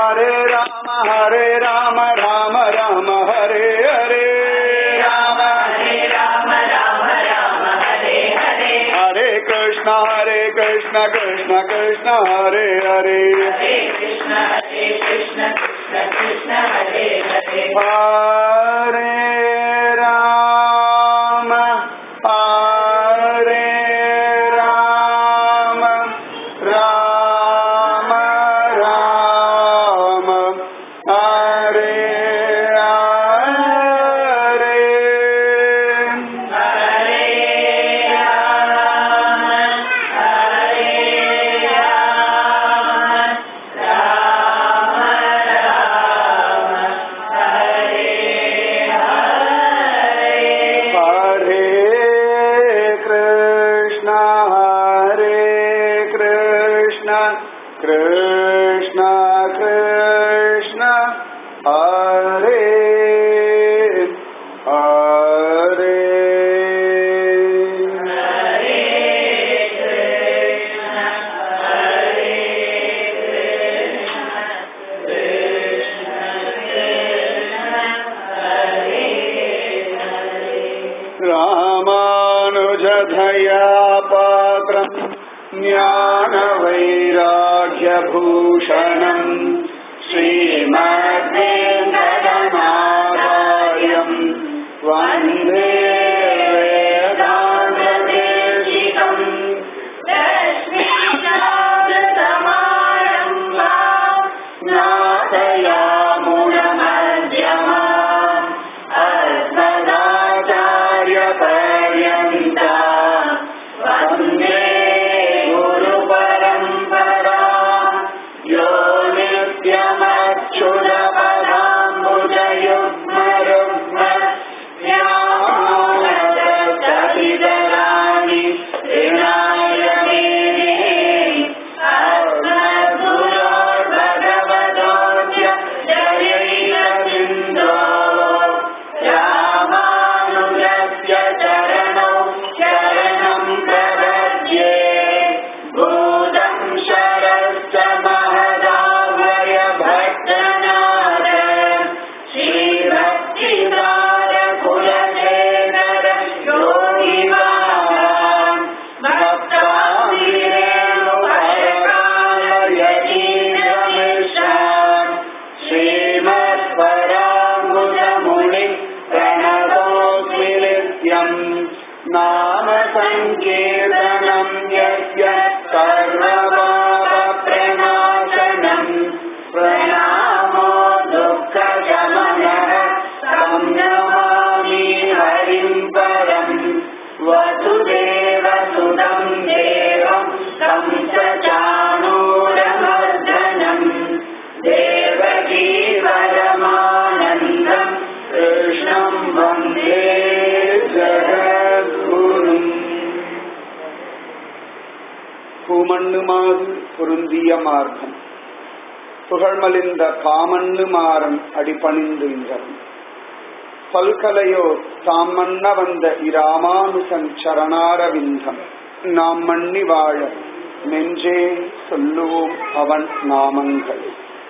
हरे राम हरे राम राम राम हरे हरे राम हरे राम राम राम हरे हरे हरे कृष्ण हरे कृष्ण कृष्ण कृष्ण हरे हरे हरे कृष्ण हरे कृष्ण कृष्ण कृष्ण हरे हरे हरे राम हरे राम राम राम हरे हरे हरे राम हरे राम राम राम हरे हरे हरे कृष्ण हरे कृष्ण कृष्ण कृष्ण हरे हरे रामानुजधया पात्रम् ज्ञानवैराग्यभूषणम् श्रीमद्वेङ्कटनाथार्यम् वन्दे वेदान्तदेशिकम् लक्ष्मीनाथसमारम्भा नाथयामुनमध्यमा अस्मदाचार्यपर्यन्ता वन्दे गुरुपरम्परा यो नित्यमच्युतपदाम्बुजयुग्मरुग्म व्यामोहतस्ततितराणि ऋणाय मेने अस्मद्गुरोर्भगवतोऽस्य जयैकसिन्धो रामानुजस्य चरणौ शरणम् प्रपद्ये भूतम् शरश्च महदावय भक्तनाथ श्रीभक्तिदार कुलशेखर योगिवान् भक्ताङ्गिरेणुपरकालयतीन्द्रमिश्रान् श्रीमत्पराङ्गुजमुनि प्रणतोऽस्मि नित्यम् नाम सङ्कीर्तनम् यस्य सर्वपापप्रणाशनम् प्रणामो दुःखशमनः तं नमामि हरिम् परम् वसुदेवसुतं देवं तं च चाणूरमर्दनम् देवकी परमानन्दम् कृष्णं वन्दे ஜகத்குரும் பூமண்ணுமாறு பொருந்திய மார்க்கம் புகழ்மலிந்த பாமண்ணு மாறன் அடிபணிந்துன்றன் பல்கலையோர் தாம் மன்ன வந்த இராமானுசன் சரணாரவிந்தம் நாம் மண்ணி வாழ நெஞ்சே சொல்லுவோம் அவன் நாமங்கள்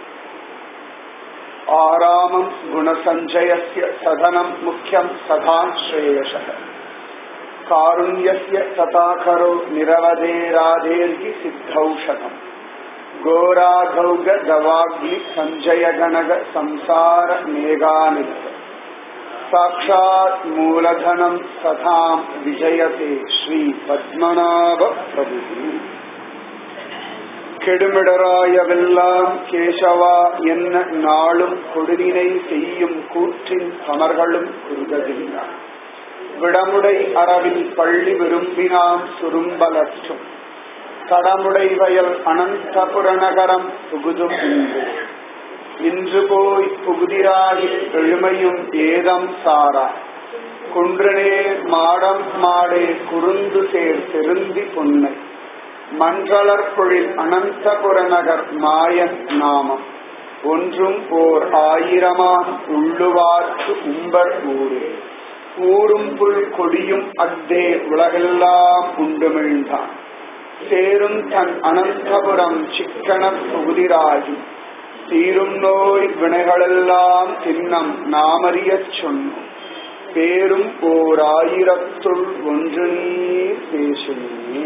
ஆராமம் குணசஞ்சயஸ்ய சதனம் முக்கியம் சதா ஸ்ரேயசः कारुण्यस्य तथाकरो निरवधेराधेर्हि सिद्धौषधम् घोराघौग गवाग्नि सञ्जय गणग संसार मेघानिध साक्षात् मूलधनम् सथाम् विजयते श्री पद्मनाभ प्रभुः கெடுமிடராயவெல்லாம் கேசவா என்ன நாளும் கொடுவினை செய்யும் கூற்றின் சமர்களும் குறுகதில்லை விடமுடை அரவில் பள்ளி விரும்பினாம் சுரும்பலற்றும் தடமுடை வயல் அனந்தபுர நகரம் புகுதும் இன்று இன்று போய் புகுதிராகி எழுமையும் ஏதம் சாரா குன்றனே மாடம் மாடே குறுந்து சேர் திருந்தி புன்னை மன்றளர் பொழில் அனந்தபுர நகர் மாயன் நாமம் ஒன்றும் ஓர் ஆயிரமாம் உள்ளுவார்க்கு உம்பர் ஊரே ஊரும் புல் கொடியும் அக்தே உலகெல்லாம் உண்டுமிழ்ந்தான் சேரும் தன் அனந்தபுரம் சிக்கன புகுதிராகி தீரும் நோய் வினைகளெல்லாம் தின்னம் நாமறியச் சொன்னோம் பேரும் ஓர் ஆயிரத்துள் ஒன்று நீர் பேசுமே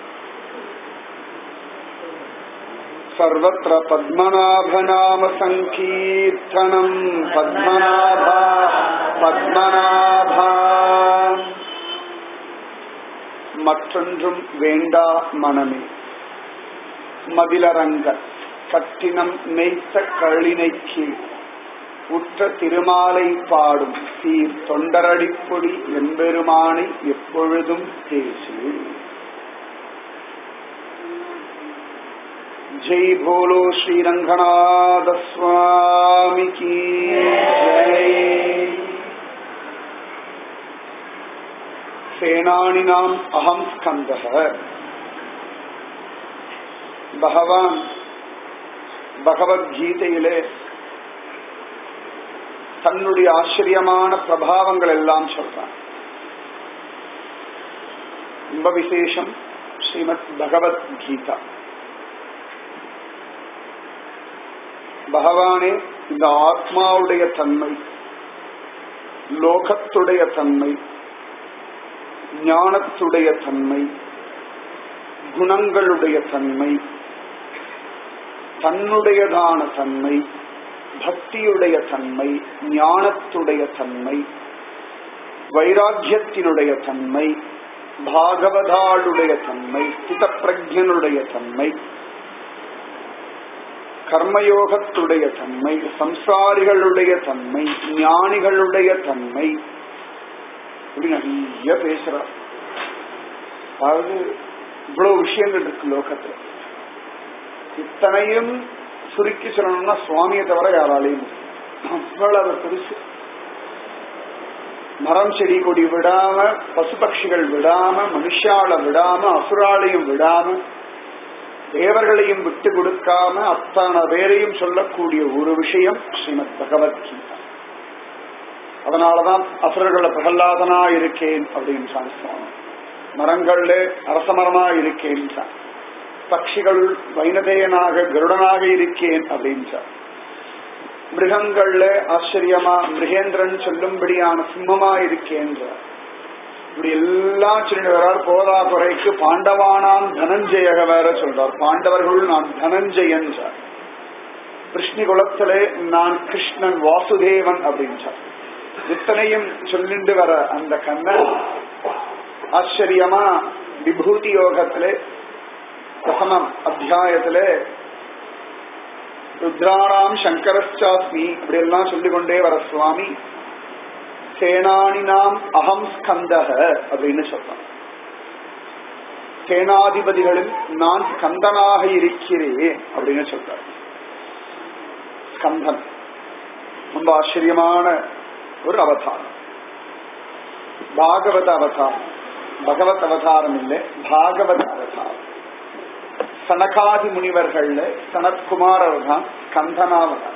सर्वत्र पद्मनाभनाम सङ्कीर्तनम् पद्मनाभा पद्मनाभा மற்றொன்றும் வேண்டா மனமே மதிலரங்க கட்டினம் மெய்த்த கழினை கீழ் உற்ற திருமாலை பாடும் சீர் தொண்டரடிப்பொடி எம்பெருமானை எப்பொழுதும் பேசு जय भोलो श्री रंगनाथ स्वामी की जय சேனானினாம் அகம் ஸ்கந்தः பகவான் பகவத்கீதையிலே தன்னுடைய ஆச்சரியமான பிரபாவங்கள் எல்லாம் சொல்றான் ரொம்ப விசேஷம் ஸ்ரீமத் பகவத்கீதா பகவானே இந்த ஆத்மாவுடைய தன்மை லோகத்துடைய தன்மை ஞானத்துடைய தன்மை குணங்களுடைய தன்மை தன்னுடையதான தன்மை பக்தியுடைய தன்மை ஞானத்துடைய தன்மை வைராக்கியத்தினுடைய தன்மை பாகவதாளுடைய தன்மை ஸ்தித பிரஜனுடைய தன்மை கர்மயோகத்துடைய தன்மை சம்சாரிகளுடைய தன்மை ஞானிகளுடைய தன்மை இப்படி நிறைய பேசுறார் அதாவது இவ்வளவு விஷயங்கள் இருக்கு லோகத்துல இத்தனையும் சுருக்கி சொல்லணும்னா சுவாமியை தவிர யாராலையும் அவ்வளவு பெருசு மரம் செடி கொடி விடாம பசு பட்சிகள் விடாம மனுஷால விடாம அசுராலையும் விடாம தேவர்களையும் விட்டு கொடுக்காம அத்தனை பேரையும் சொல்லக்கூடிய ஒரு விஷயம் ஸ்ரீமத் பகவத்கீதா அதனாலதான் அசுரர்கள பிரகல்லாதனா இருக்கேன் அப்படின்னு சுவாமி மரங்கள்ல அரசமரமா இருக்கேன் பட்சிகள் வைனதேயனாக கருடனாக இருக்கேன் அப்படின்னு மிருகங்கள்ல ஆச்சரியமா மிருகேந்திரன் சொல்லும்படியான சிம்மமா இருக்கேன்றார் இப்படி எல்லாம் சொல்லிட்டு போதா குறைக்கு பாண்டவானாம் தனஞ்சயக வேற சொல்றார் பாண்டவர்கள் நான் தனஞ்சயன் சார் கிருஷ்ணி குலத்திலே நான் கிருஷ்ணன் வாசுதேவன் அப்படின்னு இத்தனையும் சொல்லிட்டு வர அந்த கண்ணன் ஆச்சரியமா விபூதி யோகத்திலே பிரசமம் அத்தியாயத்திலே ருத்ராணாம் சங்கரஸ்சாஸ்மி இப்படி எல்லாம் சொல்லிக்கொண்டே வர சுவாமி சேனானினாம் அகம் ஸ்கந்தக அப்படின்னு சொல்றான் சேனாதிபதிகளில் நான் ஸ்கந்தனாக இருக்கிறேன் அப்படின்னு சொல்றார் ஸ்கந்தன் ரொம்ப ஆச்சரியமான ஒரு அவதாரம் பாகவத அவதாரம் பகவத் அவதாரம் இல்லை பாகவத அவதாரம் சனகாதி முனிவர்கள்ல சனத்குமாரர் தான் ஸ்கந்தனாவதார்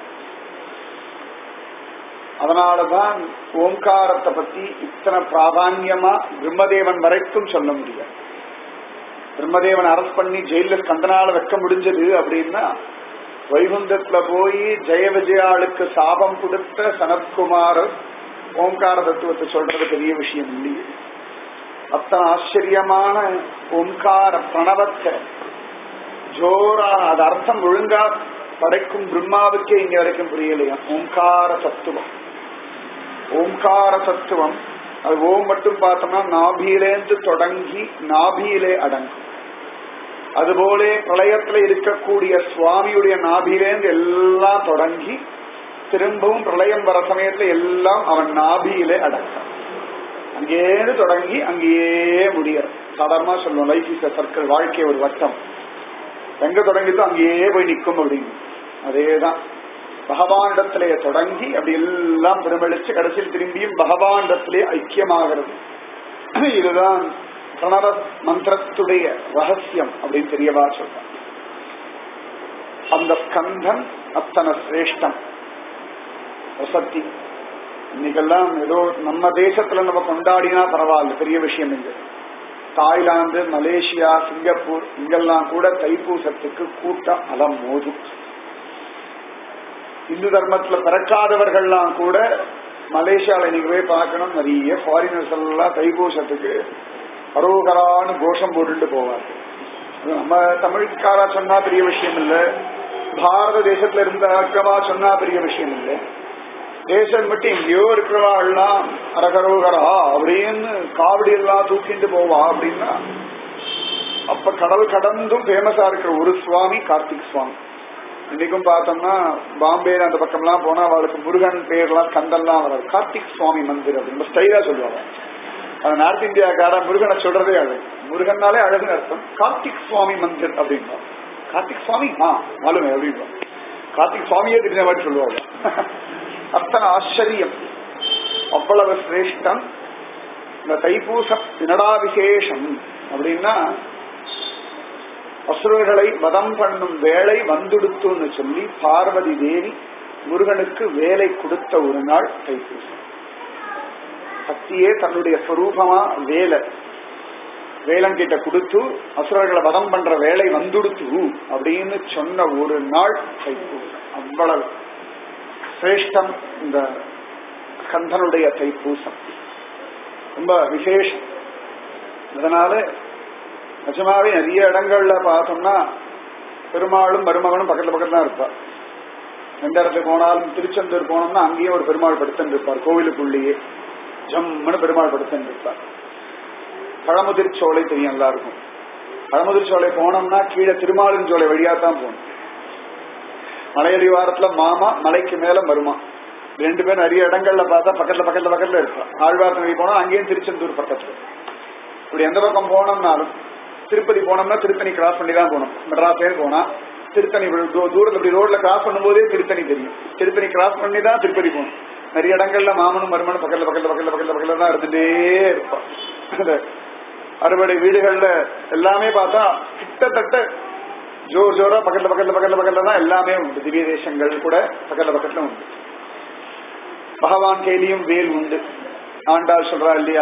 அதனாலதான் ஓங்காரத்தை பத்தி இத்தனை பிராதான்யமா பிரம்மதேவன் வரைக்கும் சொல்ல முடியாது பிரம்மதேவன் அரஸ்ட் பண்ணி ஜெயில ஸ்கந்தனால வைக்க முடிஞ்சது அப்படின்னா வைகுந்தத்துல போய் ஜெய விஜயாளுக்கு சாபம் கொடுத்த சனத்குமாரர் ஓங்கார தத்துவத்தை சொல்றது பெரிய விஷயம் இல்லையே அத்தனை ஆச்சரியமான ஓங்கார பிரணவத்தை ஜோரா அது அர்த்தம் ஒழுங்கா படைக்கும் பிரம்மாவுக்கே இங்க வரைக்கும் புரியலையா ஓங்கார தத்துவம் ஓங்கார தத்துவம் அது ஓம் மட்டும் பார்த்தோம்னா நாபியிலேந்து தொடங்கி நாபியிலே அடங்கும் அதுபோல பிரளயத்துல இருக்கக்கூடிய சுவாமியுடைய நாபியிலேந்து எல்லாம் தொடங்கி திரும்பவும் பிரளயம் வர சமயத்துல எல்லாம் அவன் நாபியிலே அடக்கம் அங்கேருந்து தொடங்கி அங்கேயே முடியறது சாதாரணமா சொல்லுவோம் லைஃப் இஸ் சர்க்கிள் வாழ்க்கை ஒரு வட்டம் எங்க தொடங்கிட்டோ அங்கேயே போய் நிற்கும் அப்படின்னு அதேதான் பகவானிடத்திலே தொடங்கி அப்படி எல்லாம் பிரபலிச்சு கடைசியில் திரும்பியும் பகவானிடத்திலே ஐக்கியமாகிறது இதுதான் பிரணவ மந்திரத்துடைய ரகசியம் அப்படின்னு தெரியவா சொல்றான் அந்த ஸ்கந்தன் அத்தனை சிரேஷ்டம் வசத்தி இன்னைக்கெல்லாம் ஏதோ நம்ம தேசத்துல நம்ம கொண்டாடினா பரவாயில்ல பெரிய விஷயம் இல்லை தாய்லாந்து மலேசியா சிங்கப்பூர் இங்கெல்லாம் கூட தைப்பூசத்துக்கு கூட்டம் அலம் மோதும் இந்து தர்மத்துல பிறக்காதவர்கள்லாம் கூட மலேசியால நீங்க போய் பார்க்கணும் நிறைய ஃபாரினர்ஸ் எல்லாம் தைப்பூசத்துக்கு அரோகரான்னு கோஷம் போட்டுட்டு போவார் அது நம்ம தமிழ்காரா சொன்னா பெரிய விஷயம் இல்ல பாரத தேசத்துல இருந்த அக்கவா சொன்னா பெரிய விஷயம் இல்ல தேசம் மட்டும் எங்கேயோ இருக்கிறவா எல்லாம் அரகரோகரா அப்படின்னு காவடி எல்லாம் தூக்கிட்டு போவா அப்படின்னா அப்ப கடல் கடந்தும் ஃபேமஸா இருக்கிற ஒரு சுவாமி கார்த்திக் சுவாமி இன்னைக்கும் பார்த்தோம்னா பாம்பேல அந்த பக்கம்லாம் போனா அவளுக்கு முருகன் பேர்லாம் கந்தெல்லாம் வராது கார்த்திக் சுவாமி மந்திர் அப்படின்னு ஸ்டைலா சொல்லுவாங்க அது நார்த் இந்தியாக்கார முருகனை சொல்றதே அழகு முருகன்னாலே அழகுன்னு அர்த்தம் கார்த்திக் சுவாமி மந்திர் அப்படின்பா கார்த்திக் சுவாமி ஆ மாலுமே அப்படின்பா கார்த்திக் சுவாமியே தெரிஞ்ச மாதிரி சொல்லுவாங்க அத்தனை ஆச்சரியம் அவ்வளவு சிரேஷ்டம் இந்த தைப்பூசம் தினடா விசேஷம் அப்படின்னா அசுரர்களை வதம் பண்ணும் வேலை வந்துடுத்துன்னு சொல்லி பார்வதி தேவி முருகனுக்கு வேலை கொடுத்த ஒரு நாள் தைப்பூசம் சக்தியே தன்னுடைய ஸ்வரூபமா வேலை வேலன் கிட்ட கொடுத்து அசுரர்களை வதம் பண்ற வேலை வந்துடுத்து அப்படின்னு சொன்ன ஒரு நாள் தைப்பூசம் அவ்வளவு சிரேஷ்டம் இந்த கந்தனுடைய தைப்பூசம் ரொம்ப விசேஷம் அதனால நிஜமாவே நிறைய இடங்கள்ல பார்த்தோம்னா பெருமாளும் மருமகனும் பக்கத்துல பக்கத்துல தான் இருப்பா எந்த இடத்துக்கு போனாலும் திருச்செந்தூர் போனோம்னா அங்கேயும் ஒரு பெருமாள் படுத்துன்னு இருப்பார் கோவிலுக்குள்ளேயே ஜம்முன்னு பெருமாள் படுத்துன்னு இருப்பார் பழமுதிர் சோலை தெரியும் எல்லாருக்கும் பழமுதிர் சோலை போனோம்னா கீழே திருமாலின் சோலை வழியா தான் போகணும் மலையடிவாரத்துல மாமா மலைக்கு மேல மருமா ரெண்டு பேரும் நிறைய இடங்கள்ல பார்த்தா பக்கத்துல பக்கத்துல பக்கத்துல இருப்பா ஆழ்வார் நகரி போனா அங்கேயும் திருச்செந்தூர் பக்கத்துல இப்படி எந்த பக்கம் போனோம்னாலும் திருப்பதி போனோம்னா திருத்தணி கிராஸ் பண்ணி தான் போகணும் மெட்ராஸ்லேருந்து போனா திருத்தணி தூ- தூரத்துல இப்படி ரோட்ல கிராஸ் பண்ணும்போதே திருத்தணி தெரியும் திருத்தணி கிராஸ் பண்ணி தான் திருப்பதி போகணும் நிறைய இடங்கள்ல மாமனும் மருமனும் பக்கத்துல பக்கத்துல பக்கத்துல பக்கத்துல பக்கத்துல தான் இருந்துட்டே இருப்பான் அந்த அறுபடை வீடுகள்ல எல்லாமே பார்த்தா கிட்டத்தட்ட ஜோர் ஜோரா பக்கத்துல பக்கத்துல பக்கத்துல பக்கத்துல தான் எல்லாமே உண்டு திவ்ய தேசங்கள் கூட பக்கத்துல பக்கத்துல உண்டு பகவான் கையிலையும் வேல் உண்டு ஆண்டாள் சொல்றா இல்லையா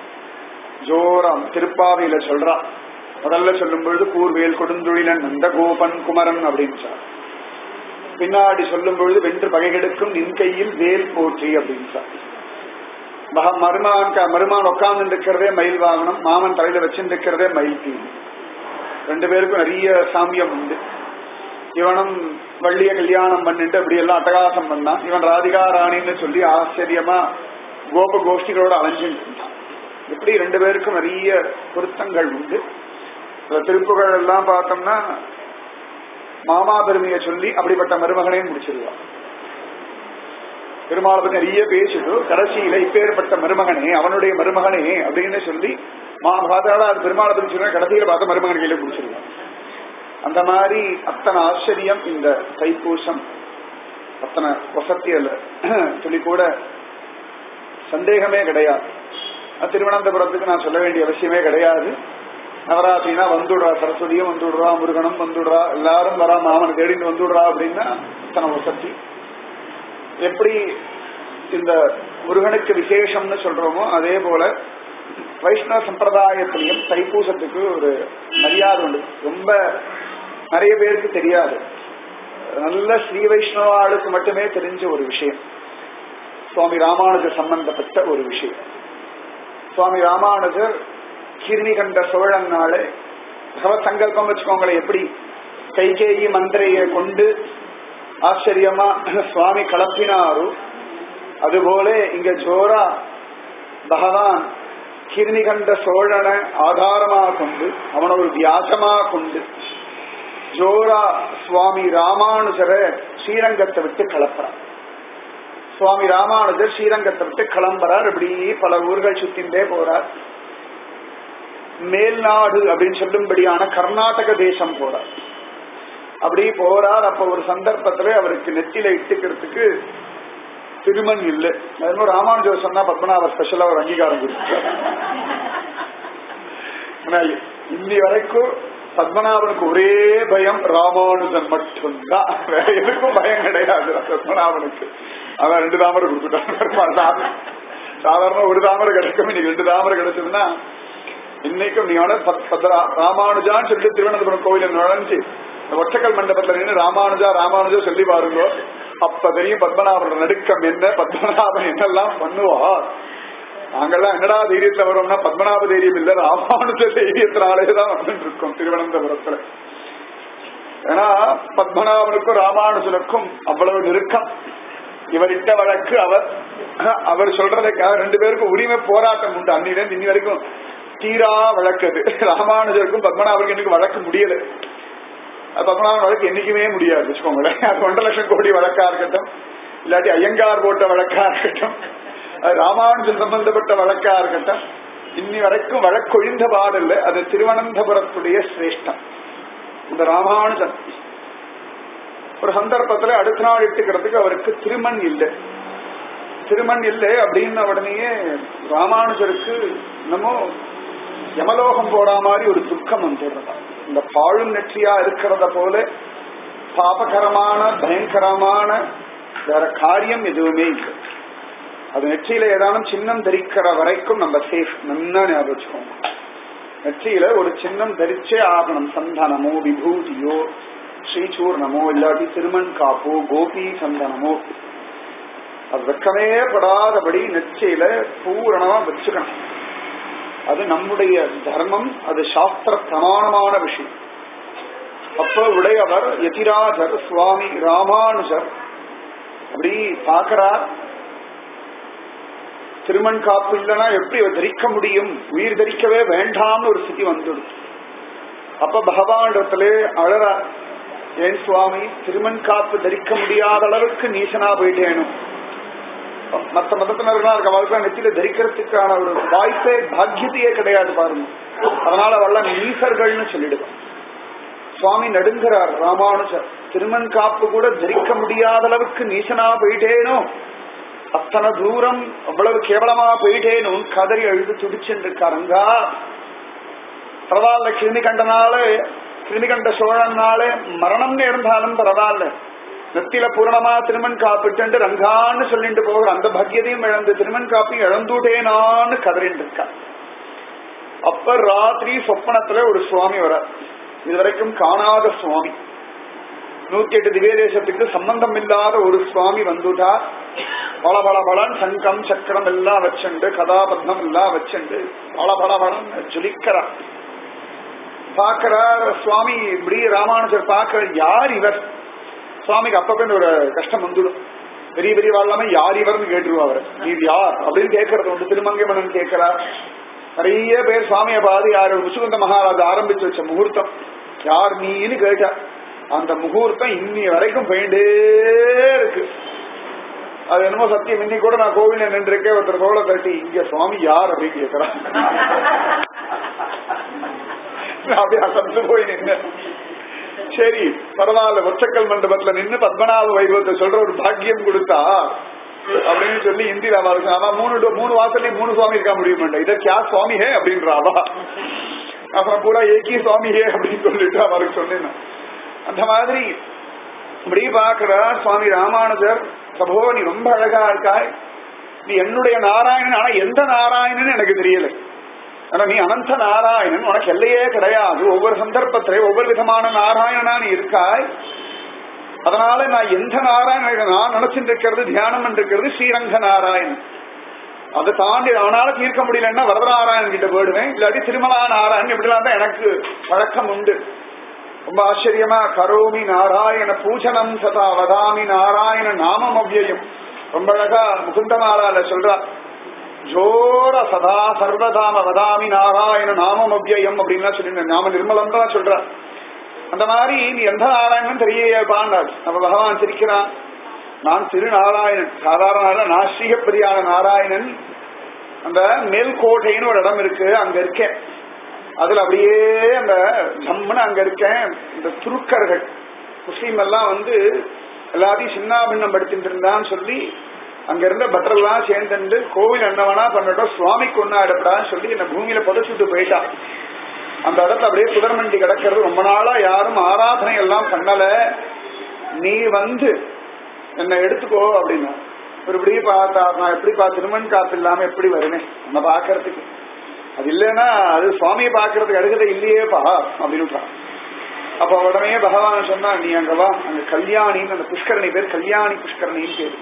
ஜோரம் திருப்பாவையில சொல்றா முதல்ல சொல்லும் பொழுது கூர்வேல் கொடுந்துழிலன் நந்த கோபன் குமரன் அப்படின்னு சொன்னார் பின்னாடி சொல்லும் பொழுது வென்று பகைகெடுக்கும் நின் கையில் வேல் போற்றி அப்படின்னு சொன்னார் மக மருமான் க- மருமான் உட்கார்ந்து இருக்கிறதே மயில் வாகனம் மாமன் தலையில வச்சிருக்கிறதே மயில் தீ ரெண்டு பேருக்கும் நிறைய சாமியம் உண்டு இவனும் வள்ளிய கல்யாணம் பண்ணிட்டு அப்படி எல்லாம் அட்டகாசம் பண்ணான் இவன் ராதிகா ராணின்னு சொல்லி ஆச்சரியமா கோப கோஷ்டிகளோட அலைஞ்சுட்டு இருந்தான் இப்படி ரெண்டு பேருக்கும் நிறைய பொருத்தங்கள் உண்டு இந்த திருப்புகள் எல்லாம் பார்த்தோம்னா மாமா பெருமையை சொல்லி அப்படிப்பட்ட மருமகனையும் முடிச்சிருவான் பெருமாளை பத்தி நிறைய பேசிட்டு கடைசியில இப்பேற்பட்ட மருமகனே அவனுடைய மருமகனே அப்படின்னு சொல்லி மா பார்த்தாலும் அது பெருமாளை பத்தி சொன்னா கடைசியில பார்த்த மருமகன் கையில முடிச்சிருவான் அந்த மாதிரி அத்தனை ஆச்சரியம் இந்த தைப்பூசம் அத்தனை வசத்தியல் சொல்லி கூட சந்தேகமே கிடையாது அது திருவனந்தபுரத்துக்கு நான் சொல்ல வேண்டிய அவசியமே கிடையாது நவராத்திரினா வந்துடுறா சரஸ்வதியும் வந்துடுறா முருகனும் வந்துடுறா எல்லாரும் வரா மாமனை தேடிட்டு வந்துடுறா அப்படின்னா அத்தனை வசதி எப்படி இந்த முருகனுக்கு விசேஷம்னு சொல்றோமோ அதே போல வைஷ்ணவ சம்பிரதாயத்திலையும் தைப்பூசத்துக்கு ஒரு மரியாதை உண்டு ரொம்ப நிறைய பேருக்கு தெரியாது நல்ல ஸ்ரீ வைஷ்ணவாளுக்கு மட்டுமே தெரிஞ்ச ஒரு விஷயம் சுவாமி ராமானுஜர் சம்பந்தப்பட்ட ஒரு விஷயம் சுவாமி ராமானுஜர் கிருமி கண்ட சோழன் நாளே பகவத் சங்கல்பம் வச்சுக்கோங்களேன் எப்படி கைகேயி மந்திரையை கொண்டு ஆச்சரியமா சுவாமி கலப்பினாரு அதுபோல இங்க ஜோரா பகவான் கிருமி கண்ட சோழனை ஆதாரமா கொண்டு அவனை ஒரு வியாசமா கொண்டு ஜோரா சுவாமி ராமானுஜரை ஸ்ரீரங்கத்தை விட்டு கலப்புறான் சுவாமி ராமானுஜர் ஸ்ரீரங்கத்தை விட்டு கிளம்புறார் இப்படி பல ஊர்கள் சுத்தின்றே போறார் மேல்நாடு அப்படின்னு சொல்லும்படியான கர்நாடக தேசம் போறார் அப்படி போறார் அப்ப ஒரு சந்தர்ப்பத்துல அவருக்கு நெத்தியில இட்டுக்கிறதுக்கு திருமண் இல்லை அதனால ராமானுஜர் சொன்னா பத்மநாபர் ஸ்பெஷலா ஒரு அங்கீகாரம் கொடுத்தார் ஆனா, இன்னி வரைக்கும் பத்மநாபனுக்கு ஒரே பயம் ராமானுஜன் மட்டும்தான் வேற எதுக்கும் பயம் கிடையாது பத்மநாபனுக்கு அவன் ரெண்டு தாமரை கொடுத்துட்டான் சாதாரண ஒரு தாமரை கிடைக்கும் இன்னைக்கு ரெண்டு தாமரை கிடைச்சதுன்னா இன்னைக்கும் நீ வேணா பத்- பத்ரா- ராமானுஜான்னு சொல்லிட்டு திருவனந்தபுரம் கோயில நுழைஞ்சு இந்த ஒற்றக்கல் மண்டபத்துல நின்று ராமானுஜா ராமானுஜா சொல்லி பாருங்க அப்ப தெரியும் பத்மநாபன் நடுக்கம் என்ன பத்மநாபன் என்னெல்லாம் பண்ணுவார் நாங்கெல்லாம் என்னடா தைரியத்துல வரோம்னா பத்மநாப தைரியம் இல்ல ராமானுஜ தைரியத்தினாலேதான் வந்துட்டு இருக்கோம் திருவனந்தபுரத்துல ஏன்னா பத்மநாபனுக்கும் ராமானுஜனுக்கும் அவ்வளவு நெருக்கம் இவரிட்ட வழக்கு அவர் அவர் சொல்றதுக்காக ரெண்டு பேருக்கும் உரிமை போராட்டம் உண்டு அன்னிலிருந்து இன்னி வரைக்கும் தீரா வழக்கு அது ராமானுஜருக்கும் பத்மநாபனுக்கும் எனக்கு வழக்கு முடியல அது பத்மநாபன் வழக்கு என்னைக்குமே முடியாது வச்சுக்கோங்களேன் அது ஒன்றரை லட்சம் கோடி வழக்கா இருக்கட்டும் இல்லாட்டி ஐயங்கார் போட்ட வழக்கா இருக்கட்டும் அது ராமானுஜன் சம்பந்தப்பட்ட வழக்கா இருக்கட்டும் இன்னி வரைக்கும் வழக்கொழிந்த பாடல்ல அது திருவனந்தபுரத்துடைய சிரேஷ்டம் இந்த ராமானுஜன் ஒரு சந்தர்ப்பத்துல அடுத்த நாள் இட்டுக்கிறதுக்கு அவருக்கு திருமண் இல்லை திருமண் இல்லை அப்படின்ன உடனேயே ராமானுஜருக்கு என்னமோ யமலோகம் போற மாதிரி ஒரு துக்கம் வந்துடுறதா இந்த பாழும் நெற்றியா இருக்கிறத போல பாபகரமான பயங்கரமான வேற காரியம் எதுவுமே இல்லை அது நெற்றியில ஏதானும் சின்னம் தரிக்கிற வரைக்கும் நம்ம சேஃப் நல்லா ஞாபகம் வச்சுக்கோங்க நெற்றியில ஒரு சின்னம் தரிச்சே ஆகணும் சந்தனமோ விபூதியோ ஸ்ரீசூர்ணமோ இல்லாட்டி திருமண் காப்போ கோபி சந்தனமோ அது வெக்கமே படாதபடி நெற்றியில பூரணமா வச்சுக்கணும் அது நம்முடைய தர்மம் அது சாஸ்திர பிரமாணமான விஷயம் அப்ப உடையவர் யதிராஜர் சுவாமி ராமானுஜர் அப்படி பாக்குறார் திருமண் காப்பு இல்லைன்னா எப்படி இவர் தரிக்க முடியும் உயிர் தரிக்கவே வேண்டாம்னு ஒரு ஸ்திதி வந்துடும் அப்ப பகவானிடத்திலே அழறார் ஏன் சுவாமி திருமண் காப்பு தரிக்க முடியாத அளவுக்கு நீசனா போயிட்டேனும் மற்ற மதத்தினர்களா இருக்க அவர்களுக்கு நெத்தியில தரிக்கிறதுக்கான ஒரு வாய்ப்பே பாக்கியத்தையே கிடையாது பாருங்க அதனால அவெல்லாம் நீசர்கள்னு சொல்லிடுவோம் சுவாமி நடுங்கிறார் ராமானுஜர் திருமண் காப்பு கூட தரிக்க முடியாத அளவுக்கு நீசனா போயிட்டேனோ அத்தனை தூரம் அவ்வளவு கேவலமா போயிட்டேனும் கதறி அழுது துடிச்சுருக்காருங்கா பரவாயில்ல கிருமி கண்டனால கிருமி கண்ட சோழனால மரணம் நேர்ந்தாலும் பரவாயில்ல நெத்தில பூரணமா திருமண் காப்பிட்டு ரங்கான்னு சொல்லிட்டு போகிற அந்த பாக்கியதையும் இழந்து திருமண் காப்பி இழந்துட்டேனான்னு கதறிட்டு இருக்கா அப்ப ராத்திரி சொப்பனத்துல ஒரு சுவாமி வர இதுவரைக்கும் காணாத சுவாமி நூத்தி எட்டு திவ்ய தேசத்துக்கு சம்பந்தம் இல்லாத ஒரு சுவாமி வந்துட்டா பல பல பலன் சங்கம் சக்கரம் எல்லாம் வச்சுண்டு கதாபத்னம் எல்லாம் வச்சுண்டு பல பல பலன் ஜொலிக்கிறார் பாக்கிறார் சுவாமி இப்படி ராமானுஜர் பாக்குற யார் இவர் சுவாமிக்கு அப்பப்ப ஒரு கஷ்டம் வந்துடும் பெரிய பெரிய வாழாம யார் இவர்னு கேட்டுருவா அவர் நீர் யார் அப்படின்னு கேட்கறது உண்டு திருமங்கை மன்னன் கேட்கிறார் நிறைய பேர் சுவாமியை பாது யார் முசுகுந்த மகாராஜா ஆரம்பிச்சு வச்ச முகூர்த்தம் யார் நீன்னு கேட்டா அந்த முகூர்த்தம் இன்னி வரைக்கும் போயிட்டே இருக்கு அது என்னமோ சத்தியம் இன்னைக்கு கூட நான் கோவில நின்றுருக்கேன் ஒருத்தர் தோலை தட்டி இங்க சுவாமி யார் அப்படின்னு கேட்கிறான் அப்படியே அசந்து போய் நின்று சரி பரவாயில்ல ஒற்றக்கல் மண்டபத்துல நின்று பத்மநாப வைபவத்தை சொல்ற ஒரு பாக்கியம் கொடுத்தா அப்படின்னு சொல்லி இந்தியில அவருக்கு ஆனா மூணு மூணு வாசல்லையும் மூணு சுவாமி இருக்க முடியும் இதை கியா சுவாமி ஹே அப்படின்றாவா அப்புறம் பூரா ஏகி சுவாமி ஹே அப்படின்னு சொல்லிட்டு அவருக்கு சொன்னேன் அந்த மாதிரி இப்படி பாக்குற சுவாமி ராமானுஜர் சபோ நீ ரொம்ப அழகா இருக்காய் நீ என்னுடைய நாராயணன் ஆனா எந்த நாராயணன் எனக்கு தெரியல ஆனா நீ அனந்த நாராயணன் உனக்கு எல்லையே கிடையாது ஒவ்வொரு சந்தர்ப்பத்திலே ஒவ்வொரு விதமான நாராயணனா நீ இருக்காய் அதனால நான் எந்த நாராயணன் நான் நினைச்சிட்டு இருக்கிறது தியானம் இருக்கிறது ஸ்ரீரங்க நாராயணன் அதை தாண்டி அவனால தீர்க்க முடியலன்னா வரதநாராயணன் கிட்ட போயிடுவேன் இல்லாட்டி திருமலா நாராயணன் இப்படிலாம் தான் எனக்கு பழக்கம் உண்டு ரொம்ப ஆச்சரியமா கரோமி நாராயண பூஜனம் சதா வதாமி நாராயண நாமம் அவ்வியம் ரொம்ப அழகா முகுந்தமாலால சொல்றா ஜோர சதா சர்வதாம வதாமி நாராயண நாமம் அவ்வியம் அப்படின்லாம் சொல்லி நாம நிர்மலம் தான் சொல்ற அந்த மாதிரி நீ எந்த நாராயணன் தெரியப்பாண்டாள் நம்ம பகவான் சிரிக்கிறான் நான் திருநாராயணன் சாதாரண நான் ஸ்ரீகப்பதியான நாராயணன் அந்த மேல்கோட்டைன்னு ஒரு இடம் இருக்கு அங்க இருக்கேன் அதுல அப்படியே அந்த ஜம்முன்னு அங்க இருக்கேன் இந்த துருக்கர்கள் முஸ்லீம் எல்லாம் வந்து எல்லாத்தையும் சின்னாபின்னம் படுத்திட்டு இருந்தான்னு சொல்லி அங்க இருந்த பட்டரெல்லாம் சேர்ந்துட்டு கோவில் என்ன வேணா பண்ணட்டும் சுவாமி கொண்டாடப்படான்னு சொல்லி என்ன பூமியில புதைச்சுட்டு போயிட்டா அந்த இடத்துல அப்படியே குதிரமண்டி கிடக்கிறது ரொம்ப நாளா யாரும் ஆராதனை எல்லாம் பண்ணல நீ வந்து என்ன எடுத்துக்கோ அப்படின்னா ஒரு இப்படி பார்த்தா நான் எப்படிப்பா திருமண் காப்பு இல்லாம எப்படி வருவேன் நம்ம பாக்குறதுக்கு அது இல்லைன்னா அது சுவாமியை பாக்குறதுக்கு அருகதை இல்லையேப்பா அப்படின்னு அப்ப உடனே பகவான் சொன்னா நீ அங்க வா அங்க கல்யாணின்னு அந்த புஷ்கரணி பேர் கல்யாணி புஷ்கரணின்னு பேர்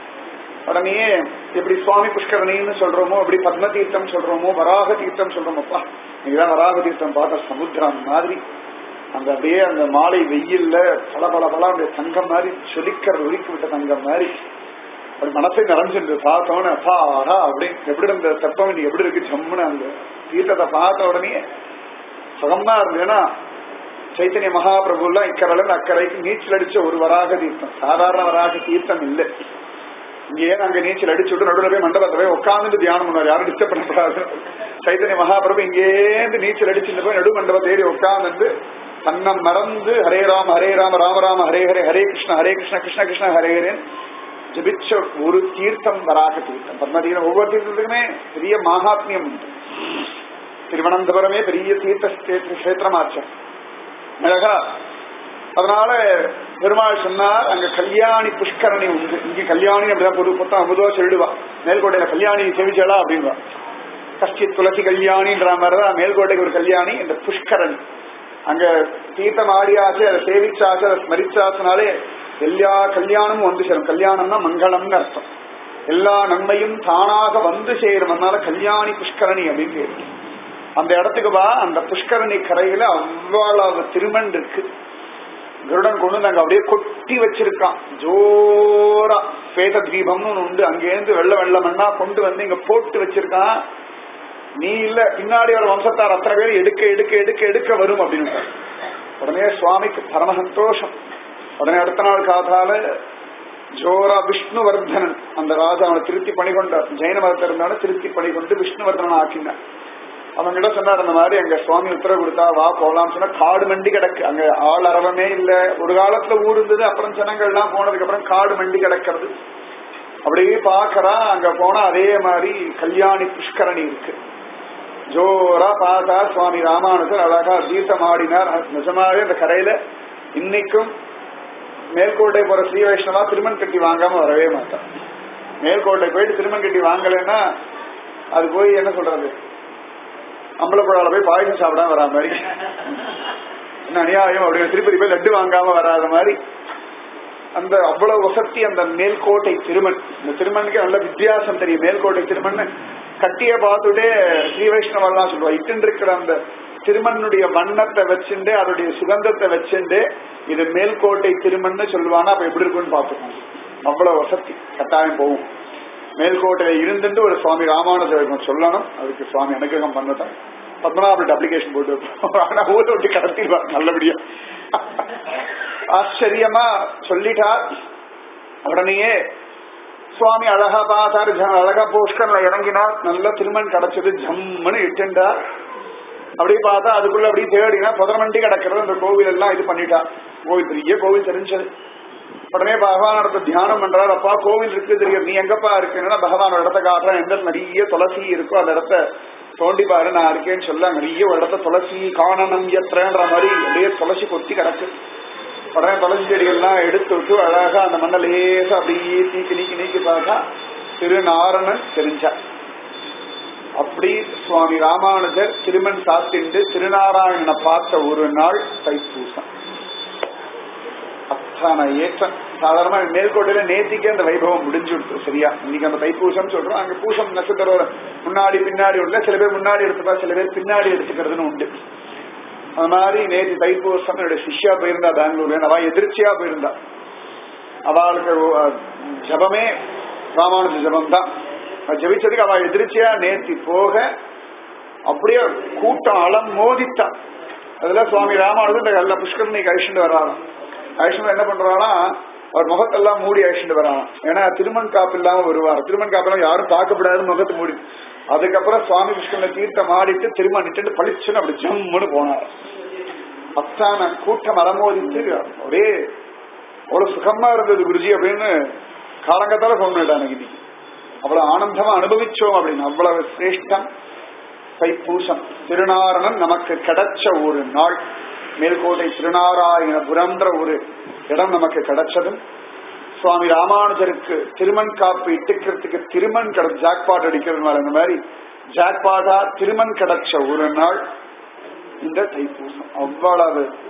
உடனே எப்படி சுவாமி புஷ்கரணின்னு சொல்றோமோ அப்படி பத்ம தீர்த்தம் சொல்றோமோ வராக தீர்த்தம் சொல்றோமோப்பா நீங்கதான் வராக தீர்த்தம் பார்த்த சமுத்திரம் மாதிரி அந்த அப்படியே அந்த மாலை வெயில்ல பல பல பல அந்த தங்கம் மாதிரி சொலிக்கிற ஒலிக்கு விட்ட தங்கம் மாதிரி அப்படி மனசை நிறைஞ்சிருந்து பார்த்தோன்னு அப்பாடா அப்படி எப்படி இந்த தப்பம் இன்னைக்கு எப்படி இருக்கு ஜம்முன்னு அந்த தீர்த்தத்தை பார்த்த உடனே சுகமா இருந்ததுன்னா சைத்தன்ய மகாபிரபுலாம் இக்கரையில அக்கறைக்கு நீச்சல் அடிச்ச ஒரு வராக தீர்த்தம் சாதாரண வராக தீர்த்தம் இல்லை இங்கேயே அங்க நீச்சல் அடிச்சு விட்டு நடுவில் போய் மண்டபத்தை போய் உட்காந்துட்டு தியானம் பண்ணுவார் யாரும் டிஸ்டர்ப் பண்ணக்கூடாது சைத்தன்ய மகாபிரபு இங்கேருந்து நீச்சல் அடிச்சுட்டு போய் நடு மண்டபத்தை ஏறி உட்காந்துட்டு தன்னை மறந்து ஹரே ராம ஹரே ராம ராம ராம ஹரே ஹரே ஹரே கிருஷ்ண ஹரே கிருஷ்ண கிருஷ்ண கிருஷ்ண ஹரே ஹரேன் ஜபிச்ச ஒரு தீர்த்தம் வராக தீர்த்தம் பத்மதீரம் ஒவ்வொரு தீர்த்தத்துக்குமே பெரிய மகாத்மியம் உண்டு திருவனந்தபுரமே பெரிய தீர்த்த கஷேத்திரமாச்சம் அழகா அதனால பெருமாள் சொன்னார் அங்க கல்யாணி புஷ்கரணி உண்டு இங்க கல்யாணி அப்படிதான் பொது பொத்தம் அமுதுவா சொல்லிடுவா மேல்கோட்டையில கல்யாணி செவிச்சலா அப்படின்பா கஷ்டி துளசி கல்யாணின்ற மாதிரிதான் மேல்கோட்டைக்கு ஒரு கல்யாணி இந்த புஷ்கரணி அங்க தீர்த்தம் ஆடியாச்சு அதை சேவிச்சாச்சு அதை ஸ்மரிச்சாச்சுனாலே எல்லா கல்யாணமும் வந்து சேரும் கல்யாணம்னா மங்களம்னு அர்த்தம் எல்லா நன்மையும் தானாக வந்து சேரும் அதனால கல்யாணி புஷ்கரணி அப்படின்னு பேரு அந்த இடத்துக்கு வா அந்த புஷ்கரணி கரையில அவ்வளவு திருமண் இருக்கு கருடன் கொண்டு வந்து அங்க அப்படியே கொட்டி வச்சிருக்கான் ஜோரா ஸ்வேத தீபம்னு ஒண்ணு உண்டு அங்கேருந்து வெள்ள வெள்ள மண்ணா கொண்டு வந்து இங்க போட்டு வச்சிருக்கான் நீ இல்ல பின்னாடி ஒரு வம்சத்தார் அத்தனை பேர் எடுக்க எடுக்க எடுக்க எடுக்க வரும் அப்படின்னு உடனே சுவாமிக்கு பரம சந்தோஷம் உடனே அடுத்த நாள் காத்தால ஜோரா விஷ்ணுவர்தனன் அந்த ராஜா அவனை திருத்தி பணி கொண்டார் ஜெயின மதத்தில் இருந்தாலும் திருத்தி பணி கொண்டு விஷ்ணுவர்தனன் ஆக்கினார் அவங்க கிட்ட சொன்னார் அந்த மாதிரி அங்க சுவாமி உத்தரவு கொடுத்தா வா போலாம்னு சொன்னா காடு மண்டி கிடக்கு அங்க ஆள் அரவமே இல்ல ஒரு காலத்துல ஊர் இருந்தது அப்புறம் ஜனங்கள் எல்லாம் போனதுக்கு அப்புறம் காடு மண்டி கிடக்கிறது அப்படியே பாக்கறா அங்க போனா அதே மாதிரி கல்யாணி புஷ்கரணி இருக்கு ஜோரா பார்த்தா சுவாமி ராமானுஜர் அழகா தீர்த்தம் ஆடினார் நிஜமாவே அந்த கரையில இன்னைக்கும் மேல்கோட்டை போற ஸ்ரீ வைஷ்ணவா திருமண் கட்டி வாங்காம வரவே மாட்டான் மேல்கோட்டை போயிட்டு திருமண் கட்டி வாங்கலைன்னா அது போய் என்ன சொல்றது அம்பலப்புழால போய் பாயசம் சாப்பிடாம வரா மாதிரி என்ன அநியாயம் அப்படின்னு திருப்பதி போய் லட்டு வாங்காம வராத மாதிரி அந்த அவ்வளவு வசதி அந்த மேல்கோட்டை திருமண் இந்த திருமணுக்கு நல்ல வித்தியாசம் தெரியும் மேல்கோட்டை திருமண் கட்டிய பார்த்துட்டே ஸ்ரீ வைஷ்ணவெல்லாம் சொல்லுவா இட்டு இருக்கிற அந்த திருமண்ணுடைய வண்ணத்தை வச்சுண்டு அதோடைய சுகந்தத்தை வச்சுண்டு இது மேல்கோட்டை திருமண்ணு சொல்லுவானா அப்ப எப்படி இருக்கும்னு பார்த்துக்கோங்க அவ்வளவு வசதி கட்டாயம் போகும் மேல்கோட்டையில இருந்துட்டு ஒரு சுவாமி ராமானுஜர் சொல்லணும் அதுக்கு சுவாமி அனுகிரகம் பண்ணட்டாங்க பத்மநாபட்டு அப்ளிகேஷன் போட்டு ஆனா ஊரை விட்டு கடத்திடுவார் நல்லபடியா ஆச்சரியமா சொல்லிட்டார் உடனேயே சுவாமி அழகா பார்த்தாரு அழகா புஷ்கர்ல இறங்கினார் நல்ல திருமண் கிடைச்சது ஜம்முன்னு இட்டுண்டார் அப்படியே பார்த்தா அதுக்குள்ள அப்படியே தேடினா புதரமண்டி கிடக்கிறது அந்த கோவில் எல்லாம் இது பண்ணிட்டா கோவில் பெரிய கோவில் தெரிஞ்சது உடனே பகவான் இடத்த தியானம் பண்றாரு அப்பா கோவில் இருக்கு தெரியும் நீ எங்கப்பா இருக்குன்னா பகவான் ஒரு இடத்த காட்டுறேன் எந்த நிறைய துளசி இருக்கோ அந்த இடத்த தோண்டி பாரு நான் இருக்கேன்னு சொல்ல நிறைய ஒரு இடத்த துளசி காணனம் எத்திரன்ற மாதிரி அப்படியே துளசி கொத்தி கிடக்கு உடனே துளசி செடிகள்லாம் எடுத்து விட்டு அழகா அந்த மண்ணை லேசா அப்படியே நீக்கி நீக்கி நீக்கி பார்த்தா திருநாரணன் தெரிஞ்சா அப்படி சுவாமி ராமானுஜர் திருமண் சாத்திண்டு திருநாராயணனை பார்த்த ஒரு நாள் தைப்பூசம் அத்தனை ஏற்றம் சாதாரணமா மேல்கோட்டையில நேத்திக்கே அந்த வைபவம் முடிஞ்சு விட்டு சரியா இன்னைக்கு அந்த தைப்பூசம் சொல்றோம் அங்க பூசம் நட்சத்திரம் முன்னாடி பின்னாடி உள்ள சில பேர் முன்னாடி எடுத்துப்பா சில பேர் பின்னாடி எடுத்துக்கிறதுன்னு உண்டு அது மாதிரி நேற்று தைப்பூசம் என்னுடைய சிஷ்யா போயிருந்தா பெங்களூர்ல அவ எதிர்ச்சியா போயிருந்தா அவளுக்கு ஜபமே ராமானுஜ ஜபம் தான் ஜபிச்சதுக்கு அவ எதிர்ச்சியா நேத்தி போக அப்படியே கூட்டம் அலம் மோதித்தான் அதுல சுவாமி ராமானுஜன் நல்ல புஷ்கரணிக்கு அழிச்சுட்டு வர்றாராம் அழிச்சுட்டு என்ன பண்றானா அவர் முகத்தெல்லாம் மூடி அழிச்சுட்டு வரான் ஏன்னா திருமண் காப்பு இல்லாம வருவார் திருமண் காப்பெல்லாம் யாரும் பார்க்கப்படாது முகத்தை மூடி அதுக்கப்புறம் சுவாமி கிருஷ்ணனை தீர்த்தம் ஆடிட்டு திரும்ப நிட்டு பளிச்சுன்னு அப்படி ஜம்முன்னு போனார் அத்தான கூட்டம் அலமோதித்து ஒரே அவ்வளவு சுகமா இருந்தது குருஜி அப்படின்னு காலங்கத்தால சொன்னான் இன்னைக்கு அவ்வளவு ஆனந்தமா அனுபவிச்சோம் அப்படின்னு அவ்வளவு சிரேஷ்டம் தைப்பூசம் திருநாரணன் நமக்கு கிடைச்ச ஒரு நாள் மேல்கோட்டை திருநாராயணபுரம்ன்ற ஒரு இடம் நமக்கு கிடைச்சதும் சுவாமி ராமானுஜருக்கு திருமண் காப்பு இட்டுக்கிறதுக்கு திருமண் கிட ஜாக்பாட் அடிக்கிறதுனால இந்த மாதிரி ஜாக்பாட்டா திருமண் கிடைச்ச ஒரு நாள் இந்த தைப்பூசம் அவ்வளவு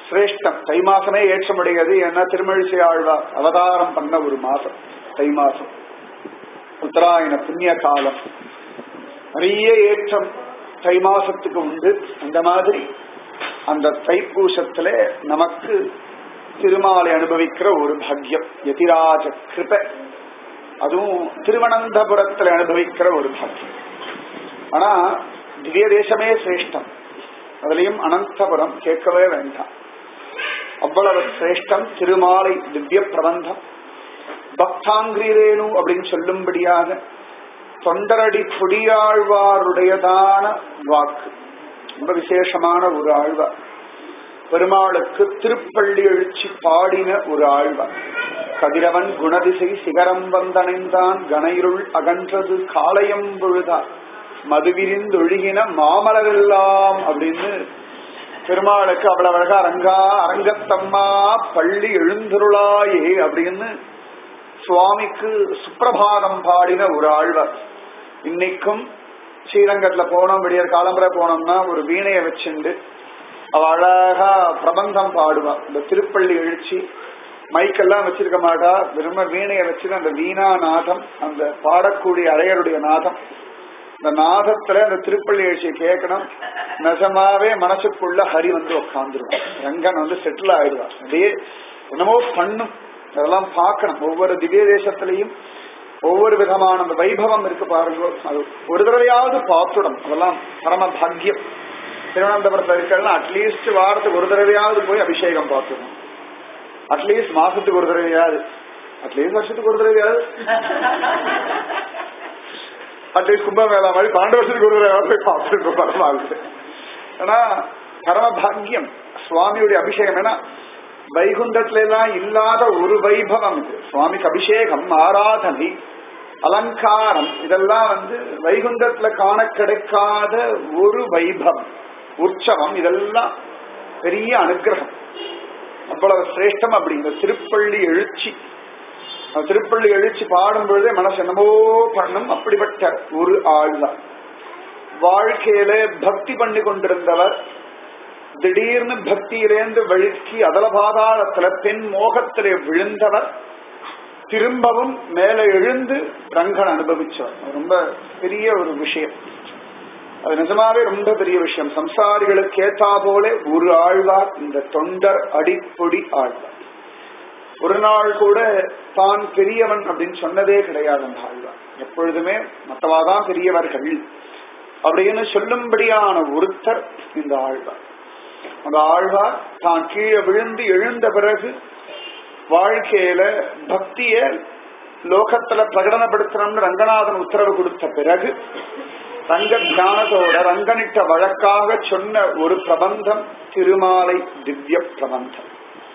சிரேஷ்டம் தை மாசமே ஏற்றமுடையது ஏன்னா திருமழிசை ஆழ்வார் அவதாரம் பண்ண ஒரு மாசம் தை மாசம் உத்தராயண புண்ணிய காலம் நிறைய ஏற்றம் தை மாசத்துக்கு உண்டு அந்த மாதிரி அந்த தைப்பூசத்துல நமக்கு திருமாலை அனுபவிக்கிற ஒரு பாக்கியம் யதிராஜ கிருப அதுவும் திருவனந்தபுரத்துல அனுபவிக்கிற ஒரு பாக்கியம் ஆனா திவ்ய தேசமே சிரேஷ்டம் அதுலயும் அனந்தபுரம் கேட்கவே வேண்டாம் அவ்வளவு சிரேஷ்டம் திருமாலை திவ்ய பிரபந்தம் பக்தாங்கிரேனு அப்படின்னு சொல்லும்படியாக தொண்டரடி பொடியாழ்வாருடையதான வாக்கு ரொம்ப விசேஷமான ஒரு ஆழ்வார் பெருமாளுக்கு திருப்பள்ளி எழுச்சி பாடின ஒரு ஆழ்வார் கதிரவன் குணதிசை சிகரம் வந்தணைந்தான் கனைருள் அகன்றது காளையம் பொழுதார் மதுவிரிந்தொழுகின மாமலரெல்லாம் அப்படின்னு பெருமாளுக்கு அவ்வளவு அழகா அரங்கா அரங்கத்தம்மா பள்ளி எழுந்தருளாயே அப்படின்னு சுவாமிக்கு சுப்பிரபாதம் பாடின ஒரு ஆழ்வார் இன்னைக்கும் ஸ்ரீரங்கத்துல போனோம் விடியற் காலம்பரை போனோம்னா ஒரு வீணைய வச்சுண்டு அவ அழகா பிரபந்தம் பாடுவா இந்த திருப்பள்ளி எழுச்சி மைக்கெல்லாம் வச்சிருக்க மாட்டா வெறும வீணைய வச்சுட்டு அந்த வீணா நாதம் அந்த பாடக்கூடிய அழையருடைய நாதம் இந்த நாதத்துல அந்த திருப்பள்ளி எழுச்சியை கேட்கணும் நெசமாவே மனசுக்குள்ள ஹரி வந்து உட்காந்துருவான் ரங்கன் வந்து செட்டில் ஆயிடுவான் அப்படியே என்னமோ பண்ணும் அதெல்லாம் பார்க்கணும் ஒவ்வொரு திவ்ய தேசத்திலையும் ஒவ்வொரு விதமான அந்த வைபவம் இருக்கு பாருங்க அது ஒரு தடவையாவது பார்த்துடும் அதெல்லாம் பரம பாக்கியம் திருவனந்தபுரத்தில் இருக்கிறதுனா அட்லீஸ்ட் வாரத்துக்கு ஒரு தடவையாவது போய் அபிஷேகம் பார்த்துடும் அட்லீஸ்ட் மாசத்துக்கு ஒரு தடவையாவது அட்லீஸ்ட் வருஷத்துக்கு ஒரு தடவையாவது அட்லீஸ்ட் கும்பமேளா மாதிரி பன்னெண்டு வருஷத்துக்கு ஒரு தடவை போய் பார்த்துட்டு பரவாயில்ல ஆனா பரம பாக்கியம் சுவாமியுடைய அபிஷேகம் ஏன்னா வைகுண்டத்துல எல்லாம் இல்லாத ஒரு வைபவம் இது சுவாமிக்கு அபிஷேகம் ஆராதனை அலங்காரம் இதெல்லாம் வந்து வைகுண்டத்துல காண கிடைக்காத ஒரு வைபவம் உற்சவம் இதெல்லாம் பெரிய அனுகிரகம் அவ்வளவு சிரேஷ்டம் அப்படிங்கிற திருப்பள்ளி எழுச்சி அந்த திருப்பள்ளி எழுச்சி பாடும் பொழுதே மனசு என்னமோ பண்ணும் அப்படிப்பட்ட ஒரு ஆழ்வார் வாழ்க்கையில பக்தி பண்ணி கொண்டிருந்தவர் திடீர்னு பக்தியிலேந்து வழுக்கி அதல பாதாளத்துல பெண் மோகத்திலே விழுந்தவர் திரும்பவும் மேல எழுந்து ரங்கன் அனுபவிச்சவர் ரொம்ப பெரிய ஒரு விஷயம் அது நிஜமாவே ரொம்ப பெரிய விஷயம் சம்சாரிகளுக்கு ஏத்தா போல ஒரு ஆழ்வார் இந்த தொண்டர் அடிப்பொடி ஆழ்வார் ஒரு நாள் கூட தான் பெரியவன் அப்படின்னு சொன்னதே கிடையாது அந்த ஆழ்வார் எப்பொழுதுமே மற்றவாதான் பெரியவர்கள் அப்படின்னு சொல்லும்படியான ஒருத்தர் இந்த ஆழ்வார் அந்த ஆழ்வார் தான் கீழே விழுந்து எழுந்த பிறகு வாழ்க்கையில பக்திய லோகத்துல பிரகடனப்படுத்தணும்னு ரங்கநாதன் உத்தரவு கொடுத்த பிறகு ரங்க தியானத்தோட ரங்கனிட்ட வழக்காக சொன்ன ஒரு பிரபந்தம் திருமாலை திவ்ய பிரபந்தம்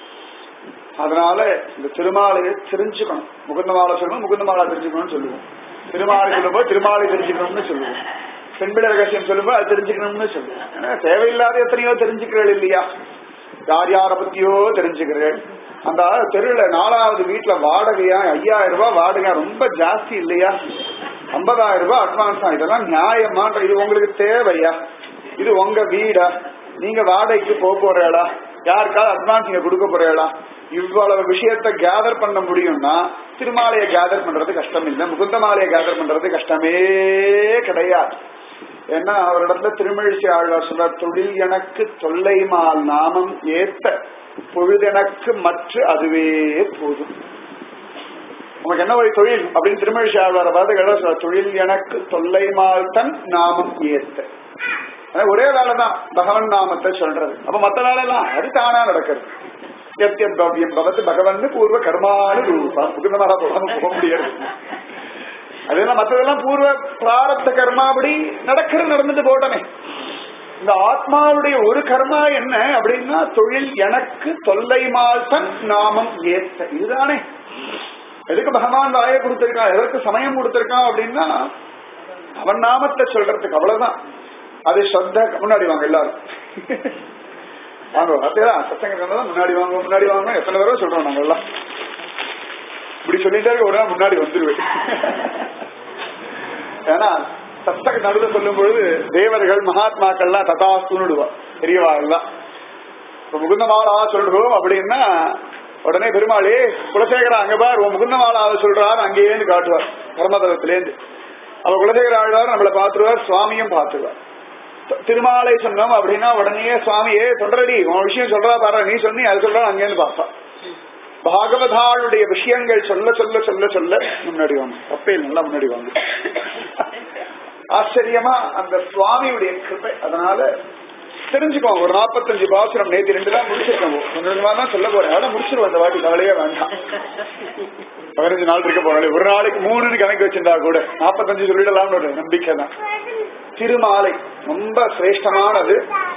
அதனால இந்த திருமாலையை தெரிஞ்சுக்கணும் முகுந்தமாலை சொல்லணும் முகுந்தமாலா தெரிஞ்சுக்கணும்னு சொல்லுவோம் திருமாலை சொல்லும்போது திருமாலை தெரிஞ்சுக்கணும்னு சொல்லுவோம் பெண்பிட ரகசியம் சொல்லும்போது அது தெரிஞ்சுக்கணும்னு சொல்லுவோம் ஏன்னா தேவையில்லாத எத்தனையோ தெரிஞ்சுக்கிறீர்கள் இல்லையா யார் யார பத்தியோ தெரிஞ்சுக்கிறேன் அந்த தெருவுல நாலாவது வீட்டுல வாடகையா ஐயாயிரம் ரூபாய் வாடகை ரொம்ப ஜாஸ்தி இல்லையா ஐம்பதாயிரம் ரூபாய் அட்வான்ஸ் இதெல்லாம் நியாயமான்ற இது உங்களுக்கு தேவையா இது உங்க வீடா நீங்க வாடகைக்கு போக போறீங்களா யாருக்காவது அட்வான்ஸ் நீங்க கொடுக்க போறீங்களா இவ்வளவு விஷயத்த கேதர் பண்ண முடியும்னா திருமாலையை கேதர் பண்றது கஷ்டம் இல்லை முகுந்த மாலையை கேதர் பண்றது கஷ்டமே கிடையாது ஏன்னா அவரிடத்துல திருமழிசை ஆழ்வார் சொல்றார் தொழில் எனக்கு தொல்லைமால் நாமம் ஏத்த பொழுதெனக்கு மற்ற அதுவே போதும் உனக்கு என்ன ஒரு தொழில் அப்படின்னு திருமழிசை ஆழ்வார பார்த்து கேட்டா சொல்றார் தொழில் எனக்கு தொல்லைமால் தன் நாமம் ஏத்த ஒரே வேலைதான் பகவன் நாமத்தை சொல்றது அப்ப மத்த வேலையெல்லாம் அது தானா நடக்கிறது எத்தியத் பவ்யம் பவத்து பகவன் பூர்வ கர்மானு ரூபா முகுந்தமாக போகாம போக முடியாது அதெல்லாம் மற்றதெல்லாம் பூர்வ பிராரத்த கர்மாபடி நடக்கிறது நடந்துட்டு போட்டமே இந்த ஆத்மாவுடைய ஒரு கர்மா என்ன அப்படின்னா தொழில் எனக்கு தொல்லை தன் நாமம் ஏத்த இதுதானே எதுக்கு பகவான் வாயை கொடுத்திருக்கான் எதற்கு சமயம் கொடுத்திருக்கான் அப்படின்னா அவன் நாமத்தை சொல்றதுக்கு அவ்வளவுதான் அது ஸ்ரத்த முன்னாடி வாங்க எல்லாரும் வாங்க பார்த்தீங்களா சத்தங்க முன்னாடி வாங்க முன்னாடி வாங்க எத்தனை தடவை சொல்றோம் நாங்க எல்லாம் இப்படி சொல்லிட்டே இருக்க ஒரு நாள் முன்னாடி வந்துருவேன் ஏன்னா சத்தக நடுவில் சொல்லும் பொழுது தேவர்கள் மகாத்மாக்கள்லாம் ததாஸ்துன்னுடுவா பெரியவா எல்லாம் இப்ப முகுந்தமாலா சொல்றோம் அப்படின்னா உடனே பெருமாளே குலசேகரா அங்க பார் உன் முகுந்தமாலாவை சொல்றாரு அங்கேயேந்து காட்டுவார் பரமதத்திலேருந்து அவ குலசேகர ஆழ்வார் நம்மளை பார்த்துருவார் சுவாமியும் பார்த்துருவார் தி- திருமாலை சொன்னோம் அப்படின்னா உடனே சுவாமியே தொண்டரடி உன் விஷயம் சொல்றா பாரு நீ சொன்னி அது சொல்றா அங்கேருந்து பார்ப்பா பாகவதாளுடைய விஷயங்கள் சொல்ல சொல்ல சொல்ல சொல்ல முன்னாடி வாங்க தப்பே இல்லை, நல்லா முன்னாடி வாங்க ஆச்சரியமா அந்த சுவாமியுடைய கிருபை அதனால தெரிஞ்சுக்கோங்க ஒரு நாற்பத்தஞ்சு பாசுரம் நேற்று ரெண்டு தான் முடிச்சிருக்கோம் கொஞ்சம் கொஞ்சமா தான் சொல்ல போறேன் அதெல்லாம் முடிச்சிருவோம் இந்த வாட்டி கவலையே வேண்டாம் பதினஞ்சு நாள் இருக்க போறாள் ஒரு நாளைக்கு மூணுன்னு கணக்கு வச்சிருந்தா கூட நாற்பத்தஞ்சு சொல்லிடலாம்னு ஒரு நம்பிக்கை தான் திருமாலை ரொம்ப சிரேஷ்டமானது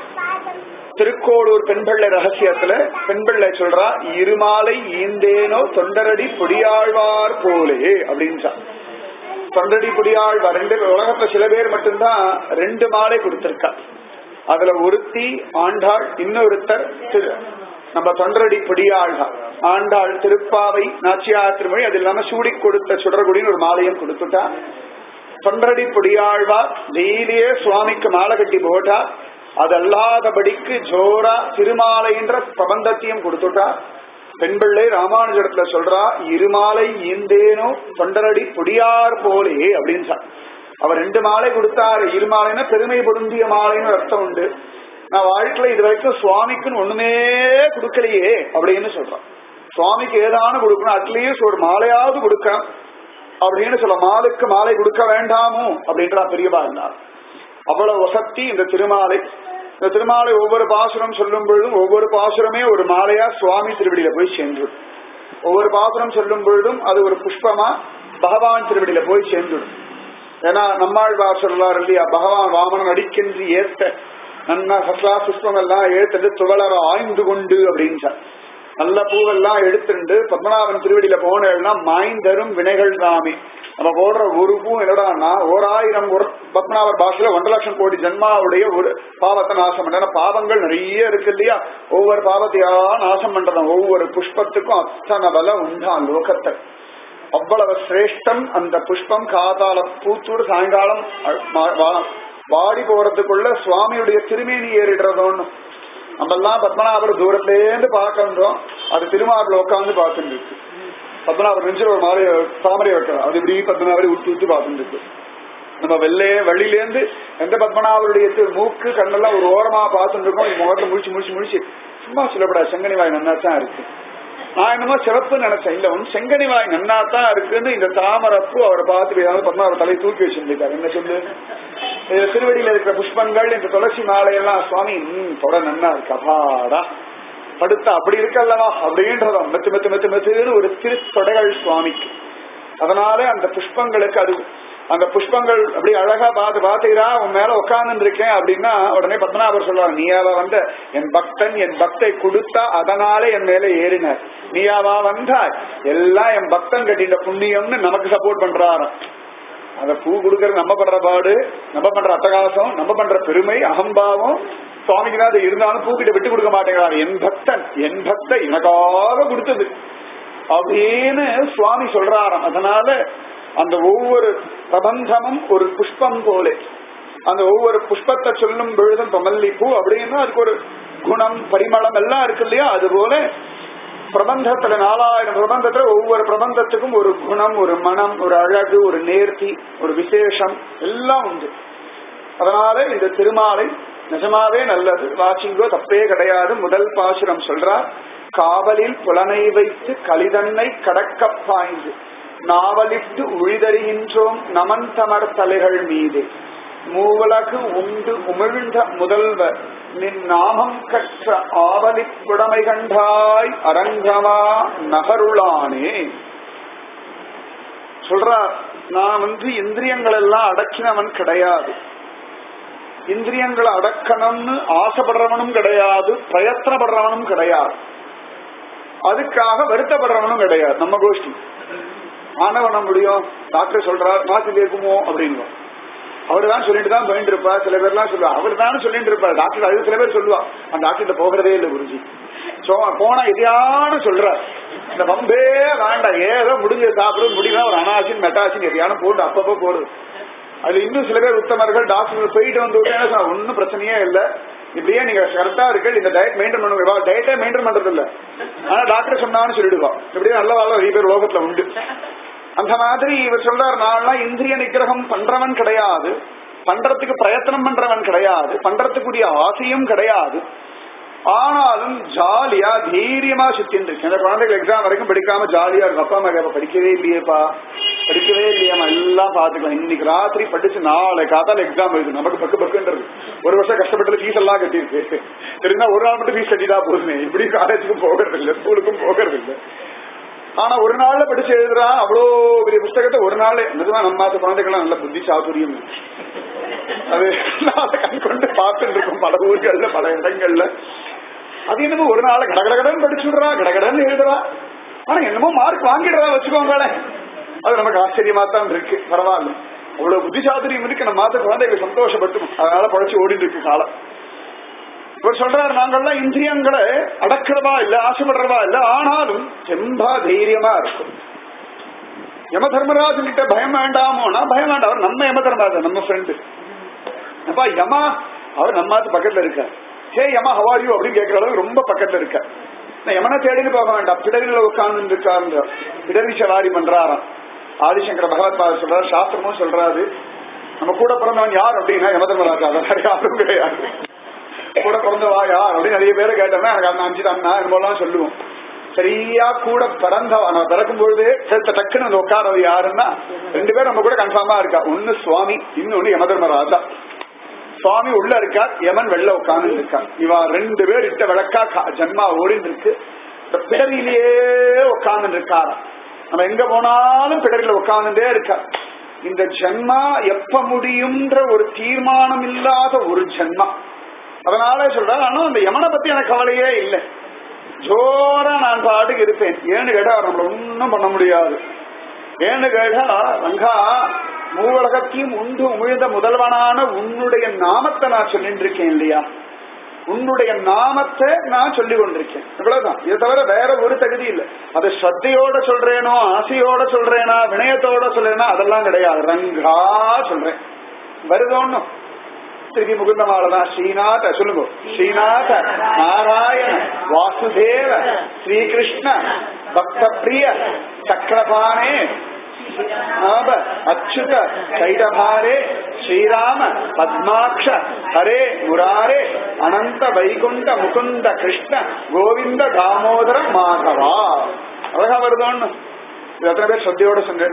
திருக்கோளூர் பெண்பிள்ளை ரகசியத்துல பெண்பிள்ளை சொல்றா இருமாலை ஈந்தேனோ தொண்டரடி பொடியாழ்வார் போலே அப்படின்னு தொண்டடி பொடியாழ்வார் ரெண்டு உலகத்துல சில பேர் மட்டும்தான் ரெண்டு மாலை கொடுத்திருக்கா அதுல ஒருத்தி ஆண்டாள் இன்னொருத்தர் திரு நம்ம தொண்டரடி பொடியாழ்வார் ஆண்டாள் திருப்பாவை நாச்சியார் திருமொழி அது இல்லாம சூடி கொடுத்த சுடரகுடின்னு ஒரு மாலையும் கொடுத்துட்டா தொண்டரடி பொடியாழ்வார் டெய்லியே சுவாமிக்கு மாலை கட்டி போட்டா அது அல்லாதபடிக்கு ஜோரா திருமாலைன்ற பிரபந்தத்தையும் கொடுத்துட்டா பெண்பிள்ளை ராமானுஜத்துல சொல்றா இருமாலை ஈந்தேனோ தொண்டரடி பொடியார் போலே அப்படின்னு சொல் அவர் ரெண்டு மாலை கொடுத்தாரு இருமாலைன்னா பெருமை பொருந்திய மாலைன்னு அர்த்தம் உண்டு நான் வாழ்க்கையில இது வரைக்கும் சுவாமிக்குன்னு ஒண்ணுமே கொடுக்கலையே அப்படின்னு சொல்றான் சுவாமிக்கு ஏதானு கொடுக்கணும் அட்லீஸ்ட் ஒரு மாலையாவது கொடுக்கணும் அப்படின்னு சொல்ல மாலுக்கு மாலை கொடுக்க வேண்டாமோ அப்படின்றா பெரியவா இருந்தார் அவ்வளவு வசத்தி இந்த திருமாலை இந்த திருமாலை ஒவ்வொரு பாசுரம் சொல்லும் பொழுதும் ஒவ்வொரு பாசுரமே ஒரு மாலையா சுவாமி திருவடியில போய் சென்று ஒவ்வொரு பாசுரம் சொல்லும் பொழுதும் அது ஒரு புஷ்பமா பகவான் திருவடியில போய் சேர்ந்துடும் ஏன்னா நம்மாழ்வார் சொல்றார் இல்லையா பகவான் வாமனன் அடிக்கென்று ஏத்த நன்னா சஸ்லா புஷ்பம் எல்லாம் ஏத்தது துவளர ஆய்ந்து கொண்டு அப்படின்னு நல்ல பூவெல்லாம் எடுத்துண்டு பத்மநாபன் திருவடியில போனேன்னா மாய்ந்தரும் வினைகள் தாமே நம்ம போடுற ஒரு பூ என்னடான்னா ஓராயிரம் ஒரு பத்மநாபர் பாஷையில ஒன்றரை லட்சம் கோடி ஜென்மாவுடைய ஒரு பாவத்தை நாசம் பண்ற பாவங்கள் நிறைய இருக்கு இல்லையா ஒவ்வொரு பாவத்தையா நாசம் பண்றதான் ஒவ்வொரு புஷ்பத்துக்கும் அத்தனை பலம் உண்டான் லோகத்தை அவ்வளவு சிரேஷ்டம் அந்த புஷ்பம் காதால பூத்தூர் சாயங்காலம் அ- மா- வா- வாடி போறதுக்குள்ள சுவாமியுடைய திருமேனி ஏறிடுறதோன்னு நம்ம எல்லாம் பத்மநாபர் தூரத்திலேருந்து பார்க்கறோம் அது திருமாவளி உட்காந்து பார்த்துட்டு இருக்கு பத்மநாபர் நெஞ்சில் ஒரு மாலை தாமரை வைக்கலாம் அது இப்படி பத்மநாபரை உத்து உத்து பார்த்துட்டு இருக்கு நம்ம வெள்ளையே வழியிலேருந்து எந்த பத்மநாபருடைய திரு- மூக்கு கண்ணெல்லாம் ஒரு ஓரமா பார்த்துட்டு இருக்கோம் இது முகத்துல முடிச்சு முடிச்சு முடிச்சு சும்மா சொல்லப்படாது செங்கனி வாய் நன்னா தான் இருக்கு நான் என்னமோ சிவப்பு நினைச்சேன் இல்ல ஒன்னு செங்கனி வாய் நன்னா தான் இருக்குன்னு இந்த தாமரப்பு அவரை பார்த்து ஏதாவது பத்மநாபர் தலையை தூக்கி வச்சிருந்திருக்காரு என்ன சொல்லு இது திருவடியில இருக்கிற புஷ்பங்கள் இந்த துளசி மாலையெல்லாம் சுவாமி ம் தொட நன்னா இருக்கு அபாடா படுத்தா அப்படி இருக்கல்லவா அப்படின்றத மெத்து மெத்து மெத்து மெத்துன்னு ஒரு திருத்தொடைகள் சுவாமிக்கு அதனால அந்த புஷ்பங்களுக்கு அது அந்த புஷ்பங்கள் அப்படி அழகா பார்த்து பாத்தீரா உன் மேல உட்கார்ந்து இருக்கேன் அப்படின்னா உடனே பத்மநாபர் சொல்றாரு நீயாவா வந்த என் பக்தன் என் பக்தை கொடுத்தா அதனால என் மேல ஏறினார் நீயாவா வந்தாய் எல்லாம் என் பக்தன் கட்டிட்ட புண்ணியம்னு நமக்கு சப்போர்ட் பண்றாராம் அந்த பூ கொடுக்கறது நம்ம பண்ற பாடு நம்ம பண்ற அட்டகாசம் நம்ம பண்ற பெருமை அகம்பாவம் சுவாமிக்கு தான் அது இருந்தாலும் பூக்கிட்ட விட்டு கொடுக்க மாட்டேங்கிறார் என் பக்தன் என் பக்தை எனக்காக கொடுத்தது அப்படின்னு சுவாமி சொல்றாராம் அதனால அந்த ஒவ்வொரு பிரபந்தமும் ஒரு புஷ்பம் போலே அந்த ஒவ்வொரு புஷ்பத்தை சொல்லும் பொழுதும் இப்ப மல்லிப்பூ அப்படின்னா அதுக்கு ஒரு குணம் பரிமளம் எல்லாம் இருக்கு இல்லையா அது போல பிரபந்தத்துல நாலாயிரம் பிரபந்தத்துல ஒவ்வொரு பிரபந்தத்துக்கும் ஒரு குணம் ஒரு மனம் ஒரு அழகு ஒரு நேர்த்தி ஒரு விசேஷம் எல்லாம் உண்டு அதனால இந்த திருமாலை நிஜமாவே நல்லது வாசிங்கோ தப்பே கிடையாது முதல் பாசுரம் சொல்றார் காவலில் புலனை வைத்து கலிதன்னை கடக்க பாய்ந்து நாவலிட்டு உழிதறிகின்றோம் நமன் தமர் தலைகள் மீது மூவலகு உண்டு உமிழ்ந்த முதல்வர் நின் நாமம் கற்ற ஆவலிப் புடமை கண்டாய் அரங்கமா நகருளானே சொல்றார் நான் வந்து இந்திரியங்கள் எல்லாம் அடக்கினவன் கிடையாது இந்திரியங்களை அடக்கணும்னு ஆசைப்படுறவனும் கிடையாது பிரயத்தனப்படுறவனும் கிடையாது அதுக்காக வருத்தப்படுறவனும் கிடையாது நம்ம கோஷ்டி ஆனா பண்ண முடியும் டாக்டர் சொல்றார் மாத்தி இருக்குமோ அப்படின்னு அவர் தான் சொல்லிட்டு தான் போயிட்டு இருப்பா சில பேர்லாம் சொல்லுவா அவர் தான் சொல்லிட்டு இருப்பார் டாக்டர் அது சில பேர் சொல்லுவா அந்த டாக்டர் போகிறதே இல்லை குருஜி சோ போனா எதையானு சொல்ற இந்த பம்பே வேண்டாம் ஏதோ முடிஞ்ச சாப்பிடுறது முடியல ஒரு அனாசின் மெட்டாசின் எதையானு போட்டு அப்பப்போ போடுது அதுல இன்னும் சில பேர் உத்தமர்கள் டாக்டர் போயிட்டு வந்து விட்டு ஒன்னும் பிரச்சனையே இல்லை இப்படியே நீங்க கரெக்டா இருக்கு இந்த டயட் மெயின்டைன் பண்ணுங்க டயட்டே மெயின்டைன் பண்றது இல்ல ஆனா டாக்டர் சொன்னான்னு சொல்லிடுவா இப்படியே நல்ல வாழ் நிறைய பேர் லோகத்துல உண்டு அந்த மாதிரி இவர் சொல்றாரு நான்லாம் இந்திரிய நிகிரகம் பண்றவன் கிடையாது பண்றதுக்கு பிரயத்தனம் பண்றவன் கிடையாது பண்றதுக்குரிய ஆசையும் கிடையாது ஆனாலும் ஜாலியா தைரியமா சுத்தின்னு இருக்கு இந்த குழந்தைகள் எக்ஸாம் வரைக்கும் படிக்காம ஜாலியா இருக்கும் அப்பா அம்மா கேப்பா படிக்கவே இல்லையேப்பா படிக்கவே இல்லையாமா எல்லாம் பாத்துக்கலாம் இன்னைக்கு ராத்திரி படிச்சு நாளை காத்தால எக்ஸாம் எழுது நமக்கு பக்கு பக்குன்றது ஒரு வருஷம் கஷ்டப்பட்டு ஃபீஸ் எல்லாம் கட்டிருக்கு தெரியுமா ஒரு நாள் மட்டும் ஃபீஸ் கட்டிதான் போதுமே இப்படி காலேஜுக்கும் போகிறது இல்லை ஸ்கூலுக்கும் போகிறது இல்லை ஆனா ஒரு நாள்ல படிச்சு எழுதுறா அவ்வளோ பெரிய புஸ்தகத்தை ஒரு நாள் நிஜமா நம்ம மாத்த குழந்தைகள்லாம் நல்ல புத்தி சாதுரியம் இருக்கு. அது அதை கண் கொண்டு பார்த்துட்டு இருக்கும் பல ஊர்கள்ல பல இடங்கள்ல அது என்னமோ ஒரு நாள் கடகடகடன் படிச்சுடுறா கடகடன் எழுதுறா ஆனா என்னமோ மார்க் வாங்கிடுறா வச்சுக்கோங்களேன் அது நமக்கு ஆச்சரியமா தான் இருக்கு பரவாயில்ல அவ்வளவு புத்தி சாதுரியம் இருக்கு நம்ம மாத்த குழந்தைகள் சந்தோஷப்பட்டு அதனால பழச்சு ஓடிட்டு இருக்கு காலம் இவர் சொல்றாரு நாங்கள்லாம் இந்திரியங்களை அடக்கிறவா இல்ல ஆசைப்படுறவா இல்ல ஆனாலும் செம்பா தைரியமா இருக்கும் யம தர்மராஜன் கிட்ட பயம் வேண்டாமோனா பயம் வேண்டாம் அவர் நம்ம யம தர்மராஜன் நம்ம ஃப்ரெண்டு அப்பா யமா அவர் நம்மாத்து பக்கத்துல இருக்கார் ஹே யமா ஹவாரியோ அப்படின்னு கேட்கிற அளவுக்கு ரொம்ப பக்கத்துல இருக்கார் நான் யமனை தேடின்னு போக வேண்டாம் பிடரில உட்கார்ந்து இருக்காருன்ற பிடரி சவாரி பண்றாராம் ஆதிசங்கர பகவத் பாதர் சொல்றாரு சாஸ்திரமும் சொல்றாரு நம்ம கூட பிறந்தவன் யார் அப்படின்னா யம தர்மராஜா வேற யாரும் கிடையாது கூட பிறந்தவா யார் அப்படின்னு நிறைய பேரை கேட்டோம்னா எனக்கு அந்த அஞ்சு அண்ணா என்னமோலாம் சொல்லுவோம் சரியா கூட பிறந்தவா நான் பிறக்கும் பொழுது சேர்த்த டக்குன்னு வந்து உட்காரது யாருன்னா ரெண்டு பேரும் நம்ம கூட கன்ஃபார்மா இருக்கா ஒன்னு சுவாமி இன்னொன்னு யமதர்மராஜா சுவாமி உள்ள இருக்கார் யமன் வெளில உட்கார்ந்து இருக்கார் இவா ரெண்டு பேர் இட்ட விளக்கா கா- ஜன்மா ஓடின்னு இருக்கு இந்த பிடரியிலேயே உட்கார்ந்து இருக்காரா நம்ம எங்க போனாலும் பிடரில உட்கார்ந்துட்டே இருக்கார் இந்த ஜென்மா எப்ப முடியும்ன்ற ஒரு தீர்மானம் இல்லாத ஒரு ஜென்மா அதனால சொல்றேன் ஆனா அந்த யமனை பத்தி எனக்கு கவலையே இல்லை ஜோரா நான் பாட்டுக்கு இருப்பேன் ஏன்னு கேட்டா அவர் நம்மள ஒன்னும் பண்ண முடியாது ஏன்னு கேட்டா ரங்கா மூவலகத்தையும் உண்டு உமிழ்ந்த முதல்வனான உன்னுடைய நாமத்தை நான் சொல்லிட்டு இருக்கேன் இல்லையா உன்னுடைய நாமத்தை நான் சொல்லி கொண்டிருக்கேன் இவ்வளவுதான் இதை தவிர வேற ஒரு தகுதி இல்லை அது ஸ்ரத்தையோட சொல்றேனோ ஆசையோட சொல்றேனா வினயத்தோட சொல்றேனா அதெல்லாம் கிடையாது ரங்கா சொல்றேன் வருதோன்னும் திருப்பி முகுந்தமாலதான் ஸ்ரீநாத சொல்லுங்க ஸ்ரீநாத நாராயண வாசுதேவ ஸ்ரீகிருஷ்ண பக்த பிரிய சக்கரபாணே ஆப அச்சுத கைடபாரே ஸ்ரீராம பத்மாட்ச ஹரே முராரே அனந்த வைகுண்ட முகுந்த கிருஷ்ண கோவிந்த தாமோதர மாதவா அழகா வருதோன்னு இது எத்தனை பேர் சத்தியோட சொன்னேன்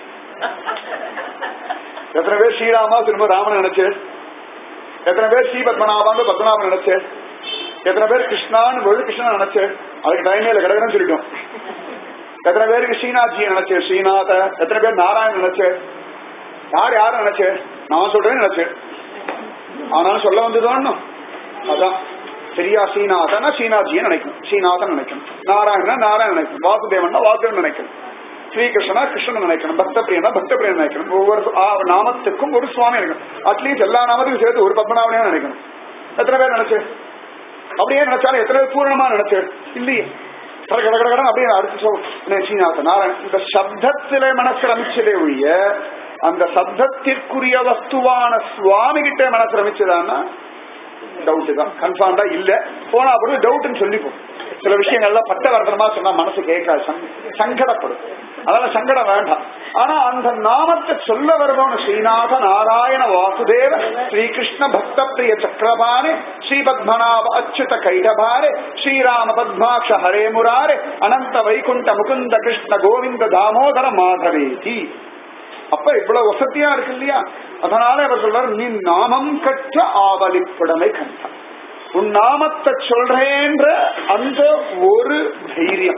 எத்தனை பேர் ஸ்ரீராமா திரும்ப ராமன் நினைச்சு எத்தனை பேர் ஸ்ரீ பத்மநாபாந்து பத்மநாபன் நினைச்சு எத்தனை பேர் கிருஷ்ணான்னு பொழுது கிருஷ்ணன் நினைச்சு அதுக்கு டைமே இல்லை கிடக்குன்னு சொல்லிட்டோம் எத்தனை பேருக்கு ஸ்ரீநாத்ஜி நினைச்சு ஸ்ரீநாத எத்தனை பேர் நாராயணன் நினைச்சு யார் யாரும் நினைச்சு நான் சொல்றேன்னு நினைச்சு ஆனாலும் சொல்ல வந்ததுன்னு அதான் சரியா ஸ்ரீநாதனா ஸ்ரீநாத்ஜியை நினைக்கணும் ஸ்ரீநாதன் நினைக்கணும் நாராயணனா நாராயணன் நினைக்கணும் வாசுதேவனா வாசுதேவன் நினைக்கணும் ஸ்ரீகிருஷ்ணனா கிருஷ்ணன் நினைக்கணும் பக்த பிரியனா பக்த பிரியன் நினைக்கணும் ஒவ்வொரு ஆ, நாமத்துக்கும் ஒரு சுவாமி நினைக்கணும் அட்லீஸ்ட் எல்லா நாமத்துக்கும் சேர்த்து ஒரு பத்மநாபனையும் நினைக்கணும் எத்தனை பேர் நினைச்சு அப்படியே நினைச்சாலும் எத்தனை பேர் பூரணமா நினைச்சு இல்லையே கட கட கட கடன் அப்படியே அடுத்து சொல் ஸ்ரீநாத நாராயணன் இந்த சப்தத்திலே மனசு ரமிச்சதே ஒழிய அந்த சப்தத்திற்குரிய வஸ்துவான சுவாமி கிட்ட மனசு ரமிச்சதான்னா டவுட் தான் கன்ஃபார்ம்டா இல்ல போனா அப்படி டவுட்னு சொல்லிப்போம் சில விஷயங்கள்லாம் பட்டவர்த்தனமா சொன்னா மனசு கேட்காது சங்க- சங்கடப்படும் அதனால சங்கடம் வேண்டாம் ஆனா அந்த நாமத்தை சொல்ல வருவோம் ஸ்ரீநாத நாராயண வாசுதேவ ஸ்ரீகிருஷ்ண பக்த பிரிய சக்கரபாணி ஸ்ரீ பத்மநாப அச்சுத கைடபாரே ஸ்ரீராம பத்மாட்ச ஹரே முராரே அனந்த வைகுண்ட முகுந்த கிருஷ்ண கோவிந்த தாமோதர மாதவேதி அப்ப இவ்வளவு வசதியா இருக்கு இல்லையா அதனால அவர் சொல்றாரு நீ நாமம் கற்ற ஆவலிப்புடமை கண்டா உன் நாமத்தை சொல்றேன்ற அந்த ஒரு தைரியம்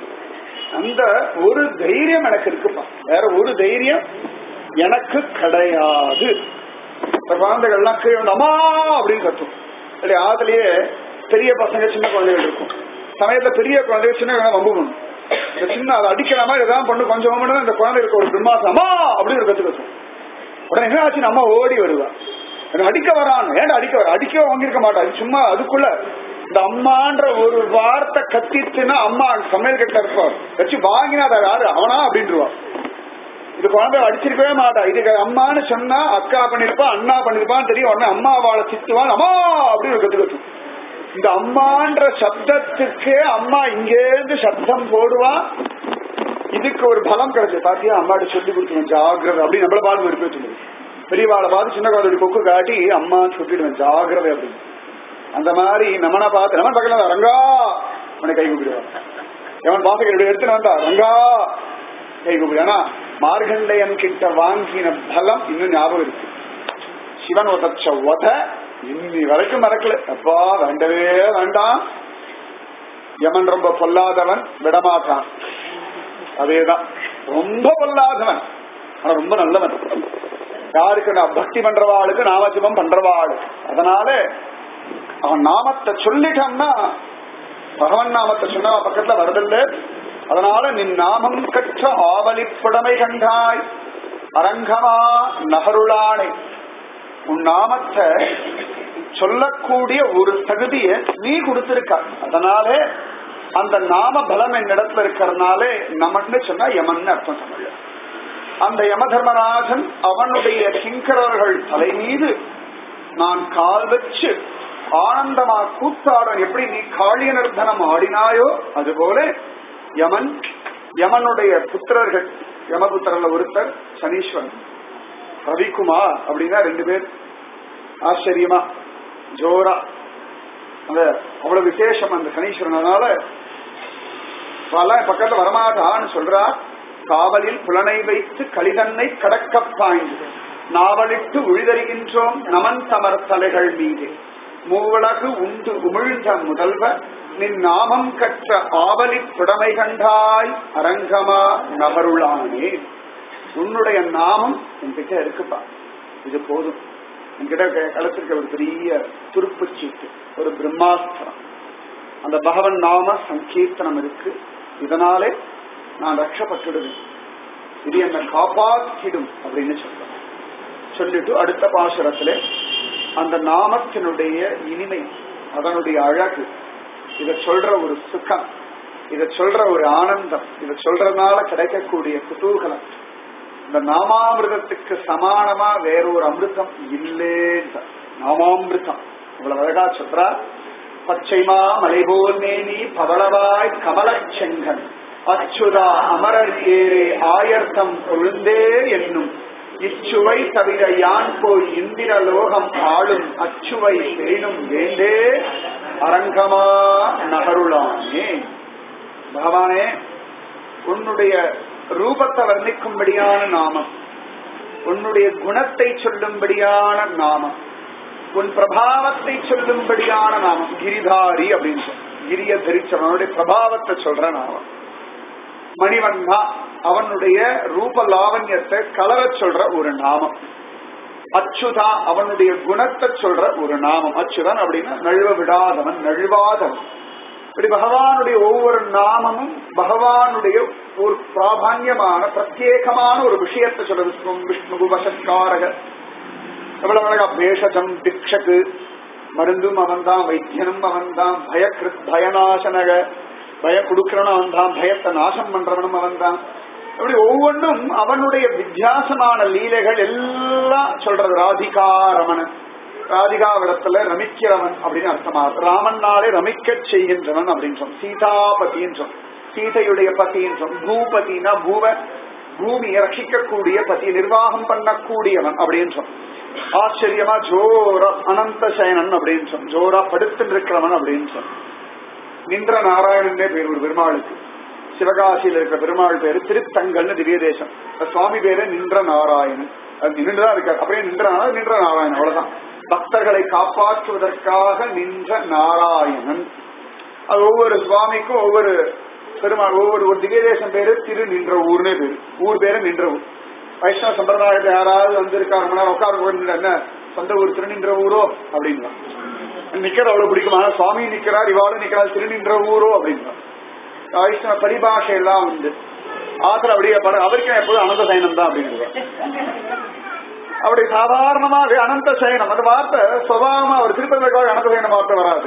அந்த ஒரு தைரியம் எனக்கு இருக்குப்பா வேற ஒரு தைரியம் எனக்கு கிடையாது இந்த குழந்தைகள்லாம் கீழே வந்து, அம்மா அப்படின்னு கத்தும் இல்லையா ஆத்துலயே பெரிய பசங்க சின்ன குழந்தைகள் இருக்கும் சமயத்துல பெரிய குழந்தைகள் சின்ன குழந்தை வம்பு பண்ணும் இந்த சின்ன அதை அடிக்கிற மாதிரி ஏதாவது பண்ணு கொஞ்சம் மட்டும் இந்த குழந்தைகளுக்கு ஒரு பிரம்மாசம் அம்மா அப்படின்னு ஒரு கத்து கத்தும் உடனே என்ன ஆச்சு அம்மா ஓடி வருவா எனக்கு அடிக்க வரான் ஏன்டா அடிக்க வர அடிக்க வாங்கியிருக்க மாட்டா அது சும்மா அதுக்குள்ள இந்த அம்மான்ற ஒரு வார்த்தை கத்திச்சுன்னா அம்மா சமையல் கட்டில இருப்பார் வச்சு வாங்கினா அதை யாரு அவனா அப்படின்ட்டுருவா இது குழந்தை அடிச்சிருக்கவே மாட்டா இதுக்கு அம்மான்னு சொன்னா அக்கா பண்ணிருப்பா அண்ணா பண்ணிருப்பான்னு தெரியும் உடனே அம்மா அவளை திட்டுவான் அம்மா அப்படின்னு கத்து கத்து இந்த அம்மான்ற சப்தத்துக்கு அம்மா இங்கேருந்து சப்தம் போடுவா இதுக்கு ஒரு பலம் கிடைச்சது பாத்தியா அம்மாட்ட சொல்லி கொடுத்துருவேன் ஜாகிரதை அப்படின்னு நம்மள பாடு ஒரு பேர் சொல்லுது பெரியவாளை பார்த்து சின்ன குழந்தை கொக்கு காட்டி அம்மான்னு சொல்லிடுவேன் ஜாகிரதை அப்படின்னு அந்த மாதிரி நம்மனை பார்த்து நம்ம பக்கத்துல ரங்கா அவனை கை கூப்பிடுவான் எவன் பாசகருடைய எடுத்துன்னு வந்தா ரங்கா கை கூப்பிடு ஆனா மார்கண்டையன் கிட்ட வாங்கின பலம் இன்னும் ஞாபகம் இருக்கு சிவன் உதச்ச உத இன்னி வரைக்கும் மறக்கல அப்பா வேண்டவே வேண்டாம் யமன் ரொம்ப பொல்லாதவன் விடமாட்டான் அதேதான் ரொம்ப பொல்லாதவன் ஆனா ரொம்ப நல்லவன் யாருக்கு நான் பக்தி பண்றவாளுக்கு நாமஜபம் பண்றவாளுக்கு அதனால அவன் நாமத்தை சொல்லிட்டான்னா பகவன் நாமத்தை சொன்னா பக்கத்துல வரதில்லை அதனால நின் நாமம் கற்ற ஆவலிப்புடமை கண்டாய் அரங்கமா நகருளானே உன் நாமத்தை சொல்லக்கூடிய ஒரு தகுதிய நீ கொடுத்திருக்க அதனால அந்த நாம பலம் என்னிடத்துல இருக்கிறதுனாலே நமன்னு சொன்னா யமன் அர்த்தம் தமிழ் அந்த யம தர்மராஜன் அவனுடைய கிங்கரர்கள் தலை மீது நான் கால் வச்சு ஆனந்தமா கூத்தாடன் எப்படி நீ காளிய நிர்தனம் ஆடினாயோ அதுபோல யமன் யமனுடைய புத்திரர்கள் யமபுத்திரர்ல ஒருத்தர் சனீஸ்வரன் ரவிக்குமார் அப்படின்னா ரெண்டு பேர் ஆச்சரியமா ஜோரா அந்த அவ்வளவு விசேஷம் அந்த சனீஸ்வரனால பல பக்கத்துல வரமாட்டான்னு சொல்றா காவலில் புலனை வைத்து கலிதன்னை கடக்க பாய்ந்து நாவலிட்டு உழிதறிகின்றோம் நமன் தமர் தலைகள் மீது மூவலகு உண்டு உமிழ்ந்த முதல்வ நின் நாமம் கற்ற ஆவலி புடமை கண்டாய் அரங்கமா நகருளானே உன்னுடைய நாமம் என்கிட்ட இருக்குப்பா இது போதும் என்கிட்ட களத்திருக்க ஒரு பெரிய துருப்பு சீட்டு ஒரு பிரம்மாஸ்திரம் அந்த பகவன் நாம சங்கீர்த்தனம் இருக்கு இதனாலே நான் ரட்சப்பட்டுடுவேன் இது என்னை காப்பாற்றிடும் அப்படின்னு சொல்றேன் சொல்லிட்டு அடுத்த பாசுரத்திலே அந்த நாமத்தினுடைய இனிமை அதனுடைய அழகு இத சொல்ற ஒரு சுகம் இத சொல்ற ஒரு ஆனந்தம் இத சொல்றதுனால கிடைக்கக்கூடிய குதூகலம் இந்த நாமாமிருதத்துக்கு சமானமா வேறொரு அமிர்தம் இல்லேன்ற நாமாமிருதம் இவ்வளவு அழகா சொல்றா பச்சைமா மலைபோல் மேனி பவளவாய் கமலச் செங்கன் அச்சுதா அமரர் ஏரே ஆயர்த்தம் கொழுந்தே என்னும் இச்சுவை தவிர யான் போய் இந்திர லோகம் ஆளும் அச்சுவை பெரினும் வேண்டே அரங்கமா நகருளானே பகவானே உன்னுடைய ரூபத்தை வர்ணிக்கும்படியான நாமம் உன்னுடைய குணத்தை சொல்லும்படியான நாமம் உன் பிரபாவத்தை சொல்லும்படியான நாமம் கிரிதாரி அப்படின்னு சொல்ல கிரிய தரிச்சவனுடைய பிரபாவத்தை சொல்ற நாமம் மணிவண்ணா அவனுடைய ரூப லாவண்யத்தை கலர சொல்ற ஒரு நாமம் அச்சுதா அவனுடைய குணத்தை சொல்ற ஒரு நாமம் அச்சுதன் அப்படின்னா நழுவ விடாதவன் நழுவாதவன் இப்படி பகவானுடைய ஒவ்வொரு நாமமும் பகவானுடைய ஒரு பிராபான்யமான பிரத்யேகமான ஒரு விஷயத்தை சொல்ற விஷ்ணு விஷ்ணு வசத்காரக எவ்வளவு அழகா பேஷஜம் திக்ஷக்கு மருந்தும் அவன்தான் வைத்தியனும் அவன்தான் பயக்கிருத் பயநாசனக பய கொடுக்கிறவனும் அவன்தான் பயத்தை நாசம் பண்றவனும் அவன்தான் அப்படி ஒவ்வொன்றும் அவனுடைய வித்தியாசமான லீலைகள் எல்லாம் சொல்றது ராதிகா ரமணன் ராதிகாவிடத்துல ரமிக்கிறவன் அப்படின்னு அர்த்தமா ராமன்னாலே ரமிக்க செய்கின்றவன் அப்படின்னு சொல் சீதாபதின்னு சொல் சீதையுடைய பதின்னு சொல் பூபதினா பூவ பூமியை ரட்சிக்கக்கூடிய பதி நிர்வாகம் பண்ணக்கூடியவன் அப்படின்னு சொல் ஆச்சரியமா ஜோரா அனந்த சயனன் அப்படின்னு சொல் ஜோரா படுத்து இருக்கிறவன் அப்படின்னு சொல் நின்ற நாராயணனே பேர் ஒரு பெருமாளுக்கு சிவகாசியில் இருக்கிற பெருமாள் பேரு திருத்தங்கல்னு திவ்ய தேசம் சுவாமி பேரு நின்ற நாராயணன் அது நின்றுதான் இருக்காரு அப்படியே நின்ற நாராயணன் நின்ற நாராயணன் அவ்வளவுதான் பக்தர்களை காப்பாற்றுவதற்காக நின்ற நாராயணன் அது ஒவ்வொரு சுவாமிக்கும் ஒவ்வொரு பெருமாள் ஒவ்வொரு ஒரு திவ்ய தேசம் பேரு திரு நின்ற ஊர்னே பேரு ஊர் பேரு நின்ற ஊர் வைஷ்ணவ சம்பிரதாயத்தை யாராவது வந்திருக்காரு மணி நேரம் உட்கார என்ன சொந்த ஊர் திருநின்ற ஊரோ அப்படிங்களா நிக்கிறது அவ்வளவு பிடிக்கும் ஆனா சுவாமி நிக்கிறார் இவாளும் நிக்கிறார் திருநின்ற ஊரோ அப்படிங்களா வைஷ்ணவ பரிபாஷை எல்லாம் உண்டு ஆத்திர அப்படியே பட அவருக்கும் எப்போதும் அனந்த சயனம் தான் அப்படிங்கிறார் அப்படி சாதாரணமாக அனந்த சயனம் அந்த வார்த்தை சுபாவமா அவர் திருப்பதிக்காக அனந்த சயனம் வார்த்தை வராது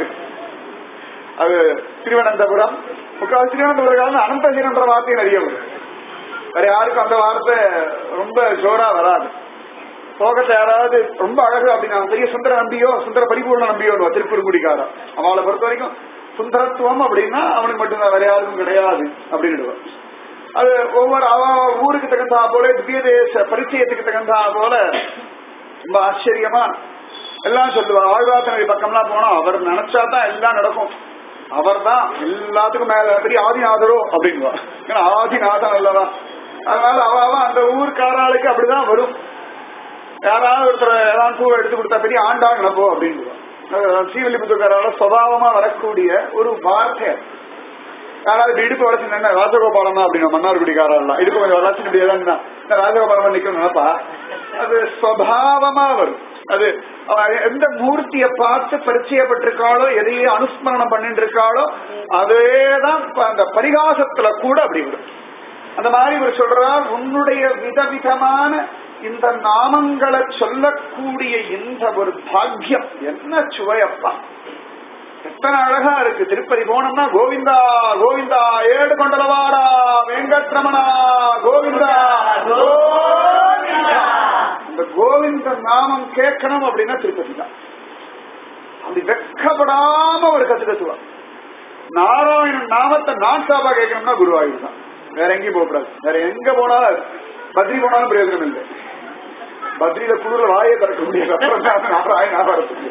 அது திருவனந்தபுரம் முக்கால் திருவனந்தபுரம் அனந்த சயனன்ற வார்த்தை நிறைய வரும் வேற யாருக்கும் அந்த வார்த்தை ரொம்ப ஜோரா வராது சோகத்தை யாராவது ரொம்ப அழகு அப்படின்னா பெரிய சுந்தர நம்பியோ சுந்தர பரிபூர்ண நம்பியோ திருப்பூர்குடிக்காரன் அவளை பொறுத்த வரைக்கும் சுந்தரத்துவம் அப்படின்னா அவனுக்கு மட்டும்தான் வேற யாருக்கும் கிடையாது அப்படின்னு அது ஒவ்வொரு அவ ஊருக்கு தகுந்தா போல திவ்ய தேச பரிச்சயத்துக்கு தகுந்தா போல ரொம்ப ஆச்சரியமா எல்லாம் சொல்லுவார் ஆழ்வாத்தனடி பக்கம்லாம் போனா அவர் நினைச்சாதான் எல்லாம் நடக்கும் அவர் தான் எல்லாத்துக்கும் மேல பெரிய ஆதிநாதரோ அப்படின்வா ஏன்னா ஆதிநாதன் அல்லவா அதனால அவ அவ அந்த ஊர்க்காராளுக்கு அப்படிதான் வரும் யாராவது ஒருத்தர் ஏதாவது பூவை எடுத்து கொடுத்தா பெரிய ஆண்டா நினைப்போ அப்படின்னு ஸ்ரீவில்லிபுத்தூர்காரால சுவாவமா வரக்கூடிய ஒரு வார்த்தை யாராவது இடுப்பு வளர்ச்சி என்ன ராஜகோபாலனா அப்படின்னு மன்னார்குடிக்காரெல்லாம் இடுப்பு கொஞ்சம் வளர்ச்சி இப்படியே தான் ராஜகோபாலம் நிக்கணும் நினைப்பா அது சுவாவமா வரும் அது அவ எந்த மூர்த்தியை பார்த்து பரிச்சயப்பட்டிருக்காளோ எதையே அனுஸ்மரணம் பண்ணிட்டு இருக்காளோ அதேதான் அந்த பரிகாசத்துல கூட அப்படி வரும் அந்த மாதிரி இவர் சொல்றார் உன்னுடைய விதவிதமான இந்த நாமங்களை சொல்லக்கூடிய இந்த ஒரு பாக்கியம் என்ன சுவையப்பா எத்தனை அழகா இருக்கு திருப்பதி போனோம்னா கோவிந்தா கோவிந்தா ஏடு கொண்டலவாடா வெங்கட்ரமணா கோவிந்தா கோவிந்தா இந்த கோவிந்த நாமம் கேட்கணும் அப்படின்னா திருப்பதி தான் அப்படி வெக்கப்படாம ஒரு கத்து கத்துவா நாராயணன் நாமத்தை நான் சாப்பா கேட்கணும்னா குருவாயூர் தான் வேற எங்கேயும் போகக்கூடாது வேற எங்க போனாலும் பத்ரி போனாலும் பிரயோஜனம் இல்லை பத்ரியில குளிர வாயை திறக்க முடியாது அப்புறம் தான் நாராயணா வரத்துக்கு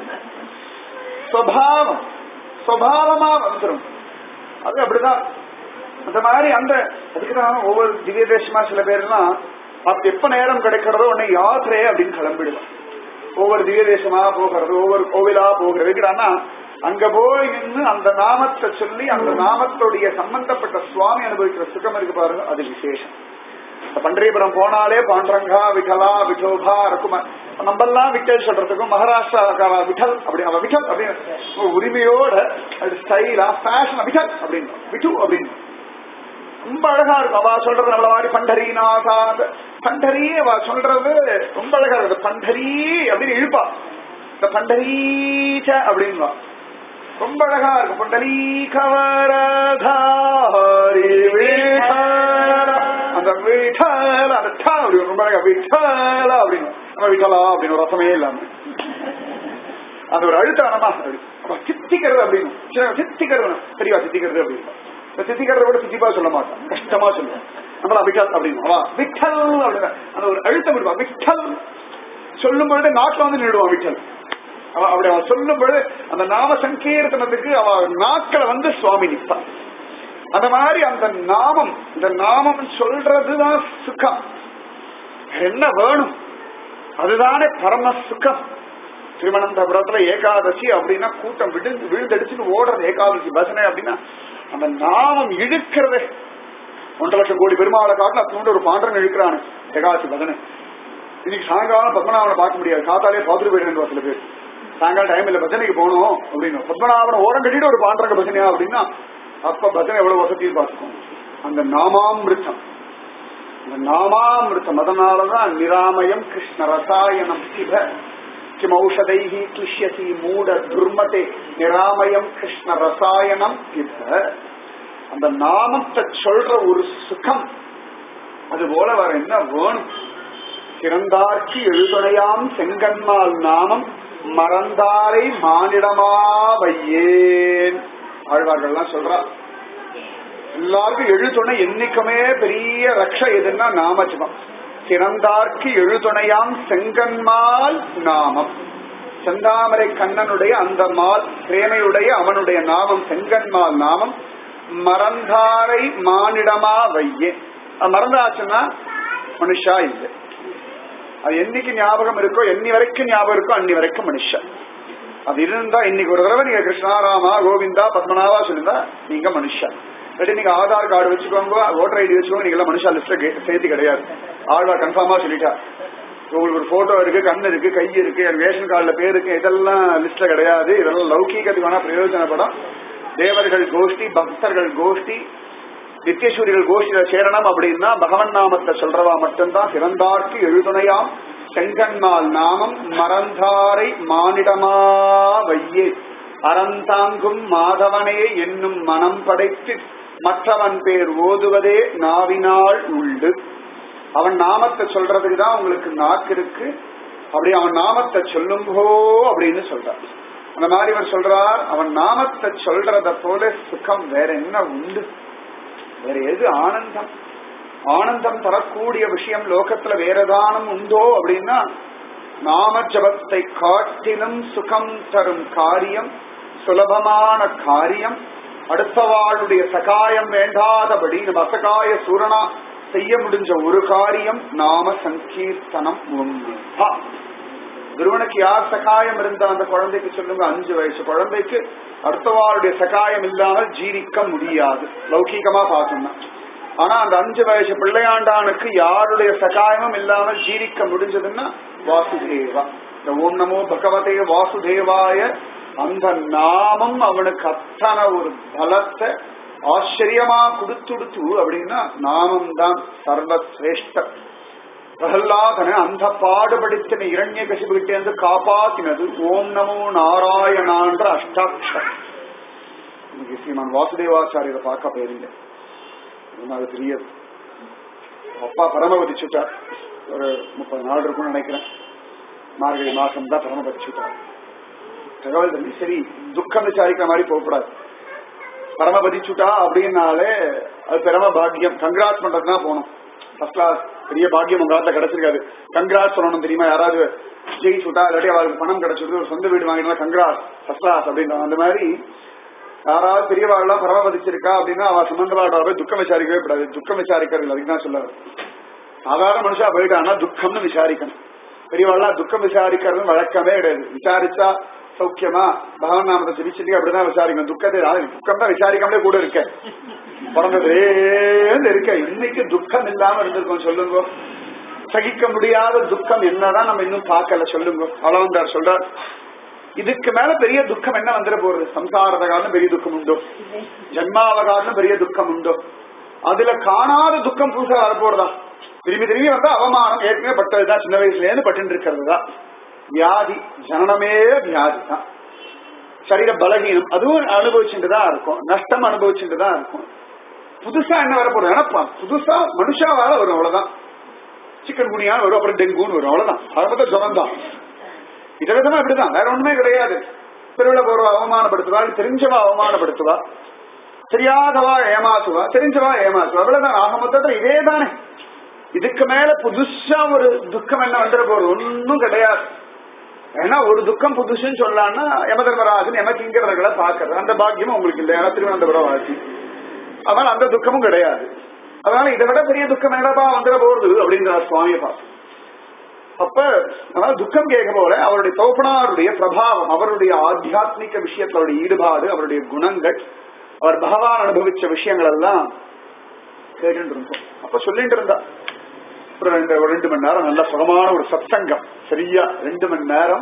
சுவாவம் சுவாவமா வந்துடும் அது அப்படிதான் அந்த மாதிரி அந்த அதுக்குதான் ஒவ்வொரு திவ்ய தேசமா சில பேர்லாம் அப்ப எப்ப நேரம் கிடைக்கிறதோ உடனே யாத்திரை அப்படின்னு கிளம்பிடுவோம் ஒவ்வொரு திவ்ய தேசமா போகிறது ஒவ்வொரு கோவிலா போகிறது இருக்கிறான்னா அங்க போய் நின்று அந்த நாமத்தை சொல்லி அந்த நாமத்துடைய சம்பந்தப்பட்ட சுவாமி அனுபவிக்கிற சுகம் இருக்கு பாருங்க அது விசேஷம் பண்டரிபுரம் போனாலே பாண்டரங்கா விட்டலா விட்டோபா இருக்குமா நம்மெல்லாம் விட்டல் சொல்றதுக்கும் மகாராஷ்டிரா விட்டல் அப்படி அவன் விட்டல் அப்படின்னு உரிமையோட அது ஸ்டைலா ஃபேஷன் விட்டல் அப்படின்னு விட்டு அப்படின்னு ரொம்ப அழகா இருக்கும் அவ சொல்றது நம்மள மாதிரி பண்டரிநாதா பண்டரி அவ சொல்றது ரொம்ப அழகா இருக்கு பண்டரி அப்படின்னு இழுப்பா இந்த பண்டரீச்ச அப்படின்வா ரொம்ப அழகா இருக்கும் பண்டலீ கவரதாரி அந்த விட்டல அந்த டா அப்படி ரொம்ப அழகா விட்டல அப்படின்னு நம்ம விட்டலா அப்படின்னு ஒரு ரசமே இல்லாம அந்த ஒரு அழுத்தமா சித்திக்கிறது அப்படின்னு சித்திக்கிறது தெரியவா சித்திக்கிறது அப்படின்னு சித்திக்கிறத விட சித்திப்பா சொல்ல மாட்டான் கஷ்டமா சொல்லுவான் நம்மளா விட்டல் அப்படின்னு அவா விட்டல் அப்படின்னு அந்த ஒரு அழுத்தம் விடுவா விட்டல் சொல்லும் பொழுது நாட்டில் வந்து நின்றுடுவான் விட்டல் அவ அப்படி அவன் சொல்லும் பொழுது அந்த நாம சங்கீர்த்தனத்துக்கு அவ நாட்களை வந்து சுவாமி நிற்பான் அந்த மாதிரி அந்த நாமம் இந்த நாமம் சொல்றதுதான் சுகம் என்ன வேணும் அதுதானே பரம சுகம் திருவனந்தபுரத்துல ஏகாதசி அப்படின்னா கூட்டம் விழுந்து விழுந்தடிச்சுட்டு ஓடுறது ஏகாதசி பசனை அப்படின்னா அந்த நாமம் இழுக்கிறதே ஒன்றரை லட்சம் கோடி பெருமாளை காட்டில் அத்தோண்டு ஒரு பாண்டரன் இழுக்கிறானு ஏகாதசி பசனை இன்னைக்கு சாயங்காலம் பத்மநாபனை பார்க்க முடியாது காத்தாலே பார்த்துட்டு போயிடுவேன் சில பேர் சாயங்காலம் டைம் இல்ல பஜனைக்கு போகணும் அப்படின்னு பத்மநாபனை ஓரம் கட்டிட்டு ஒரு பாண்டரங்க பஜனையா அப்படின்னா அப்ப பஜனை எவ்வளவு வசதியும் பார்த்துக்கோங்க அந்த நாமாமிருத்தம் அந்த நாமாமிருத்தம் அதனாலதான் நிராமயம் கிருஷ்ண ரசாயனம் சிவ கிமௌஷதைஹி கிளிஷ்யசி மூட துர்மதே நிராமயம் கிருஷ்ண ரசாயனம் பிப அந்த நாமத்தை சொல்ற ஒரு சுகம் அது போல வேற என்ன வேணும் சிறந்தார்க்கு எழுதுணையாம் செங்கன்மால் நாமம் மறந்தாரை மானிடமா வையேன் ஆழ்வார்கள்லாம் சொல்றா எல்லாருக்கும் எழுதுணை என்னைக்குமே பெரிய ரக்ஷ எதுன்னா நாமஜபம் சிறந்தார்க்கு எழுதுணையாம் செங்கன்மால் நாமம் செந்தாமரை கண்ணனுடைய அந்த மால் பிரேமையுடைய அவனுடைய நாமம் செங்கன்மால் நாமம் மறந்தாரை மானிடமா வையே அது மறந்தாச்சுன்னா மனுஷா இல்லை அது என்னைக்கு ஞாபகம் இருக்கோ என்னி வரைக்கும் ஞாபகம் இருக்கோ அன்னி வரைக்கும் மனுஷா அது இருந்தா இன்னைக்கு ஒரு தடவை நீங்க கிருஷ்ணாராமா கோவிந்தா பத்மநாபா சொல்லிருந்தா நீங்க மனுஷா இல்லாட்டி நீங்க ஆதார் கார்டு வச்சுக்கோங்க ஓட்டர் ஐடி வச்சுக்கோங்க நீங்க எல்லாம் மனுஷா லிஸ்ட்ல சேர்த்து கிடையாது ஆழ்வா கன்ஃபார்மா சொல்லிட்டா உங்களுக்கு ஒரு போட்டோ இருக்கு கண்ணு இருக்கு கை இருக்கு ரேஷன் கார்டுல பேர் இருக்கு இதெல்லாம் லிஸ்ட்ல கிடையாது இதெல்லாம் லௌகீகத்துக்கு வேணா பிரயோஜனப்படும் தேவர்கள் கோஷ்டி பக்தர்கள் கோஷ்டி நித்தியசூரிகள் கோஷ்டியில சேரணும் அப்படின்னா பகவன் நாமத்தை சொல்றவா மட்டும்தான் சிறந்தார்க்கு எழுதுணையாம் செங்கன்மால் நாமம் மறந்தாரை மானிடமா வையே அறந்தாங்கும் மாதவனே என்னும் மனம் படைத்து மற்றவன் பேர் ஓதுவதே நாவினால் உண்டு அவன் நாமத்தை சொல்றதுக்கு தான் உங்களுக்கு நாக்கு இருக்கு அப்படி அவன் நாமத்தை சொல்லும்போ அப்படின்னு சொல்றார் அந்த மாதிரி இவர் சொல்றார் அவன் நாமத்தை சொல்றத போல சுகம் வேற என்ன உண்டு வேற எது ஆனந்தம் ஆனந்தம் தரக்கூடிய விஷயம் லோகத்துல வேற ஏதானும் உண்டோ அப்படின்னா நாம ஜபத்தை காட்டிலும் சுகம் தரும் காரியம் சுலபமான காரியம் அடுத்தவாளுடைய சகாயம் வேண்டாதபடி நம்ம அசகாய சூரனா செய்ய முடிஞ்ச ஒரு காரியம் நாம சங்கீர்த்தனம் ஒன்று குருவனுக்கு யார் சகாயம் இருந்தா அந்த குழந்தைக்கு சொல்லுங்க அஞ்சு வயசு குழந்தைக்கு அடுத்தவாளுடைய சகாயம் இல்லாமல் ஜீவிக்க முடியாது லௌகீகமா பார்த்தோம்னா ஆனா அந்த அஞ்சு வயசு பிள்ளையாண்டானுக்கு யாருடைய சகாயமும் இல்லாமல் ஜீவிக்க முடிஞ்சதுன்னா வாசுதேவா இந்த ஓம் நமோ பகவதே வாசுதேவாய அந்த நாமம் அவனுக்கு அத்தனை ஒரு பலத்தை ஆச்சரியமா கொடுத்துடுத்து அப்படின்னா நாமம் தான் சர்வசிரேஷ்ட பிரகல்லாதனை அந்த பாடுபடுத்தின இரண்ய கசிபுகிட்டேந்து காப்பாத்தினது ஓம் நமோ நாராயணான்ற அஷ்டாட்சரம் இன்னைக்கு ஸ்ரீமான் வாசுதேவாச்சாரியரை பார்க்க போயிருந்தேன் அது தெரியாது அப்பா பரமபதிச்சுட்டார் ஒரு முப்பது நாள் இருக்கும்னு நினைக்கிறேன் மார்கழி மாசம் தான் பரமபதிச்சுட்டார் தகவல் தம்பி சரி துக்கம் விசாரிக்கிற மாதிரி போகக்கூடாது பரமபதிச்சுட்டா அப்படின்னாலே அது பெரும பாக்கியம் கங்க்ராட் பண்றதுனா போகணும் ஃபர்ஸ்ட் கிளாஸ் பெரிய பாக்கியம் உங்க காலத்துல கிடைச்சிருக்காது கங்க்ராட் சொல்லணும் தெரியுமா யாராவது ஜெயிச்சுட்டா இல்லாட்டி அவருக்கு பணம் கிடைச்சிருக்கு ஒரு சொந்த வீடு வாங்கினா கங்க்ராட் ஃபர்ஸ்ட் கிளாஸ் அப்படின்றாங்க அந்த மாதிரி யாராவது பெரியவாள்லாம் பரமபதிச்சிருக்கா அப்படின்னா அவ சம்பந்தப்பட்ட போய் துக்கம் விசாரிக்கவே கூடாது துக்கம் விசாரிக்கிறது அதுக்கு தான் சொல்ல சாதாரண மனுஷா போயிட்டான்னா துக்கம்னு விசாரிக்கணும் பெரியவாள்லாம் துக்கம் விசாரிக்கிறது வழக்கமே கிடையாது விசாரிச்சா சௌக்கியமா பகவான் நாமத்தை ஜெபிச்சுட்டு அப்படிதான் விசாரிக்கணும் துக்கத்தை துக்கம் தான் விசாரிக்காமலே கூட இருக்க பிறந்ததுலேருந்து இருக்க இன்னைக்கு துக்கம் இல்லாம இருந்திருக்கோம் சொல்லுங்க சகிக்க முடியாத துக்கம் என்னதான் நம்ம இன்னும் பார்க்கல சொல்லுங்க அவ்வளவுந்தார் சொல்றார் இதுக்கு மேல பெரிய துக்கம் என்ன வந்துட போறது சம்சாரத காலம் பெரிய துக்கம் உண்டோ ஜென்மாவ காலம் பெரிய துக்கம் உண்டோ அதுல காணாத துக்கம் புதுசா வரப்போறதா திரும்பி திரும்பி வந்தா அவமானம் ஏற்கனவே பட்டதுதான் சின்ன வயசுல இருந்து பட்டு இருக்கிறது தான் வியாதி ஜனனமே வியாதி தான் சரீர பலகீனம் அதுவும் அனுபவிச்சுட்டு தான் இருக்கும் நஷ்டம் அனுபவிச்சுட்டு தான் இருக்கும் புதுசா என்ன வரப்போறது ஏன்னா புதுசா மனுஷாவால வரும் அவ்வளவுதான் சிக்கன் குனியா வரும் அப்புறம் டெங்குன்னு வரும் அவ்வளவுதான் அதை பார்த்தா ஜுரம் தான் விதவிதமா இப்படிதான் வேற ஒண்ணுமே கிடையாது திருவிழா போறவா அவமானப்படுத்துவா தெரிஞ்சவா அவமானப்படுத்துவா தெரியாதவா ஏமாத்துவா தெரிஞ்சவா ஏமாத்துவா அவ்வளவுதான் ஆக மொத்தத்துல இதே தானே இதுக்கு மேல புதுசா ஒரு துக்கம் என்ன வந்துட போறது ஒன்னும் கிடையாது ஏன்னா ஒரு துக்கம் புதுசுன்னு சொல்லலாம்னா யமதர்மராஜன் யமகிங்கரர்களை பாக்குறது அந்த பாக்கியமும் உங்களுக்கு இல்லை ஏன்னா திருவனந்தபுரம் வாசி அதனால அந்த துக்கமும் கிடையாது அதனால இதை விட பெரிய துக்கம் என்னடா வந்துட போறது அப்படின்றார் சுவாமியை பார்த்து அப்ப அதனால துக்கம் கேட்க போல அவருடைய தோப்பனாருடைய பிரபாவம் அவருடைய ஆத்தியாத்மிக விஷயத்துல அவருடைய ஈடுபாடு அவருடைய குணங்கள் அவர் பகவான் அனுபவிச்ச விஷயங்கள் எல்லாம் கேட்டு இருந்தோம் அப்ப சொல்லிட்டு இருந்தா ஒரு ரெண்டு ஒரு ரெண்டு மணி நேரம் நல்ல சுகமான ஒரு சத்சங்கம் சரியா ரெண்டு மணி நேரம்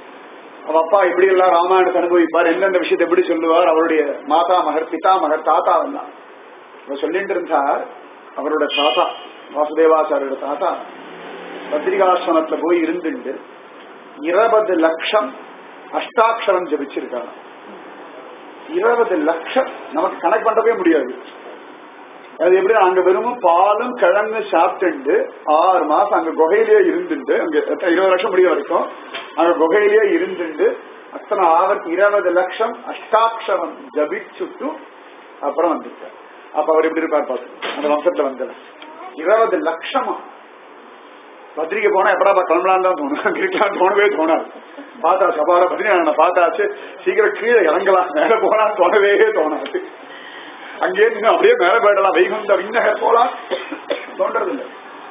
அவ அப்பா எப்படி எல்லாம் ராமாயணத்தை அனுபவிப்பார் எந்தெந்த விஷயத்தை எப்படி சொல்லுவார் அவருடைய மாதா மகர் பிதா மகர் தாத்தா எல்லாம் அவர் சொல்லிட்டு இருந்தார் அவரோட தாத்தா வாசுதேவாச்சாரியோட தாத்தா பத்ரிகாசிரமத்துல போய் இருந்துட்டு இருபது லட்சம் அஷ்டாட்சரம் ஜபிச்சிருக்காங்க இருபது லட்சம் நமக்கு கணக்கு பண்ணவே முடியாது அது எப்படி அங்க வெறும் பாலும் கிழங்கு சாப்பிட்டுண்டு ஆறு மாசம் அங்க குகையிலேயே இருந்துட்டு அங்க இருபது லட்சம் முடிய வரைக்கும் அங்க குகையிலேயே இருந்துட்டு அத்தனை ஆவர்த்தி இருபது லட்சம் அஷ்டாட்சரம் ஜபிச்சுட்டு அப்புறம் வந்துட்டார் அப்ப அவர் எப்படி இருப்பார் பார்த்து அந்த வம்சத்துல வந்தவர் இருபது லட்சமா பத்திரிக்கை போனா எப்படா கிளம்பலாம் தான் தோணும் அங்க இருக்கலாம் தோணவே தோணாது பார்த்தா சபால பத்திரிகை பார்த்தாச்சு சீக்கிரம் கீழே இறங்கலாம் மேல போலாம் தோணவே தோணாது அங்கே நின்று அப்படியே மேல போயிடலாம் வைகுந்த விண்ணகர் போலாம் தோன்றது இல்லை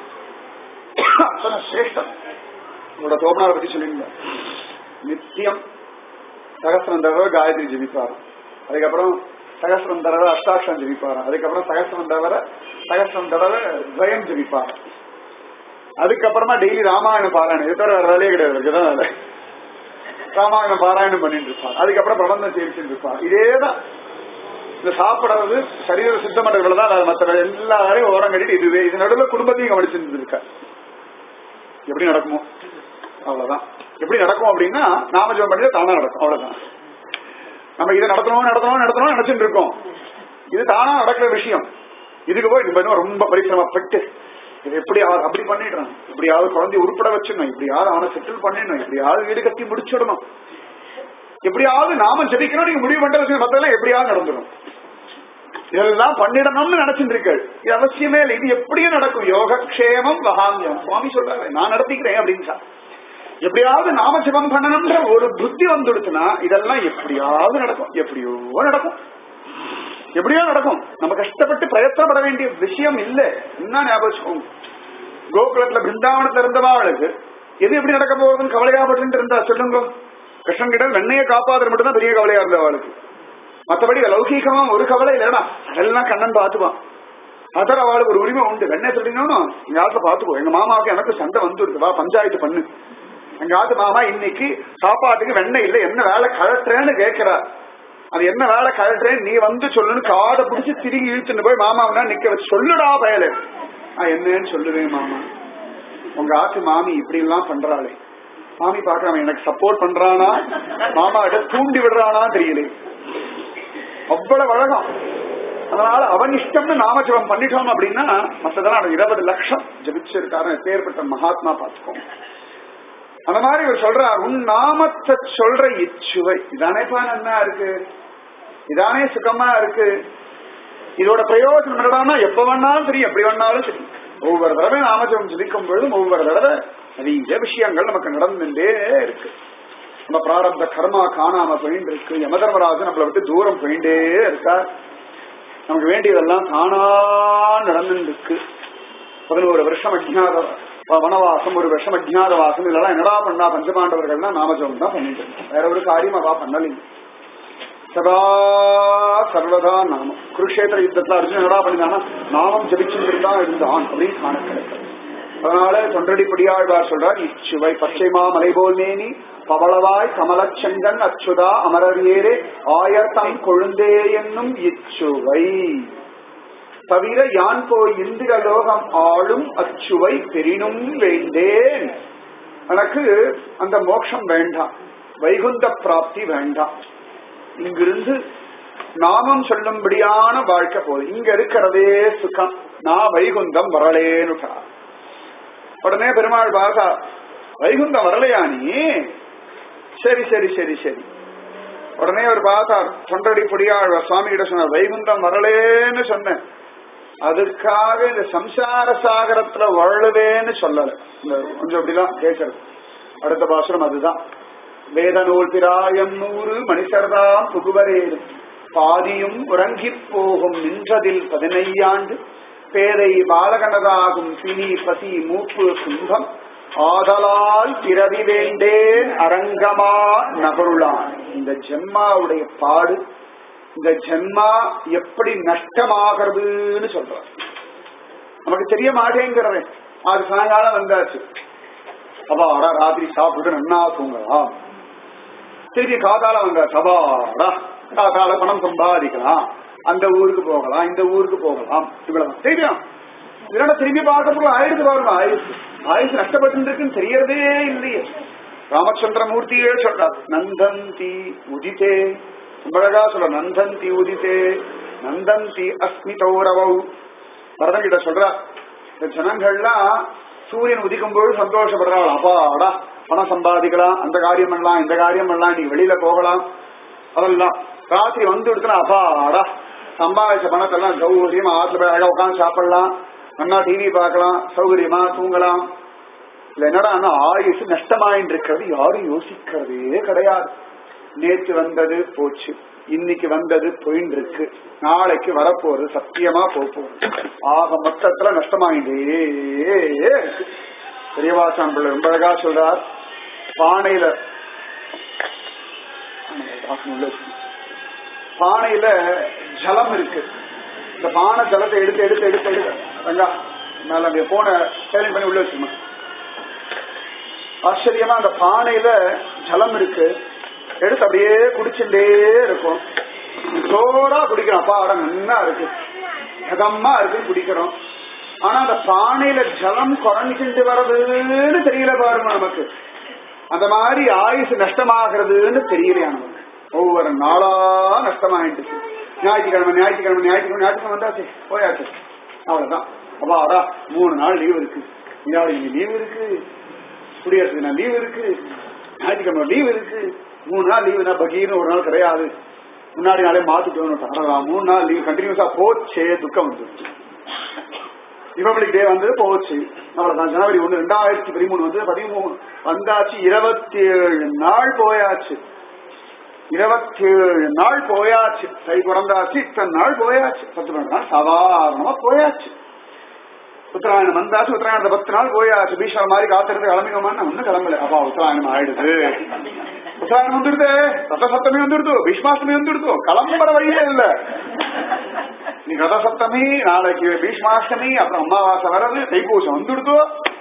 அத்தனை சிரேஷ்டம் உங்களோட தோப்பனாரை பத்தி சொல்லிருந்த நித்தியம் சகசிரம் தடவை காயத்ரி ஜெபிப்பாராம் அதுக்கப்புறம் சகசிரம் தடவை அஷ்டாட்சரம் ஜெபிப்பாராம் அதுக்கப்புறம் சகசிரம் தடவை சகசிரம் தடவை துவயம் ஜெபிப்பாராம் அதுக்கப்புறமா டெய்லி ராமாயணம் பாராயணம் இது தவிர வேற வேலையே கிடையாது இதுதான் வேலை ராமாயணம் பாராயணம் பண்ணிட்டு இருப்பார் அதுக்கப்புறம் பிரபந்தம் சேவிச்சுட்டு இருப்பார் இதேதான் இந்த சாப்பிடுறது சரீர சுத்தம் பண்றதுல தான் மற்ற எல்லா வேலையும் ஓரம் கட்டிட்டு இதுவே இது நடுவில் குடும்பத்தையும் கவனிச்சுட்டு இருக்க எப்படி நடக்குமோ அவ்வளவுதான் எப்படி நடக்கும் அப்படின்னா நாம ஜெபம் பண்ணி தானா நடக்கும் அவ்வளவுதான் நம்ம இதை நடத்தணும் நடத்தணும் நடத்தணும் நினைச்சிட்டு இருக்கோம் இது தானா நடக்கிற விஷயம் இதுக்கு போய் நம்ம இன்னும் ரொம்ப பரிசிரமப்பட்டு இது எப்படியாவது அப்படி பண்ணிடுறான் இப்படியாவது குழந்தை உருப்பட வச்சிடணும் இப்படியாவது அவனை செட்டில் பண்ணிடணும் இப்படியாவது வீடு கட்டி முடிச்சிடணும் எப்படியாவது நாம ஜெபிக்கணும் நீங்க முடிவு பண்ற விஷயம் மத்தெல்லாம் எப்படியாவது நடந்துடும் இதெல்லாம் பண்ணிடணும்னு நினைச்சிட்டு இருக்கு இது அவசியமே இல்லை இது எப்படியும் நடக்கும் யோகக்ஷேமம் வகாமியம் சுவாமி சொல்றாரு நான் நடத்திக்கிறேன் அப்படின்னு சார் எப்படியாவது நாம ஜெபம் பண்ணணும்ன்ற ஒரு புத்தி வந்துடுச்சுன்னா இதெல்லாம் எப்படியாவது நடக்கும் எப்படியோ நடக்கும் எப்படியோ நடக்கும் நம்ம கஷ்டப்பட்டு பிரயத்தனப்பட வேண்டிய விஷயம் இல்ல என்ன ஞாபகம் வச்சுக்கோங்க. கோகுலத்துல பிருந்தாவனத்துல இருந்தவாளுக்கு எது எப்படி நடக்க போகுதுன்னு கவலையாப்பட்டு இருந்தா சொல்லுங்க கிருஷ்ணன் கிட்ட வெண்ணையை காப்பாதுறது மட்டும் தான் பெரிய கவலையா இருந்தவாளுக்கு மத்தபடி லௌகீகமா ஒரு கவலை இல்லைனா அதெல்லாம் கண்ணன் பாத்துப்பான் அதான் அவளுக்கு ஒரு உரிமை உண்டு வெண்ணெய் சொல்லினோம் எங்க ஆத்துல பாத்துக்கோ எங்க மாமாவுக்கு எனக்கு சண்டை வந்துடுது வா பஞ்சாயத்து பண்ணு எங்க ஆத்து மாமா இன்னைக்கு சாப்பாட்டுக்கு வெண்ணெய் இல்ல என்ன வேலை கழட்டுறேன்னு கேட்கிறா அது என்ன வேலை கழட்டுறேன் நீ வந்து சொல்லுன்னு காதை பிடிச்சி திரும்பி இழுத்துட்டு போய் மாமாவனா நிக்க வச்சு சொல்லுடா பயலு நான் என்னன்னு சொல்லுவேன் மாமா உங்க ஆத்து மாமி இப்படி எல்லாம் பண்றாளே மாமி பாக்குறான் எனக்கு சப்போர்ட் பண்றானா மாமா கிட்ட தூண்டி விடுறானா தெரியல அவ்வளவு அழகம் அதனால அவன் இஷ்டம்னு நாம ஜபம் பண்ணிட்டோம் அப்படின்னா மத்ததெல்லாம் அவன் இருபது லட்சம் ஜபிச்சிருக்காரு பேர்பட்ட மகாத்மா பார்த்துக்கோங்க அந்த மாதிரி இவர் சொல்றார் உன் நாமத்தை சொல்ற இச்சுவை இதானேப்பா நன்னா இருக்கு இதானே சுகமா இருக்கு இதோட பிரயோஜனம் என்னடான்னா எப்ப வேணாலும் சரி எப்படி வேணாலும் சரி ஒவ்வொரு தடவை நாமஜபம் ஜபிக்கும் பொழுதும் ஒவ்வொரு தடவை நிறைய விஷயங்கள் நமக்கு நடந்துட்டே இருக்கு நம்ம பிராரப்த கர்மா காணாம போயிட்டு இருக்கு யமதர்மராஜன் நம்மளை விட்டு தூரம் போயிட்டே இருக்கார் நமக்கு வேண்டியதெல்லாம் தானா நடந்துட்டு இருக்கு பதினோரு வருஷம் அஜ்ஞாத வனவாசம் ஒரு வருஷம் அஜ்ஞாத வாசம் இதெல்லாம் என்னடா பண்ணா பஞ்சபாண்டவர்கள்னா நாமஜபம் தான் பண்ணிட்டு இருக்கோம். வேற ஒரு காரியம் அவா பண்ணலைங்க சதா சர்வதா நாமம் குருஷேத்திர யுத்தத்துல அர்ஜுன் என்னடா பண்ணினானா நாமம் ஜபிச்சுட்டு தான் இருந்தான் அப்படின்னு காண கிடைக்கிறது அதனால தொண்டடிப்படியாழ்வார் சொல்றார் இச்சுவை பச்சைமா மலைபோல் மேனி பவளவாய் கமலச்சங்கன் அச்சுதா அமரவியேரே ஆயர்தம் கொழுந்தே என்னும் இச்சுவை தவிர யான் போய் இந்திரலோகம் ஆளும் அச்சுவை பெரினும் வேண்டேன் எனக்கு அந்த மோட்சம் வேண்டாம் வைகுந்த பிராப்தி வேண்டாம் இங்கிருந்து நாமம் சொல்லும்படியான வாழ்க்கை போதும் இங்க இருக்கிறதே சுகம் நான் வைகுந்தம் வரலேன்னு உடனே பெருமாள் பார்த்தா வைகுந்தம் வரலையா நீ சரி சரி சரி சரி உடனே அவர் பார்த்தார் தொண்டடி பொடியாள் சுவாமி கிட்ட சொன்னார் வைகுந்தம் வரலேன்னு சொன்னேன் அதுக்காக இந்த சம்சார சாகரத்துல வழுவேன்னு சொல்லல இந்த கொஞ்சம் அப்படிதான் கேட்கறது அடுத்த பாசுரம் அதுதான் வேத நூல் பிராயம் நூறு மனுஷர்தாம் புகுவரேது பாதியும் உறங்கிப் போகும் நின்றதில் பதினையாண்டு பேதை பாலகனதாகும் பிணி பசி மூப்பு துன்பம் ஆதலால் பிறவி வேண்டேன் அரங்கமா நகருளான் இந்த ஜென்மாவுடைய பாடு இந்த ஜென்மா எப்படி நஷ்டமாகிறதுன்னு சொல்றார் நமக்கு தெரிய மாட்டேங்கிறவே அது சாயங்காலம் வந்தாச்சு அப்பாடா ராத்திரி சாப்பிட்டு நன்னா தூங்கலாம் திருப்பி காதால வந்தாச்சு அப்பாடா காதால பணம் சம்பாதிக்கலாம் அந்த ஊருக்கு போகலாம் இந்த ஊருக்கு போகலாம் இவ்வளவு தெரியும் இதனால திரும்பி பார்க்கறதுக்கு ஆயிடுச்சு பாருங்க ஆயுசு ஆயுசு நஷ்டப்பட்டு இருக்குன்னு தெரியறதே இல்லையே ராமச்சந்திரமூர்த்தியே சொல்றார் நந்தந்தி உதித்தே ரொம்ப அழகா சொல்ற நந்தந்தி உதித்தே நந்தந்தி அஸ்மிதௌரவௌ பரதன் கிட்ட சொல்றா இந்த ஜனங்கள்லாம் சூரியன் உதிக்கும் போது சந்தோஷப்படுறாள் அப்பாடா பணம் சம்பாதிக்கலாம் அந்த காரியம் பண்ணலாம் இந்த காரியம் பண்ணலாம் நீ வெளியில போகலாம் அதெல்லாம் ராத்திரி வந்து எடுத்துனா அப்பாடா சம்பாதிச்ச பணத்தெல்லாம் சௌகரியமா ஆத்துல போய் அழகா உட்காந்து சாப்பிடலாம் நல்லா டிவி பார்க்கலாம் சௌகரியமா தூங்கலாம் இல்ல என்னடா ஆயுசு நஷ்டமாயின்னு இருக்கிறது யாரும் யோசிக்கிறதே கிடையாது நேற்று வந்தது போச்சு இன்னைக்கு வந்தது போயின்னு இருக்கு நாளைக்கு வரப்போறது சத்தியமா போக போகுது ஆக மொத்தத்துல நஷ்டமாயிட்டே இருக்கு பெரியவாசான் பிள்ளை ரொம்ப அழகா சொல்றார் பானையில பானையில ஜலம் இருக்கு இந்த பானை ஜலத்தை எடுத்து எடுத்து எடுத்து எடுத்து வெங்கா மேல அந்த போன சேலிங் பண்ணி உள்ள வச்சுமா ஆச்சரியமா அந்த பானையில ஜலம் இருக்கு எடுத்து அப்படியே குடிச்சுட்டே இருக்கும் ஜோரா குடிக்கிறோம் அப்பா அட நல்லா இருக்கு ஜகமா இருக்குன்னு குடிக்கிறோம் ஆனா அந்த பானையில ஜலம் குறைஞ்சிட்டு வர்றதுன்னு தெரியல பாருங்க நமக்கு அந்த மாதிரி ஆயுசு நஷ்டமாகிறதுன்னு தெரியலையா நமக்கு ஒவ்வொரு நாளா நஷ்டமாயிட்டு ஞாயிற்றுக்கிழமை ஞாயிற்றுக்கிழமை ஞாயிற்றுக்கிழமை ஞாயிற்றுக்கிழமை வந்தாச்சு போயாச்சு அவ்வளவுதான் அப்பா அடா மூணு நாள் லீவ் இருக்கு தீபாவளிக்கு லீவ் இருக்கு குடியரசு தினம் லீவ் இருக்கு ஞாயிற்றுக்கிழமை லீவ் இருக்கு மூணு நாள் லீவு தான் பகீர்னு ஒரு நாள் கிடையாது முன்னாடி நாளே மாத்திட்டு அடடா மூணு நாள் லீவ் கண்டினியூஸா போச்சே துக்கம் வந்து ரிபப்ளிக் டே வந்து போச்சு அவ்வளவுதான் ஜனவரி ஒண்ணு ரெண்டாயிரத்தி பதிமூணு வந்து பதிமூணு வந்தாச்சு இருபத்தி ஏழு நாள் போயாச்சு இருபத்தி ஏழு நாள் போயாச்சு கை பிறந்தாச்சு இத்தனை நாள் போயாச்சு பத்து பன்னெண்டு நாள் சாதாரணமா போயாச்சு உத்தராயணம் வந்தாச்சு உத்தராயணத்தை பத்து நாள் போயாச்சு பீஷ்மர் மாதிரி காத்திருந்து கிளம்பினோமான்னு ஒன்னும் கிளம்பல அப்பா உத்தராயணம் ஆயிடுது உத்தராயணம் வந்துடுது ரசசப்தமி வந்துடுது பீஷ்மாஷ்டமி வந்துடுது கிளம்புற வழியே இல்ல நீ ரதசப்தமி நாளைக்கு பீஷ்மாஷ்டமி அப்புறம் அமாவாசை வர்றது தைப்பூசம் வந்துடுதோ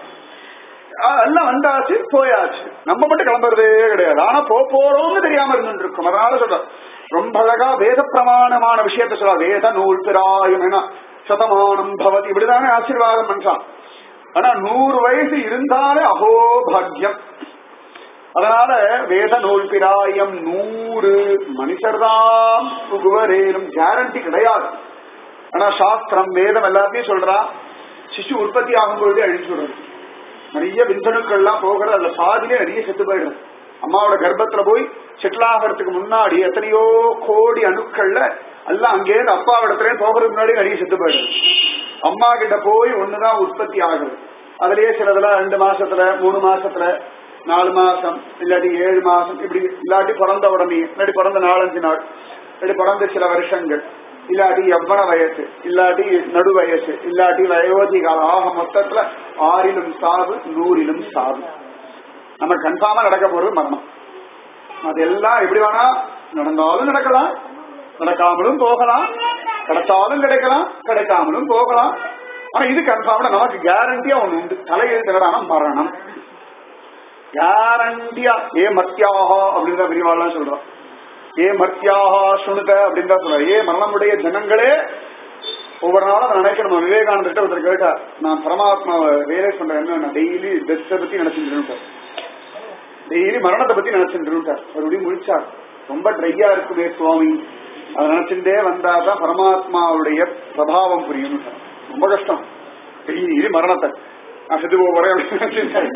எல்லாம் வந்தாச்சு போயாச்சு நம்ம மட்டும் கிளம்புறதே கிடையாது ஆனா போ போறோம்னு தெரியாம இருந்துட்டு இருக்கும் அதனால சொல்றோம் ரொம்ப அழகா வேத பிரமாணமான விஷயத்த சொல்ல வேத நூல் பிராயம் என்ன சதமானம் பவதி இப்படிதானே ஆசீர்வாதம் பண்றான் ஆனா நூறு வயசு இருந்தாலே அஹோ பாக்யம் அதனால வேத நூல் பிராயம் நூறு மனுஷர்தான் புகுவரேனும் கேரண்டி கிடையாது ஆனா சாஸ்திரம் வேதம் எல்லாத்தையும் சொல்றா சிசு உற்பத்தி ஆகும் பொழுதே அழிச்சு விடுறது நிறைய விந்தணுக்கள்லாம் போகிறது அதுல பாதிலே நிறைய செத்து போயிடுது அம்மாவோட கர்ப்பத்துல போய் செட்டில் ஆகிறதுக்கு முன்னாடி எத்தனையோ கோடி அணுக்கள்ல எல்லாம் அங்கே அப்பா இடத்துல போகிறதுக்கு முன்னாடி நிறைய செத்து போயிடுது அம்மா கிட்ட போய் ஒண்ணுதான் உற்பத்தி ஆகுது அதுலயே சிலதெல்லாம் ரெண்டு மாசத்துல மூணு மாசத்துல நாலு மாசம் இல்லாட்டி ஏழு மாசம் இப்படி இல்லாட்டி பிறந்த உடனே இல்லாட்டி பிறந்த நாலஞ்சு நாள் இல்லாட்டி பிறந்த சில வருஷங்கள் இல்லாட்டி எவ்வன வயசு இல்லாட்டி நடு வயசு இல்லாட்டி வயோதி காலம் ஆக மொத்தத்துல ஆறிலும் சாவு நூறிலும் சாவு நம்ம கன்ஃபார்மா நடக்க போறது மரணம் அதெல்லாம் எப்படி வேணா நடந்தாலும் நடக்கலாம் நடக்காமலும் போகலாம் கிடைச்சாலும் கிடைக்கலாம் கிடைக்காமலும் போகலாம் ஆனா இது கன்ஃபார்ம்ல நமக்கு கேரண்டியா ஒண்ணு உண்டு தலையெழுத்துகளான மரணம் கேரண்டியா ஏ மத்தியாகா அப்படின்னு பெரியவாள்லாம் சொல்றோம் ஏ மத்தியாகா சுணுக அப்படின்னு தான் சொல்றாரு ஏ மரணமுடைய ஜனங்களே ஒவ்வொரு நாளும் அதை நினைக்கணும் விவேகானந்தர்கிட்ட ஒருத்தர் கேட்டார் நான் பரமாத்மாவை வேலை பண்றேன் என்ன டெய்லி டெஸ்ட பத்தி நினைச்சுட்டு டெய்லி மரணத்தை பத்தி நினைச்சுட்டு மறுபடியும் முழிச்சார் ரொம்ப ட்ரையா இருக்குமே சுவாமி அதை நினைச்சுட்டே வந்தாதான் பரமாத்மாவுடைய பிரபாவம் புரியும் ரொம்ப கஷ்டம் டெய்லி மரணத்தை நான் செத்து போறேன் அப்படின்னு நினைச்சுட்டேன்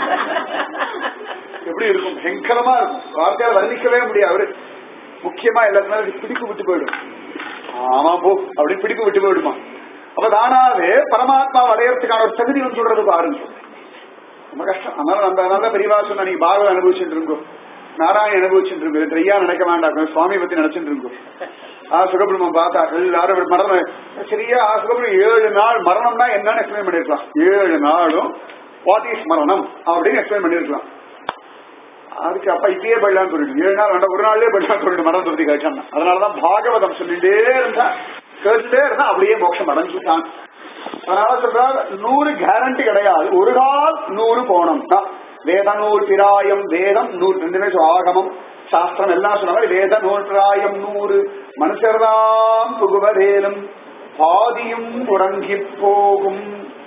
எப்படி இருக்கும் பயங்கரமா இருக்கும் வார்த்தையால் வர்ணிக்கவே முடியாது அவரு முக்கியமா எல்லாத்துனாலும் பிடிப்பு விட்டு போயிடும் ஆமா போ அப்படி பிடிப்பு விட்டு போயிடுமா அப்ப தானாவே பரமாத்மா அடையறதுக்கான ஒரு தகுதி வந்து சொல்றது பாருங்க ரொம்ப கஷ்டம் அதனால நம்ம அதனால பெரியவா சொன்ன நீங்க பாகவத அனுபவிச்சுட்டு இருக்கோம் நாராயண அனுபவிச்சுட்டு இருக்கோம் ட்ரையா நினைக்க வேண்டாம் சுவாமி பத்தி நினைச்சிட்டு இருக்கோம் ஆ சுகபிரமம் பார்த்தா எல்லாரும் மரணம் சரியா ஆ சுகபிரமம் ஏழு நாள் மரணம்னா என்னன்னு எக்ஸ்பிளைன் பண்ணிருக்கலாம் ஏழு நாளும் வாட் இஸ் மரணம் அப்படின்னு எக்ஸ்பிளைன் பண்ணிருக்கலாம் அதுக்கு அப்ப இப்பயே பயிலான்னு சொல்லிட்டு ஏழு நாள் வேண்டாம் ஒரு நாள்லயே பயிலான்னு சொல்லிட்டு மரணத்தை பத்தி கேட்டான் அதனாலதான் பாகவதம் சொல்லிட்டே இருந்தா கேட்டுட்டே இருந்தா அப்படியே மோட்சம் அடைஞ்சுட்டான் அதனால சொல்றார் நூறு கேரண்டி கிடையாது ஒரு நாள் நூறு போனோம் வேத நூல் பிராயம் வேதம் நூல் ரெண்டுமே ஆகமம் சாஸ்திரம் எல்லாம் சொன்னாங்க வேத நூல் பிராயம் நூறு மனுஷர்தாம் புகுவதேனும் பாதியும் உறங்கி போகும்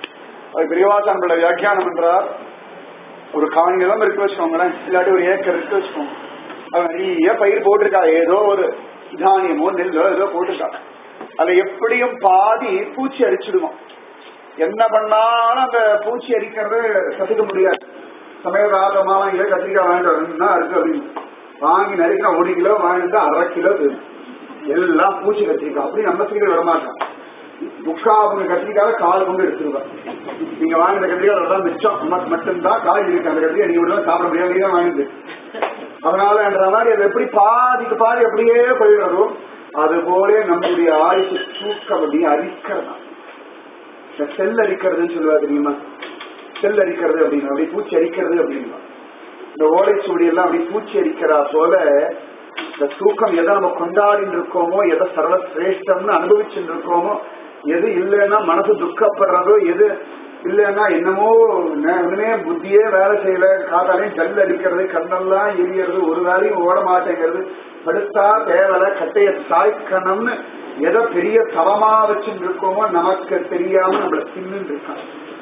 பெரியவாசன் வியாக்கியானம் என்றார் ஒரு காணி நிலம் இருக்கு வச்சுக்கோங்களேன் இல்லாட்டி ஒரு ஏக்கர் இருக்கு வச்சுக்கோங்க அவன் நிறைய பயிர் போட்டிருக்கா ஏதோ ஒரு தானியமோ நெல்லோ ஏதோ போட்டிருக்கா அதுல எப்படியும் பாதி பூச்சி அரிச்சிடுவோம் என்ன பண்ணாலும் அந்த பூச்சி அரிக்கிறது கத்துக்க முடியாது சமையல் ஆகமான இல்லை கத்திரிக்காய் வாங்கிட்டு வரணும்னா இருக்கு அப்படின்னு வாங்கி நறுக்கினா ஒரு கிலோ வாங்கிட்டு அரை கிலோ தரும் எல்லாம் பூச்சி கத்திரிக்காய் அப்படி நம்ம சீக்கிரம் விடமாட்டோம் முக்காபுங்க கத்திரிக்காய் கால் கொண்டு எடுத்துருவேன் நீங்க வாங்கின கத்திரிக்காய் அதெல்லாம் மிச்சம் மட்டும்தான் காய் இருக்கு அந்த கத்திரிக்காய் நீங்க விட சாப்பிட முடியாது நீங்க வாங்கிட்டு அதனாலன்ற மாதிரி அது எப்படி பாதிக்கு பாதி அப்படியே போயிடுறதோ அது போல நம்முடைய ஆயுசு தூக்கம் அப்படி அரிக்கிறதா இந்த செல் அரிக்கிறதுன்னு சொல்லுவா தெரியுமா செல் அரிக்கிறது அப்படின்னு அப்படி பூச்சி அரிக்கிறது அப்படின்னா இந்த ஓலைச்சுவடி எல்லாம் அப்படி பூச்சி அரிக்கிறா போல இந்த தூக்கம் எதை நம்ம கொண்டாடிட்டு இருக்கோமோ எதை சர்வ சிரேஷ்டம்னு அனுபவிச்சுட்டு இருக்கோமோ எது இல்லைன்னா மனசு துக்கப்படுறதோ எது இல்லைன்னா என்னமோ ஒண்ணுமே புத்தியே வேலை செய்யல காத்தாலையும் ஜல் அடிக்கிறது கண்ணெல்லாம் எரியறது ஒரு வேலையும் ஓட மாட்டேங்கிறது படுத்தா தேவலை கட்டைய சாய்க்கணும்னு எதை பெரிய தவமா வச்சுட்டு இருக்கோமோ நமக்கு தெரியாம நம்மள தின்னு இருக்கான்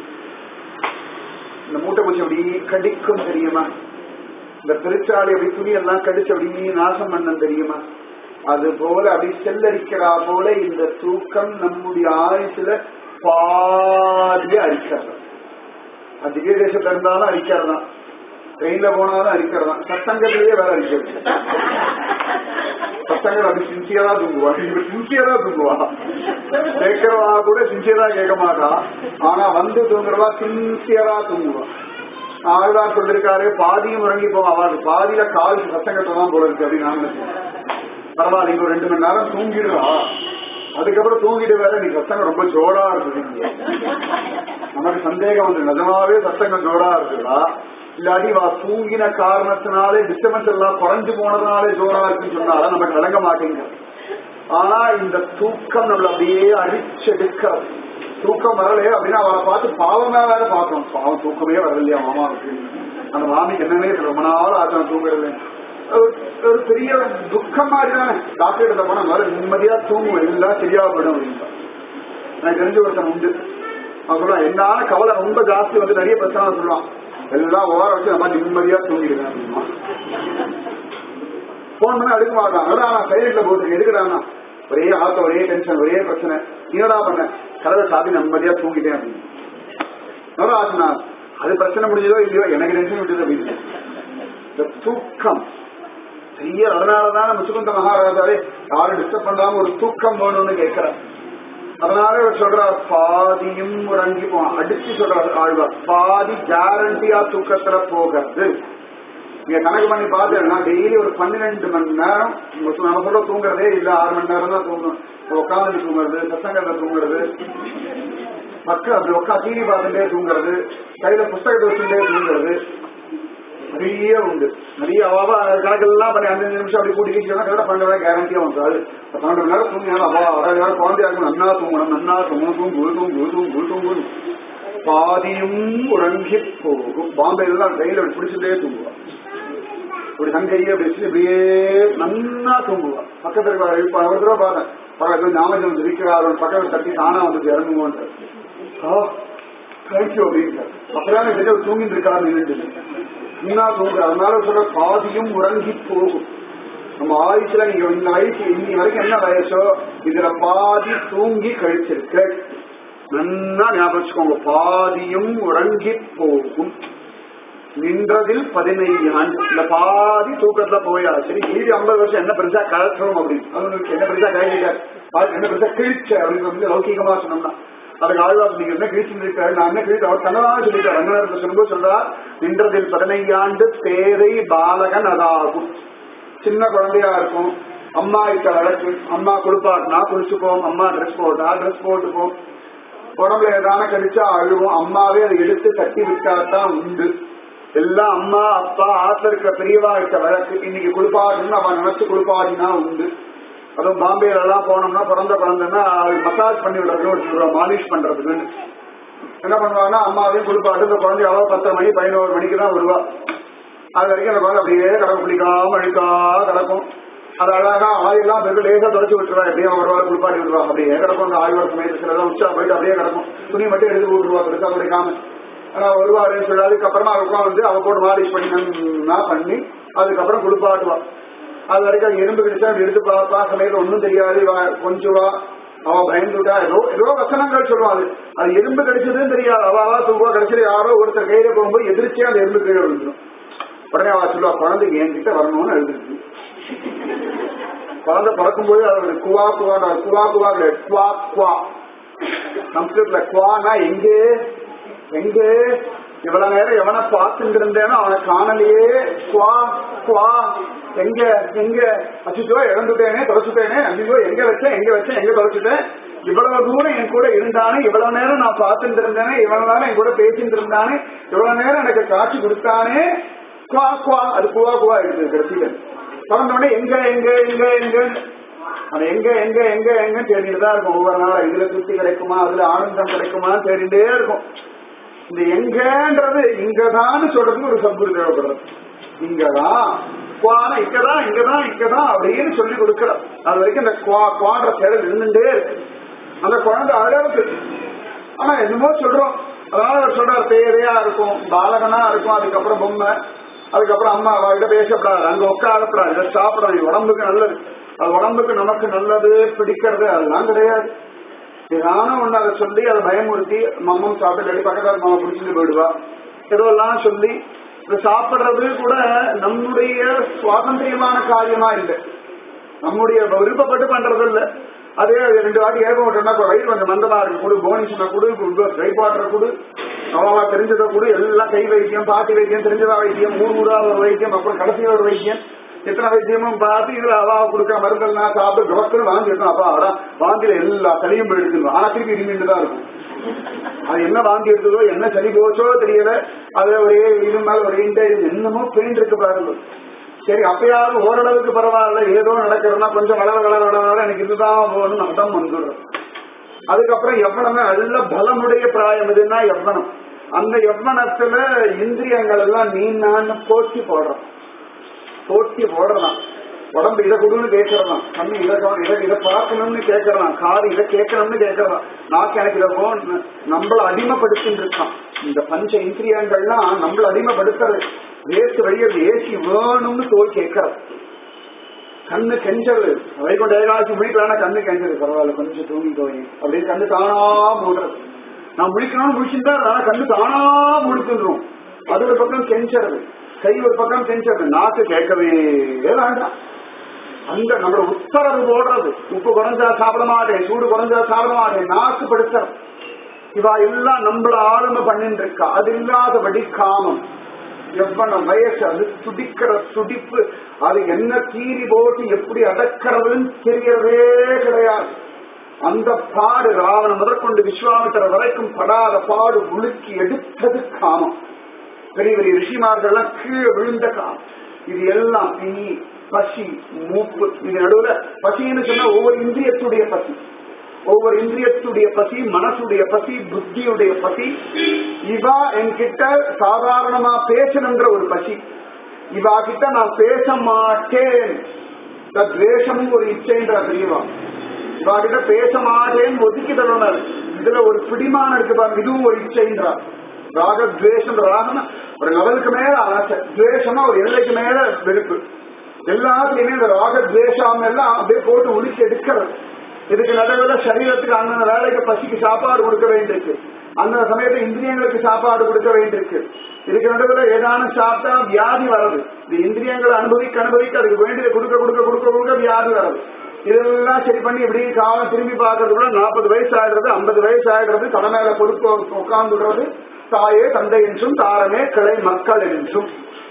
இந்த மூட்டை பூச்சி அப்படி கடிக்கும் தெரியுமா இந்த பெருச்சாளி அப்படி துணி எல்லாம் கடிச்சு அப்படி நாசம் பண்ணம் தெரியுமா அது போல அப்படி செல்லரிக்கிறா போல இந்த தூக்கம் நம்முடைய ஆயுசுல பாதிய அரிக்கிறது அது திவ்ய தேசத்துல இருந்தாலும் அரிக்கிறதான் ட்ரெயின்ல போனாலும் அரிக்கிறதான் சத்தங்கத்திலேயே வேலை அரிக்கிறது பசங்கள் அப்படி சின்சியரா தூங்குவா இவங்க சின்சியரா தூங்குவா கேட்கிறவா கூட சின்சியரா கேட்க மாட்டா ஆனா வந்து தூங்குறவா சின்சியரா தூங்குவா ஆழ்வார் சொல்லிருக்காரு பாதியும் உறங்கி போவா அவருக்கு பாதியில கால் சத்தங்கத்தை தான் போல இருக்கு அப்படின்னு நான் நினைச்சேன் பரவாயில்ல இங்க ஒரு ரெண்டு மணி நேரம் தூங்கிடுறா அதுக்கப்புறம் தூங்கிட்டு வேற நீ சத்தங்க ரொம்ப ஜோரா இருக்குது நமக்கு சந்தேகம் வந்து நிஜமாவே சத்தங்கள் ஜோரா இருக்குதா இல்லாட்டி வா தூங்கின காரணத்தினாலே டிஸ்டர்பன்ஸ் எல்லாம் குறைஞ்சு போனதுனாலே ஜோரா இருக்குன்னு சொன்னாலும் நமக்கு விளங்க மாட்டேங்குது ஆனா இந்த தூக்கம் நம்மள அப்படியே அடிச்செடுக்கிறது தூக்கம் வரலையே அப்படின்னா அவளை பார்த்து பாவமே வேற பார்க்கணும் பாவம் தூக்கமே வரலையா மாமாவுக்கு அந்த மாமிக்கு என்னன்னே தெரியல. ரொம்ப நாள் ஆச்சு தூங்குறது ஒரு- ஒரு பெரிய துக்கம் மாதிரி தானே டாக்டர் கிட்ட போனா முதல்ல நிம்மதியா தூங்குவேன் எல்லாம் சரியா போயிடும் அப்படின்பா. எனக்கு தெரிஞ்ச ஒருத்தன் உண்டு அவன் சொல்லுவான் என்னால கவலை ரொம்ப ஜாஸ்தி வந்து நிறைய பிரச்சனை சொல்லுவான் எல்லாம் ஓர வச்சு நம்ம நிம்மதியா தூங்கிடுவேன் அப்படின்னா போன் பண்ண எடுக்க மாட்டான் அதான் நான் சைலண்ட்ல போட்டு எடுக்கிறான்னா ஒரே ஆத்த ஒரே டென்ஷன் ஒரே பிரச்சனை என்னடா பண்ண கதவை சாத்தி நிம்மதியா தூங்கிட்டேன் அப்படின்னு எவ்வளவு ஆச்சுனா அது பிரச்சனை முடிஞ்சதோ இல்லையோ எனக்கு டென்ஷன் விட்டது அப்படின்னு இந்த தூக்கம் பெரிய அதனாலதான் முசுகுந்த மகாராஜாவே யாரும் டிஸ்டர்ப் பண்ணாம ஒரு தூக்கம் வேணும்னு கேட்கிறார் அதனால இவர் சொல்றார் பாதியும் உறங்கி போவான் அடிச்சு சொல்றார் ஆழ்வார் பாதி கேரண்டியா தூக்கத்துல போகிறது நீங்க கணக்கு பண்ணி பார்த்தேன்னா டெய்லி ஒரு பன்னிரெண்டு மணி நேரம் நம்ம நம்ம சொல்ல தூங்குறதே இல்ல ஆறு மணி நேரம் தான் தூங்கணும் உட்காந்து தூங்குறது சத்தங்கத்தை தூங்குறது மக்கள் அப்படி உட்கா டிவி பார்த்துட்டே தூங்குறது கையில புஸ்தகத்தை வச்சுட்டே தூங்குறது நிறைய உண்டு நிறைய அவாவா கணக்கெல்லாம் பண்ணி அஞ்சு நிமிஷம் அப்படி கூட்டி கீழே கரெக்டாக பன்னெண்டு கேரண்டியா வந்து அது பன்னெண்டு மணி நேரம் தூங்கினாலும் அவா அரை நேரம் குழந்தையா இருக்கணும் நன்னா தூங்கணும் நன்னா தூங்கணும் தூங்கு தூங்கு தூங்கு தூங்கு பாதியும் உறங்கி போகும் பாம்பே எல்லாம் கையில பிடிச்சிட்டே தூங்குவா ஒரு சங்கையை வச்சு இப்படியே நன்னா தூங்குவா பக்கத்துல இருக்க இப்ப ஒரு தடவை பார்த்தேன் பக்கத்துல ஞாபகம் இருக்கிறார் பக்கத்துல தட்டி தானா வந்து இறங்குவோன்ட்டு தேங்க்யூ அப்படின்னு அப்பதான் எனக்கு தூங்கிட்டு இருக்காரு நின்று நன்னா தூங்குற அதனால சொல்ற பாதியும் உறங்கி போகும் நம்ம ஆயுசுல நீங்க இந்த வயசு இன்னி வரைக்கும் என்ன வயசோ இதுல பாதி தூங்கி கழிச்சிருக்கு நன்னா ஞாபகம் வச்சுக்கோங்க பாதியும் உறங்கி போகும் நின்றதில் பதினைந்து ஆண்டு இந்த பாதி தூக்கத்துல போயா சரி மீதி ஐம்பது வருஷம் என்ன பெருசா கலற்றணும் அப்படின்னு அவனுக்கு என்ன பெருசா கழிக்க என்ன பெருசா கிழிச்ச அப்படின்னு வந்து லௌகிகமா சொன்னோம்னா அதுக்கு ஆழ்வார் நீங்க என்ன கிழிச்சிருக்காரு நான் என்ன கிழிச்சு அவர் தன்னதான் சொல்லிட்டார் ரங்கநாதர் சொல்லும்போது சொல்றார் நின்றதில் பதினைந்து பேரை பாலகன் அதாகும் சின்ன குழந்தையா இருக்கும் அம்மா கிட்ட வழக்கு அம்மா குளிப்பாட்டினா குளிச்சுப்போம் அம்மா ட்ரெஸ் போட்டா ட்ரெஸ் போட்டுப்போம் உடம்புல ஏதான கடிச்சா அழுவோம் அம்மாவே அதை எடுத்து தட்டி விட்டாதான் உண்டு எல்லாம் அம்மா அப்பா ஆத்துல இருக்கிற பெரியவா கிட்ட வழக்கு இன்னைக்கு குளிப்பாடணும் அவன் நினைச்சு குளிப்பாடினா உண்டு அதுவும் பாம்பேல எல்லாம் போனோம்னா பிறந்த குழந்தைன்னா அது மசாஜ் பண்ணி விடுறதுன்னு சொல்றோம் மாலிஷ் பண்றதுக்கு என்ன பண்ணுவாங்கன்னா அம்மாவையும் குளிப்பாட்டு இந்த குழந்தை அவ்வளோ பத்தரை மணி பதினோரு மணிக்கு தான் வருவா அது வரைக்கும் அந்த குழந்தை அப்படியே கிடக்கும் பிடிக்காம அழுக்கா கிடக்கும் அது அழகா ஆயெல்லாம் பிறகு லேசா தொடச்சு விட்டுருவா எப்படியும் ஒரு வாரம் குளிப்பாட்டி விட்டுருவா அப்படியே கிடக்கும் அந்த ஆய்வர் சமயத்து சிலதான் உச்சா போயிட்டு அப்படியே கிடக்கும் துணி மட்டும் எடுத்து விட்டுருவா பெருசா குடிக்காம ஆனா வருவாருன்னு சொல்லி அதுக்கப்புறமா அவருக்குலாம் வந்து அவ போட்டு மாலிஷ் பண்ணி நன்னா பண்ணி அதுக்கப்புறம் குளிப்பாட்டுவா அது வரைக்கும் அது எறும்பு கிடைச்சா அப்படி எடுத்து பார்ப்பா சமயத்துல ஒன்றும் தெரியாது இவ கொஞ்சுவா அவ பயந்துட்டா ஏதோ ஏதோ வசனங்கள் சொல்லுவா அது அது எறும்பு கடிச்சதுன்னு தெரியாது அவ அவா தூங்குவா கடைசியில யாரோ ஒருத்தர் கையில போகும்போது எதிர்ச்சியா அந்த எறும்பு கீழே விழுந்துடும் உடனே அவ சொல்லுவா குழந்தை என்கிட்ட வரணும்னு எழுதிருக்கு குழந்தை பிறக்கும்போது அது குவா குவா குவா குவா கிடையாது. குவா குவா சம்ஸ்கிருத்ல குவானா எங்கே எங்கே இவ்வளவு நேரம் எவனை பார்த்துட்டு இருந்தேனோ அவனை காணலையே குவா குவா எங்க எங்க அச்சுச்சோ இழந்துட்டேனே தொலைச்சுட்டேனே அஞ்சோ எங்க வச்சேன் எங்க வச்சேன் எங்க தொலைச்சுட்டேன் இவ்வளவு தூரம் என் கூட இருந்தானே இவ்வளவு நேரம் நான் பார்த்துட்டு இருந்தேனே இவ்வளவு நேரம் என் கூட பேசிட்டு இருந்தானே இவ்வளவு நேரம் எனக்கு காட்சி கொடுத்தானே குவா குவா அது குவா குவா இருக்குது கடைசியில திறந்த உடனே எங்க எங்க எங்க எங்க அது எங்க எங்க எங்க எங்க தேடிட்டு தான் இருக்கும் ஒவ்வொரு நாளும் இதுல சுத்தி கிடைக்குமா அதுல ஆனந்தம் கிடைக்குமா தேடிட்டே இருக்கும் இந்த எங்கன்றது இங்கதான் சொல்றதுக்கு ஒரு சத்குரு தேவைப்படுறது இங்கதான் குவான இங்கதான் இங்கதான் இங்கதான் அப்படின்னு சொல்லி கொடுக்கிறோம் அது வரைக்கும் இந்த குவா குவான்ற தேடல் இருந்துட்டே இருக்கு அந்த குழந்தை அழகுக்கு ஆனா என்னமோ சொல்றோம் அதனால அவர் சொல்றாரு பேரையா இருக்கும் பாலகனா இருக்கும் அதுக்கப்புறம் பொம்மை அதுக்கப்புறம் அம்மா அவகிட்ட பேசப்படாது அங்க உட்காரப்படாது இதை சாப்பிடணும் இது உடம்புக்கு நல்லது அது உடம்புக்கு நமக்கு நல்லது பிடிக்கிறது அதெல்லாம் கிடையாது ஏதானும் ஒண்ணு அதை சொல்லி அதை பயமுறுத்தி மம்மம் சாப்பிட்டு பக்கத்தில் மாமா பிடிச்சிட்டு போயிடுவா ஏதோ எல்லாம் சொல்லி இது சாப்பிடுறது கூட நம்முடைய சுவாதந்திரியமான காரியமா இல்லை நம்முடைய விருப்பப்பட்டு பண்றது இல்ல அதே அது ரெண்டு வாட்டி ஏற்ப விட்டோம்னா இப்ப வயிறு கொஞ்சம் மந்தமா இருக்கு கொடு போனிச்சுனா கொடு ட்ரை வாட்டர் கொடு அவா தெரிஞ்சதை கொடு எல்லாம் கை வைத்தியம் பாட்டி வைத்தியம் தெரிஞ்சதா வைத்தியம் ஊர் ஊரா ஒரு வைத்தியம் அப்புறம் கடைசியா ஒரு வைத்தியம் எத்தனை வைத்தியமும் பார்த்து இதுல அவா கொடுக்குற மருந்தெல்லாம் சாப்பிட்டு டாக்டர் வாந்தி இருக்கும் அப்பா அடா வாந்தியில எல்லா சளியும் போயிடுது ஆனா திருப்பி இருமிட்டு தான் இருக்கும் அது என்ன வாந்தி எடுத்ததோ என்ன சளி போச்சோ தெரியல அது ஒரே இது மேல ஒரே என்னமோ பெயின் இருக்கு பாருங்க சரி அப்பயாவது ஓரளவுக்கு பரவாயில்ல ஏதோ நடக்கிறதுனா கொஞ்சம் வளர வளர வளர வளர எனக்கு இதுதான் போகணும் அர்த்தம் வந்துடும் அதுக்கப்புறம் எவ்வளவு நல்ல பலமுடைய பிராயம் எதுன்னா எவ்வளம் அந்த எவ்வளத்துல இந்திரியங்கள் எல்லாம் நீ நான் போட்டி போடுறோம் போட்டி போடுறதான் உடம்பு இதை கொடுன்னு கேட்கறதான் கண்ணு இதை கவனம், இதை இதை பார்க்கணும்னு கேட்கறதான் காது இதை கேட்கணும்னு கேட்கறதான் நாக்கு எனக்கு இதை போகணும் நம்மள அடிமைப்படுத்திட்டு இருக்கான் இந்த பஞ்ச இந்திரியங்கள்லாம் நம்மள அடிமைப்படுத்துறது வேஸ்ட் வழியில் ஏசி வேணும்னு தோல் கேட்கறது கண்ணு கெஞ்சது வைகுண்ட ஏகாசி முடிக்கலாம்னா கண்ணு கெஞ்சது பரவாயில்ல கொஞ்சம் தூங்கி போய் அப்படின்னு கண்ணு தானா மூடுறது நான் முழிக்கணும்னு முழிச்சுட்டா ஆனா கண்ணு தானா முழிச்சுடுறோம் அது ஒரு பக்கம் கெஞ்சறது கை ஒரு பக்கம் கெஞ்சறது நாக்கு கேட்கவே வேண்டாம் அந்த நம்மளோட உத்தரவு போடுறது உப்பு குறைஞ்சா சாப்பிட மாட்டேன் சூடு குறைஞ்சா சாப்பிட மாட்டேன் நாக்கு படுத்துறது இவா எல்லாம் நம்மள ஆளுமை பண்ணிட்டு இருக்கா அது இல்லாதபடி காமம் எவ்வளவு வயசு அது துடிக்கிற துடிப்பு அது என்ன கீறி போட்டு எப்படி அடக்கிறதுன்னு தெரியறதே கிடையாது அந்த பாடு ராவண முதற்கொண்டு விஸ்வாமித்திர வரைக்கும் படாத பாடு உலுக்கி எடுத்தது காமம் பெரிய பெரிய ரிஷிமார்கள்லாம் கீழே விழுந்த காமம் இது எல்லாம் தீ பசி மூப்பு இது நடுவுல பசின்னு சொன்னா ஒவ்வொரு இந்திரியத்துடைய பசி ஒவ்வொரு இந்திரியத்துடைய பசி மனசுடைய பசி புத்தியுடைய பசி இவா என்கிட்ட சாதாரணமா பேசணுன்ற ஒரு பசி இவா கிட்ட நான் பேச மாட்டேன் இந்த துவேஷமும் ஒரு இச்சைன்ற தெரியவா இவா கிட்ட பேச மாட்டேன்னு ஒதுக்கி தள்ளனர் இதுல ஒரு பிடிமான இருக்கு பாருங்க இதுவும் ஒரு இச்சைன்றா ராக துவேஷம் ராகனா ஒரு லெவலுக்கு மேல ஆசை துவேஷமா ஒரு எல்லைக்கு மேல வெறுப்பு எல்லாத்துலயுமே இந்த ராக துவேஷம் எல்லாம் அப்படியே போட்டு உளிச்சு எடுக்கிறது இதுக்கு நடுவில் சரீரத்துக்கு அந்தந்த வேலைக்கு பசிக்கு சாப்பாடு கொடுக்க வேண்டியிருக்கு அந்த சமயத்துல இந்திரியங்களுக்கு சாப்பாடு கொடுக்க வேண்டியிருக்கு இதுக்கு நடுவில் ஏதானும் சாப்பிட்டா வியாதி வர்றது இந்த இந்திரியங்களை அனுபவிக்க அனுபவிக்க அதுக்கு வேண்டியதை கொடுக்க கொடுக்க கொடுக்க கொடுக்க வியாதி வர்றது இதெல்லாம் சரி பண்ணி இப்படி காலம் திரும்பி பார்க்கறதுக்குள்ள நாற்பது வயசு ஆயிடுறது ஐம்பது வயசு ஆயிடுறது தலை மேல பொறுப்பு உட்கார்ந்துடுறது தாயே தந்தை என்றும் தாரமே கிளை மக்கள் என்றும்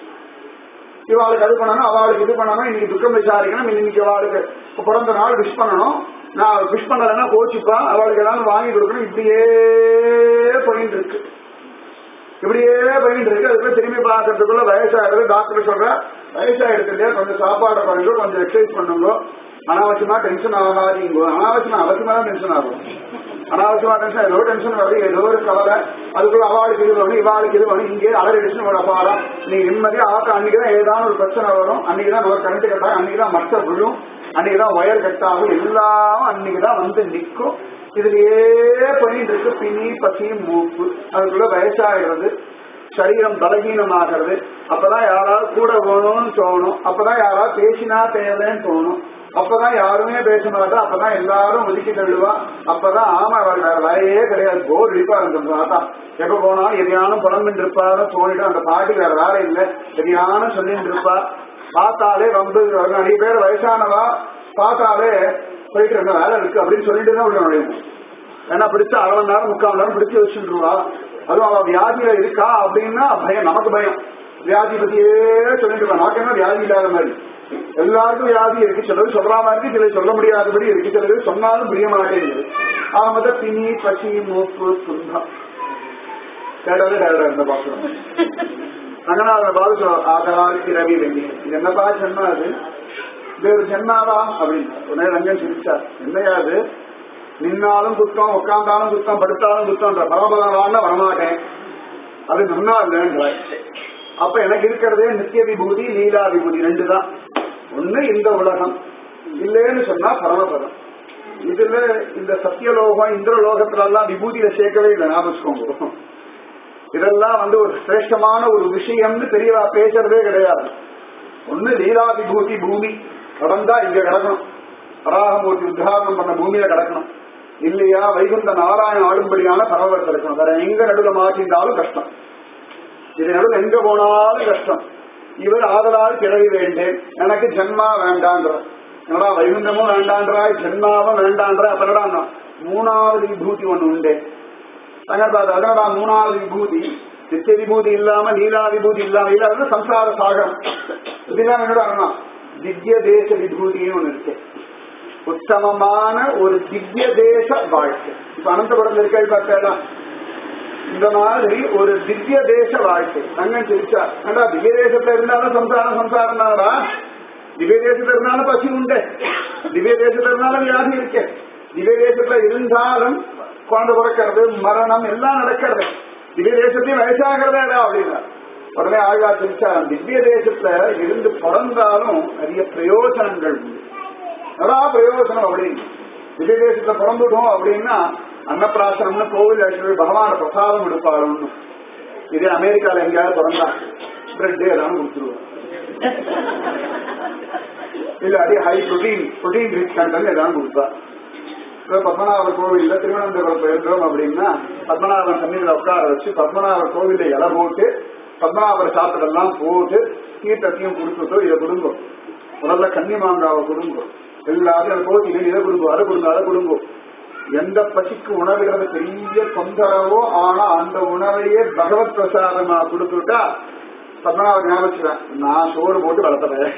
இவாளுக்கு அது பண்ணணும் அவளுக்கு இது பண்ணணும் இன்னைக்கு துக்கம் விசாரிக்கணும் இன்னைக்கு அவளுக்கு பிறந்த நாள் விஷ் பண்ணணும் நான் விஷ் பண்ணலைன்னா கோச்சிப்பா அவளுக்கு ஏதாவது வாங்கி கொடுக்கணும் இப்படியே போயிட்டு இருக்கு இப்படியே போயிட்டு இருக்கு அதுக்குள்ள திரும்பி பார்க்கறதுக்குள்ள வயசாகிறது டாக்டர் சொல்ற வயசாயிடுது இல்லையா கொஞ்சம் சாப்பாடை பண்ணுங்க கொஞ்சம் எக்ஸசைஸ் பண்ணுங்க அனாவசியமா டென்ஷன் ஆகாதீங்க அனாவசியமா அவசியமா தான் டென்ஷன் ஆகும் அனாவசியமா டென்ஷன் ஏதோ டென்ஷன் வருது ஏதோ ஒரு கவலை அதுக்குள்ள அவளுக்கு இது வேணும் இவாளுக்கு இது வேணும் இங்கே அலறி டென்ஷன் வர பாடம் நீங்க நிம்மதியா ஆக்க அன்னைக்கு தான் ஏதாவது ஒரு பிரச்சனை வரும் அன்னைக்கு தான் நம்ம கரண்ட் கட்டாகும் அன்னைக்கு தான் மற்ற விழும் அன்னைக்கு தான் ஒயர் கட் ஆகும் எல்லாம் அன்னைக்கு தான் வந்து நிற்கும் இதுலயே பண்ணிட்டு இருக்கு பிணி பசி மூப்பு அதுக்குள்ள வயசாயிடுறது சரீரம் பலகீனமாகிறது அப்பதான் யாராவது கூட வேணும்னு தோணும் அப்பதான் யாராவது பேசினா தேவைன்னு தோணும் அப்பதான் யாருமே பேச மாட்டா அப்பதான் எல்லாரும் ஒதுக்கி தள்ளுவா அப்பதான் ஆமா அவர் வேற வேலையே கிடையாது போர் அடிப்பா அந்த தாத்தா எப்ப போனாலும் எதையானும் புலம்பின்னு இருப்பாரு தோணிட்டு அந்த பாட்டி வேற வேலை இல்லை எதையானும் சொல்லிட்டு இருப்பா பார்த்தாலே வம்பு நிறைய பேர் வயசானவா பார்த்தாலே போயிட்டு இருந்த வேலை இருக்கு அப்படின்னு சொல்லிட்டு தான் உள்ள நுழையும் ஏன்னா பிடிச்ச அரை மணி நேரம் முக்கால் மணி நேரம் பிடிச்சு வச்சுருவா அதுவும் அவ வியாதியில இருக்கா அப்படின்னா பயம் நமக்கு பயம் வியாதி பத்தியே சொல்லிட்டு இருக்கா நமக்கு என்ன வியாதி இல்லாத மாதிரி எல்லாருக்கும் வியாதி இருக்கு சிலது சொல்ற மாதிரி சிலர் சொல்ல முடியாதபடி இருக்கு சிலது சொன்னாலும் புரிய மாட்டேங்குது ஆக மொத்தம் பிணி பசி மூப்பு துன்பம் கேட்டது கேட்டா இந்த பாக்குறோம் ரங்கநாதன் பாது ஆகராசி ரவி வெண்டி இது என்னப்பா ஜென்மா அது இது ஒரு ஜென்மாவா அப்படின்னு உடனே ரங்கன் சிரிச்சார் என்னையா அது நின்னாலும் குத்தம் உட்கார்ந்தாலும் குத்தம் படுத்தாலும் குத்தம் பரமபதவான வரமாட்டேன் அது நன்னா இல்லைன்ற அப்ப எனக்கு இருக்கிறதே நித்திய விபூதி லீலா விபூதி ரெண்டு தான் ஒண்ணு இந்த உலகம் இல்லைன்னு சொன்னா பரமபதம் இதுல இந்த சத்தியலோகம் இந்திரலோகத்துல எல்லாம் விபூதியில சேர்க்கவே இல்லை ஞாபகம் இதெல்லாம் வந்து ஒரு சிரேஷ்டமான ஒரு விஷயம்னு தெரியவா பேசுறதே கிடையாது ஒண்ணு லீலா விபூதி பூமி கடந்தா இங்க கிடக்கணும் வராகமூர்த்தி உத்தாரணம் பண்ண பூமியில கிடக்கணும் இல்லையா வைகுந்த நாராயண ஆடும்படியான பரவத்தை இருக்கணும் வேற எங்க நடுவில் மாற்றிருந்தாலும் கஷ்டம் இது நடுவில் எங்க போனாலும் கஷ்டம் இவர் ஆதலால் பிறவி வேண்டேன் எனக்கு ஜென்மா வேண்டான்ற என்னடா வைகுந்தமும் வேண்டான்றாய் ஜென்மாவும் வேண்டான்ற அப்படா மூணாவது விபூதி ஒண்ணு உண்டு தங்கப்பாது அதனடா மூணாவது விபூதி நித்திய விபூதி இல்லாம லீலா விபூதி இல்லாம இல்லாத சம்சார சாகரம் இதெல்லாம் என்னோட அண்ணா திவ்ய தேச விபூதின்னு ஒண்ணு இருக்கு உத்தமமான ஒரு திவ்ய தேச வாழ்க்கை இப்ப அனந்தபுரத்தில் இருக்க பார்த்தா இந்த மாதிரி ஒரு திவ்ய தேச வாழ்க்கை தங்கன் சிரிச்சா ஏண்டா திவ்ய தேசத்துல இருந்தாலும் சம்சாரம் சம்சாரம் தானடா திவ்ய தேசத்துல இருந்தாலும் பசி உண்டு திவ்ய தேசத்துல இருந்தாலும் வியாதி இருக்கு திவ்ய தேசத்துல இருந்தாலும் குழந்தை பிறக்கிறது மரணம் எல்லாம் நடக்கிறது திவ்ய தேசத்தையும் வயசாகிறதா அப்படின்னா உடனே ஆழ்வா சிரிச்சாராம் திவ்ய தேசத்துல இருந்து பிறந்தாலும் நிறைய பிரயோஜனங்கள் உண்டு நிறைய பிரயோஜனம் அப்படின்னு திவ்ய தேசத்துல பிறந்துட்டோம் அப்படின்னா அன்னப்பிராசனம்னு கோவில் ஆக்சுவலி பகவான பிரசாதம் எடுப்பாளுன்னு இதே அமெரிக்கால எங்கேயாவது பிறந்தா பிரெட் ஏதாவது கொடுத்துருவோம் இல்ல அதே high protein protein rich content ஏதாவது கொடுப்பா இப்ப பத்மநாபர் கோவில்ல திருவனந்தபுரம் போயிருந்தோம் அப்படின்னா பத்மநாபன் சன்னிதியில உட்கார வச்சு பத்மநாபர் கோவில்ல இலை போட்டு பத்மநாபர் சாப்பிடெல்லாம் போட்டு தீர்த்தத்தையும் கொடுத்துட்டோ இதை கொடுங்கோ முதல்ல கன்னி மாங்காவை கொடுங்கோ எல்லாத்தையும் அதை போட்டு இதை இதை கொடுங்கோ அதை கொடுங்க அதை கொடுங்கோ எந்த பசிக்கு உணவுகிறது பெரிய தொந்தரவோ ஆனா அந்த உணவையே பகவத் பிரசாதமா கொடுத்துட்டா பத்மநாப ஞாபகம் நான் சோறு போட்டு வளர்த்துறேன்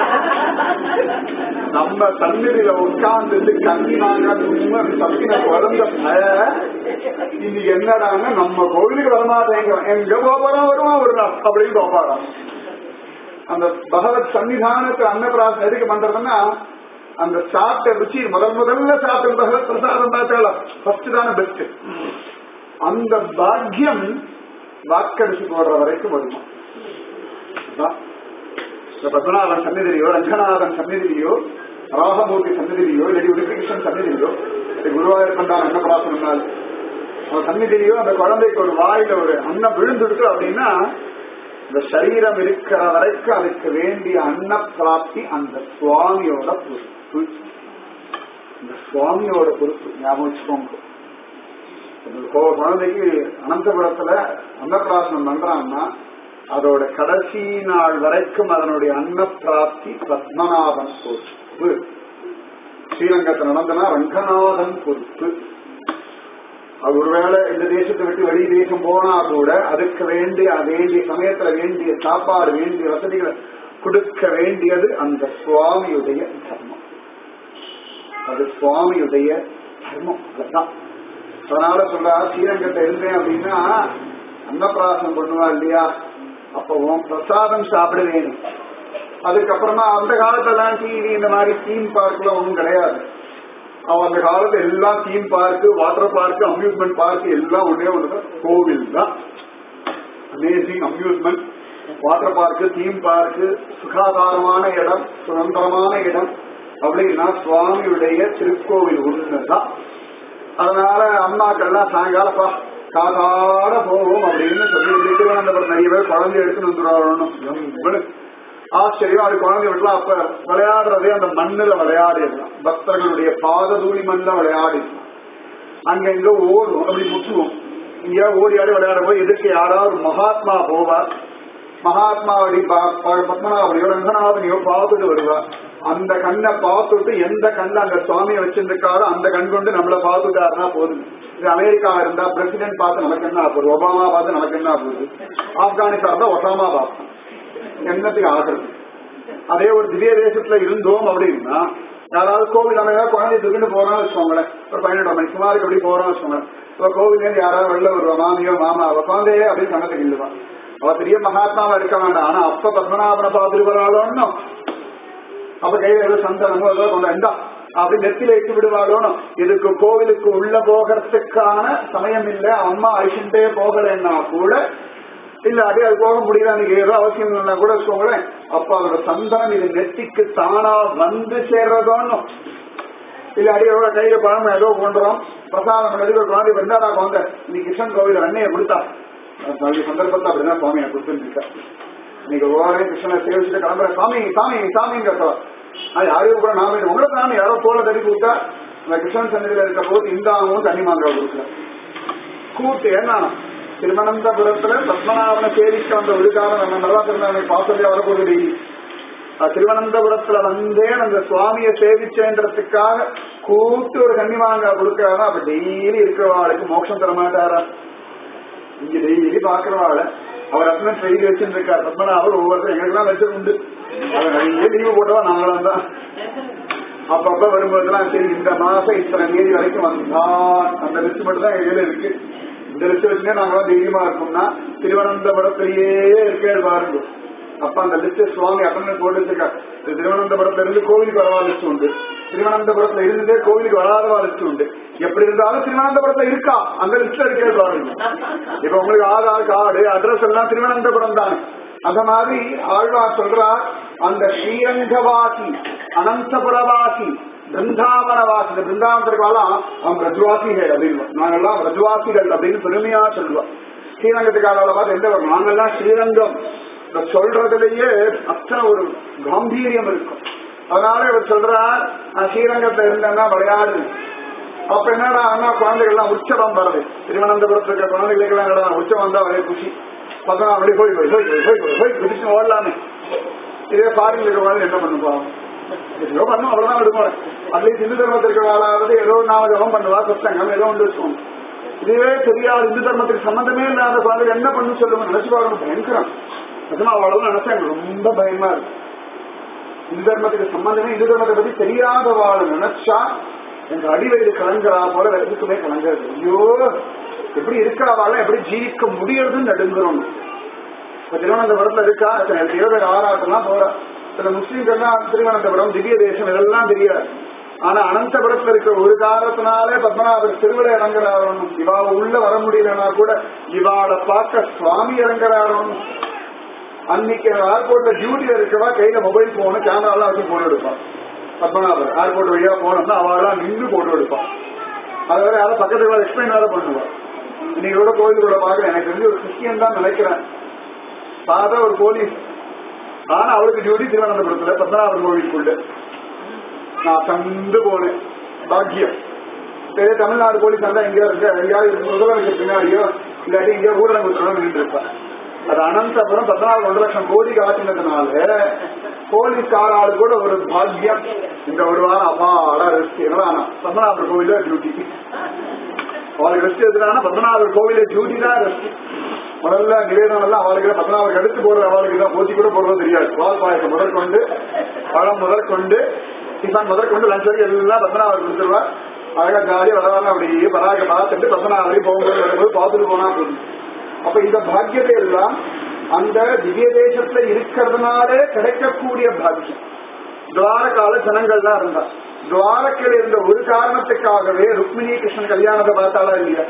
நம்ம தண்ணீரில உட்கார்ந்து கண்ணி நாங்க தப்பின குழந்த இது என்னடாங்க நம்ம கோவிலுக்கு வரமாட்டேங்க எங்க போறோம் வருவோம் ஒரு நாள் அப்படின்னு போப்பாராம் அந்த பகவத் சன்னிதானத்தை அன்னபிராசம் எதுக்கு பண்றதுன்னா அந்த சாப்பிட்ட ருச்சி முதல் முதல்ல சாப்பிட்ட பகவத் பிரசாதம் பார்த்தால ஃபர்ஸ்ட் தானே பெஸ்ட் அந்த பாக்கியம் வாக்கடிச்சு போடுற வரைக்கும் வருமா இந்த பத்மநாபன் சன்னிதிலையோ ரங்கநாதன் சன்னிதிலையோ ராகமூர்த்தி சன்னிதிலையோ இல்லாட்டி உடுப்பிகிருஷ்ணன் சன்னிதிலையோ குருவாயூர் பண்டான் அன்னபிராசனால் அவன் சன்னிதிலையோ அந்த குழந்தைக்கு ஒரு வாயில ஒரு அன்னம் விழுந்துடுச்சு அப்படின்னா இந்த சரீரம் இருக்கிற வரைக்கும் அதுக்கு வேண்டிய அன்ன பிராப்தி அந்த சுவாமியோட பொறுப்பு இந்த சுவாமியோட பொறுப்பு ஞாபகம் வச்சுக்கோங்க குழந்தைக்கு அனந்தபுரத்துல அன்னப்பிராசனம் பண்றாங்கன்னா அதோட கடைசி நாள் வரைக்கும் அதனுடைய அன்ன பிராப்தி பத்மநாபன் பொறுப்பு ஸ்ரீரங்கத்தில் நடந்தனா ரங்கநாதன் பொறுப்பு அது ஒருவேளை இந்த தேசத்தை விட்டு வெளி தேசம் போனா கூட அதுக்கு வேண்டிய வேண்டிய சமயத்துல வேண்டிய சாப்பாடு வேண்டிய வசதிகளை கொடுக்க வேண்டியது அந்த சுவாமியுடைய தர்மம் அது சுவாமியுடைய தர்மம் அதுதான் அதனால சொல்றா ஸ்ரீரங்கத்தை இருந்தேன் அப்படின்னா அன்னப்பிராசனம் பண்ணுவா இல்லையா அப்போ உன் பிரசாதம் சாப்பிட வேணும் அதுக்கப்புறமா அந்த காலத்தெல்லாம் டிவி இந்த மாதிரி தீம் பார்க்ல ஒன்றும் கிடையாது அவன் அந்த காலத்துல எல்லாம் theme park water park amusement park எல்லாம் ஒன்றே ஒன்று கோவில் தான் amazing amusement water park theme park சுகாதாரமான இடம் சுதந்திரமான இடம் அப்படின்னா சுவாமியுடைய திருக்கோவில் ஒண்ணுதான் அதனால அம்மாக்கள்லாம் சாயங்காலப்பா காதாட போவோம் அப்படின்னு சொல்லி திருவனந்தபுரம் நிறைய பேர் குழந்தை எடுத்துன்னு வந்துடுவாங்க ஆச்சரியம் அது குழந்தை விடலாம் அப்ப விளையாடுறதே அந்த மண்ணுல விளையாடிடலாம் பக்தர்களுடைய பாத தூளி மண்ணில் விளையாடிடலாம் அங்கங்க ஓடும் அப்படி முட்டுவோம் இங்க ஓடி ஆடி விளையாட போய் எதிர்க்க யாராவது மகாத்மா போவார் மகாத்மாவடி பத்மநாபனையோ ரங்கநாதனையோ பார்த்துட்டு வருவார் அந்த கண்ணை பார்த்துட்டு எந்த கண்ணை அந்த சுவாமியை வச்சிருக்காரோ அந்த கண் கொண்டு நம்மள பார்த்துட்டாருன்னா போதும் இது அமெரிக்கா இருந்தா பிரசிடென்ட் பார்த்து நமக்கு என்ன போகுது ஒபாமா பார்த்து நமக்கு என்ன போகுது ஆப்கானிஸ்தான் தான் ஒசாமா பார்ப்போம் என்னத்துக்கு ஆகிறது அதே ஒரு திவ்ய தேசத்துல இருந்தோம் அப்படின்னா யாராவது கோவில் நம்ம ஏதாவது குழந்தை தூக்கிட்டு போறோம்னு வச்சுக்கோங்களேன் ஒரு பதினெட்டு மணி சுமாருக்கு அப்படி போறோம்னு வச்சுக்கோங்களேன் இப்ப கோவில்ல இருந்து யாராவது வெளில வருவா மாமியோ மாமா அவ குழந்தையே அப்படின்னு சொன்னதுக்கு இல்லவா அவ பெரிய மகாத்மாவா இருக்க வேண்டாம் ஆனா அப்ப பத்மநாபனை பார்த்துட்டு வராளோன்னு அப்ப கையில ஏதோ சந்தனமோ ஏதோ கொண்டு இந்தா அப்படி நெத்தில இட்டு விடுவாளோன்னு இதுக்கு கோவிலுக்கு உள்ள போகிறதுக்கான சமயம் இல்ல அம்மா அழிச்சுட்டே போகலைன்னா கூட இல்ல அதே அது போக முடியல நீங்க ஏதோ அவசியம் இல்லைன்னா கூட வச்சுக்கோங்களேன் அப்ப அதோட சந்தனம் இது நெத்திக்கு தானா வந்து சேர்றதோன்னு இல்ல அடியோட கையில பழம் ஏதோ கொண்டுறோம் பிரசாதம் எதுக்கு குழந்தை வெண்டாடா குழந்தை நீ கிருஷ்ணன் கோவில வெண்ணையை கொடுத்தா அந்த சந்தர்ப்பத்தை அப்படிதான் சுவாமியை கொடுத்துருக்கா இன்னைக்கு ஓரே கிருஷ்ணனை சேவிச்சுட்டு கிளம்புற சாமி சாமி சாமிங்க அது யாரையும் கூட நாம உங்களை தான் யாரோ தோலை தடி கூட்டா அந்த கிருஷ்ணன் சன்னதியில இருக்க போது இந்தாவும் தண்ணி மாங்காய் கொடுக்குறேன் கூட்டு என்ன திருவனந்தபுரத்துல பத்மநாபனை சேவிக்க வந்த ஒரு காலம் நம்ம நல்லா திருநாளை பாசறையா வரக்கூடிய டெய்லி அஹ் திருவனந்தபுரத்துல வந்தே அந்த சுவாமியை சேவிச்சேன்றதுக்காக கூட்டு ஒரு கன்னிமாங்கா கொடுக்கறாரா அப்ப டெய்லி இருக்கிறவாளுக்கு மோட்சம் தர மாட்டாரா இங்க டெய்லி பாக்குறவாள அவர் அத்தனை டெய்லி வச்சுருக்கார் பத்மநாபர் ஒவ்வொருத்தரும் எங்களுக்கெல்லாம் வச்சு உண்டு அவர் நிறைய லீவு போட்டவா நாங்களும் தான் அப்பப்ப வரும்போதெல்லாம் சரி இந்த மாசம் இத்தனை தேதி வரைக்கும் வந்தான் அந்த லிஸ்ட் மட்டும் தான் எங்க கையில இருக்கு இந்த லிஸ்ட் வச்சுனே நாங்களாம் தைரியமா இருக்கோம்னா திருவனந்தபுரத்திலேயே இருக்கே பாருங்க அப்ப அந்த லிஸ்ட் சுவாமி அட்டன்னு போட்டு வச்சிருக்காரு இது திருவனந்தபுரத்துல இருந்து கோவிலுக்கு வரவா லிஸ்ட் உண்டு திருவனந்தபுரத்துல இருந்தே கோவிலுக்கு வராதவா லிஸ்ட் உண்டு எப்படி இருந்தாலும் திருவனந்தபுரத்துல இருக்கா அந்த லிஸ்ட்ல இருக்கே பாருங்க இப்ப உங்களுக்கு ஆதார் கார்டு அட்ரஸ் எல்லாம் திருவனந்தபுரம் தானே அந்த மாதிரி ஆழ்வார் சொல்றார் அந்த ஸ்ரீரங்கவாசி அனந்தபுரவாசி பிருந்தாவனவாசி இந்த பிருந்தாவனத்திற்காலாம் அவன் பிரஜ்வாசிகள் அப்படின்னு நாங்கெல்லாம் பிரஜ்வாசிகள் அப்படின்னு பெருமையா சொல்லுவோம் ஸ்ரீரங்கத்துக்காரால பார்த்து எந்த வரும் நாங்கெல்லாம் ஸ்ரீரங்கம் இந்த சொல்றதுலயே அத்தனை ஒரு காம்பீரியம் இருக்கும் அதனால இவர் சொல்றார் நான் ஸ்ரீரங்கத்துல இருந்தேன்னா விளையாடு அப்ப என்னடா அண்ணா குழந்தைகள்லாம் உற்சவம் வருது திருவனந்தபுரத்துல இருக்கிற குழந்தைகளுக்கு என்னடா உற்சவம் தான் ஒரே குஷி பக்கம் அப்படி போய் போய் போய் போய் போய் போய் போய் குதிச்சு ஓடலாமே இதே பாருங்க இருக்கிற குழந்தை என்ன பண்ணுவா ஏதோ பண்ணும் அவ்வளவுதான் விடுவோம் அட்லீஸ்ட் இந்து தர்மத்திற்கு வாழாவது ஏதோ நாம ஜபம் பண்ணுவா சத்தங்கம் ஏதோ ஒன்று வச்சுக்கோங்க இதுவே தெரியாது இந்து தர்மத்துக்கு சம்பந்தமே இல்லாத குழந்தை என்ன பண்ணு சொல்லுங்க நினைச்சு பார்க்கணும் பயங்கரம் நிஜமா அவ்வளவு நினைச்சா எனக்கு ரொம்ப பயமா இருக்கு இந்து தர்மத்துக்கு சம்பந்தமே இந்து தர்மத்தை பத்தி தெரியாத வாழ நினைச்சா எங்க அடிவயிறு கலங்குறா போல வேற எதுக்குமே கலங்குறது ஐயோ எப்படி இருக்கிறவாள எப்படி ஜீவிக்க முடியறதுன்னு நடுங்குறோம் இப்ப திருவனந்தபுரத்துல இருக்கா எத்தனை பேர் ஆறாட்டம்லாம் போறா சில முஸ்லீம்கள்லாம் திருவனந்தபுரம் திவ்ய தேசம் இதெல்லாம் தெரியாது ஆனா அனந்தபுரத்துல இருக்கிற ஒரு காரணத்தினாலே பத்மநாபர் திருவிழா இறங்குறாரணும் இவாள உள்ள வர முடியலன்னா கூட இவாளை பார்க்க சுவாமி இறங்குறாரணும் அன்னைக்கு ஏர்போர்ட்ல டியூட்டில இருக்கவா கையில மொபைல் போனு கேமராலாம் வச்சு போட்டோ எடுப்பான் பத்மநாபர் ஏர்போர்ட் வழியா போனோம்னா அவெல்லாம் நின்று போட்டோ எடுப்பான் அது வேற யாரும் பக்கத்துல எக்ஸ்பிளைன் வேற பண்ணுவா இன்னைக்கு கூட கோயிலுக்குள்ள பாக்குறேன் எனக்கு தெரிஞ்சு ஒரு கிறிஸ்டியன் தான் நினைக்கிறேன் பார்த்தா ஒரு போலீஸ் ஆனா அவளுக்கு டியூட்டி திருவனந்தபுரத்துல பத்மநாபர் கோவிலுக்குள்ள நான் தந்து போனேன் பாக்கியம் பெரிய தமிழ்நாடு போலீஸ் வந்தா எங்கேயோ இருக்க எங்கேயாவது முதலமைச்சர் பின்னாடியோ இல்லாட்டி எங்கேயோ ஊரடங்கு நின்று இருப்பா அது அனந்தபுரம் பதினாலு ஒன்று லட்சம் கோடி காட்டினதுனால போலீஸ்காராளு கூட ஒரு பாக்கியம் இந்த ஒரு வாரம் அப்பா அடா ரெஸ்ட் என்னடா பத்மநாபர் கோவில டியூட்டி அவளுக்கு ரெஸ்ட் எதுனா பத்மநாபர் கோவில டியூட்டி தான் ரெஸ்ட் முதல்ல நிவேதனம் எல்லாம் அவளுக்கு பத்மநாபருக்கு எடுத்து போடுற அவளுக்கு தான் போட்டி கூட போடுறது தெரியாது பால் பாயசம் முதற்கொண்டு பழம் முதற்கொண்டு டிஃபன் முதற்கொண்டு லஞ்ச் வரைக்கும் எல்லாம் பத்மநாபர் கொடுத்துருவா அழகா ஜாலியா வரவாங்க அப்படியே பராக பார்த்துட்டு பத்மநாபரையும் போகும்போது வரும்போது பார்த்துட்டு போனா போதும் அப்ப இந்த பாக்கியத்தை எல்லாம் அந்த திவ்ய தேசத்துல இருக்கிறதுனாலே கிடைக்கக்கூடிய பாக்கியம் துவாரகால ஜனங்கள்லாம் இருந்தா துவாரக்கையில் இருந்த ஒரு காரணத்துக்காகவே ருக்மிணி கிருஷ்ணன் கல்யாணத்தை பார்த்தாளா இல்லையா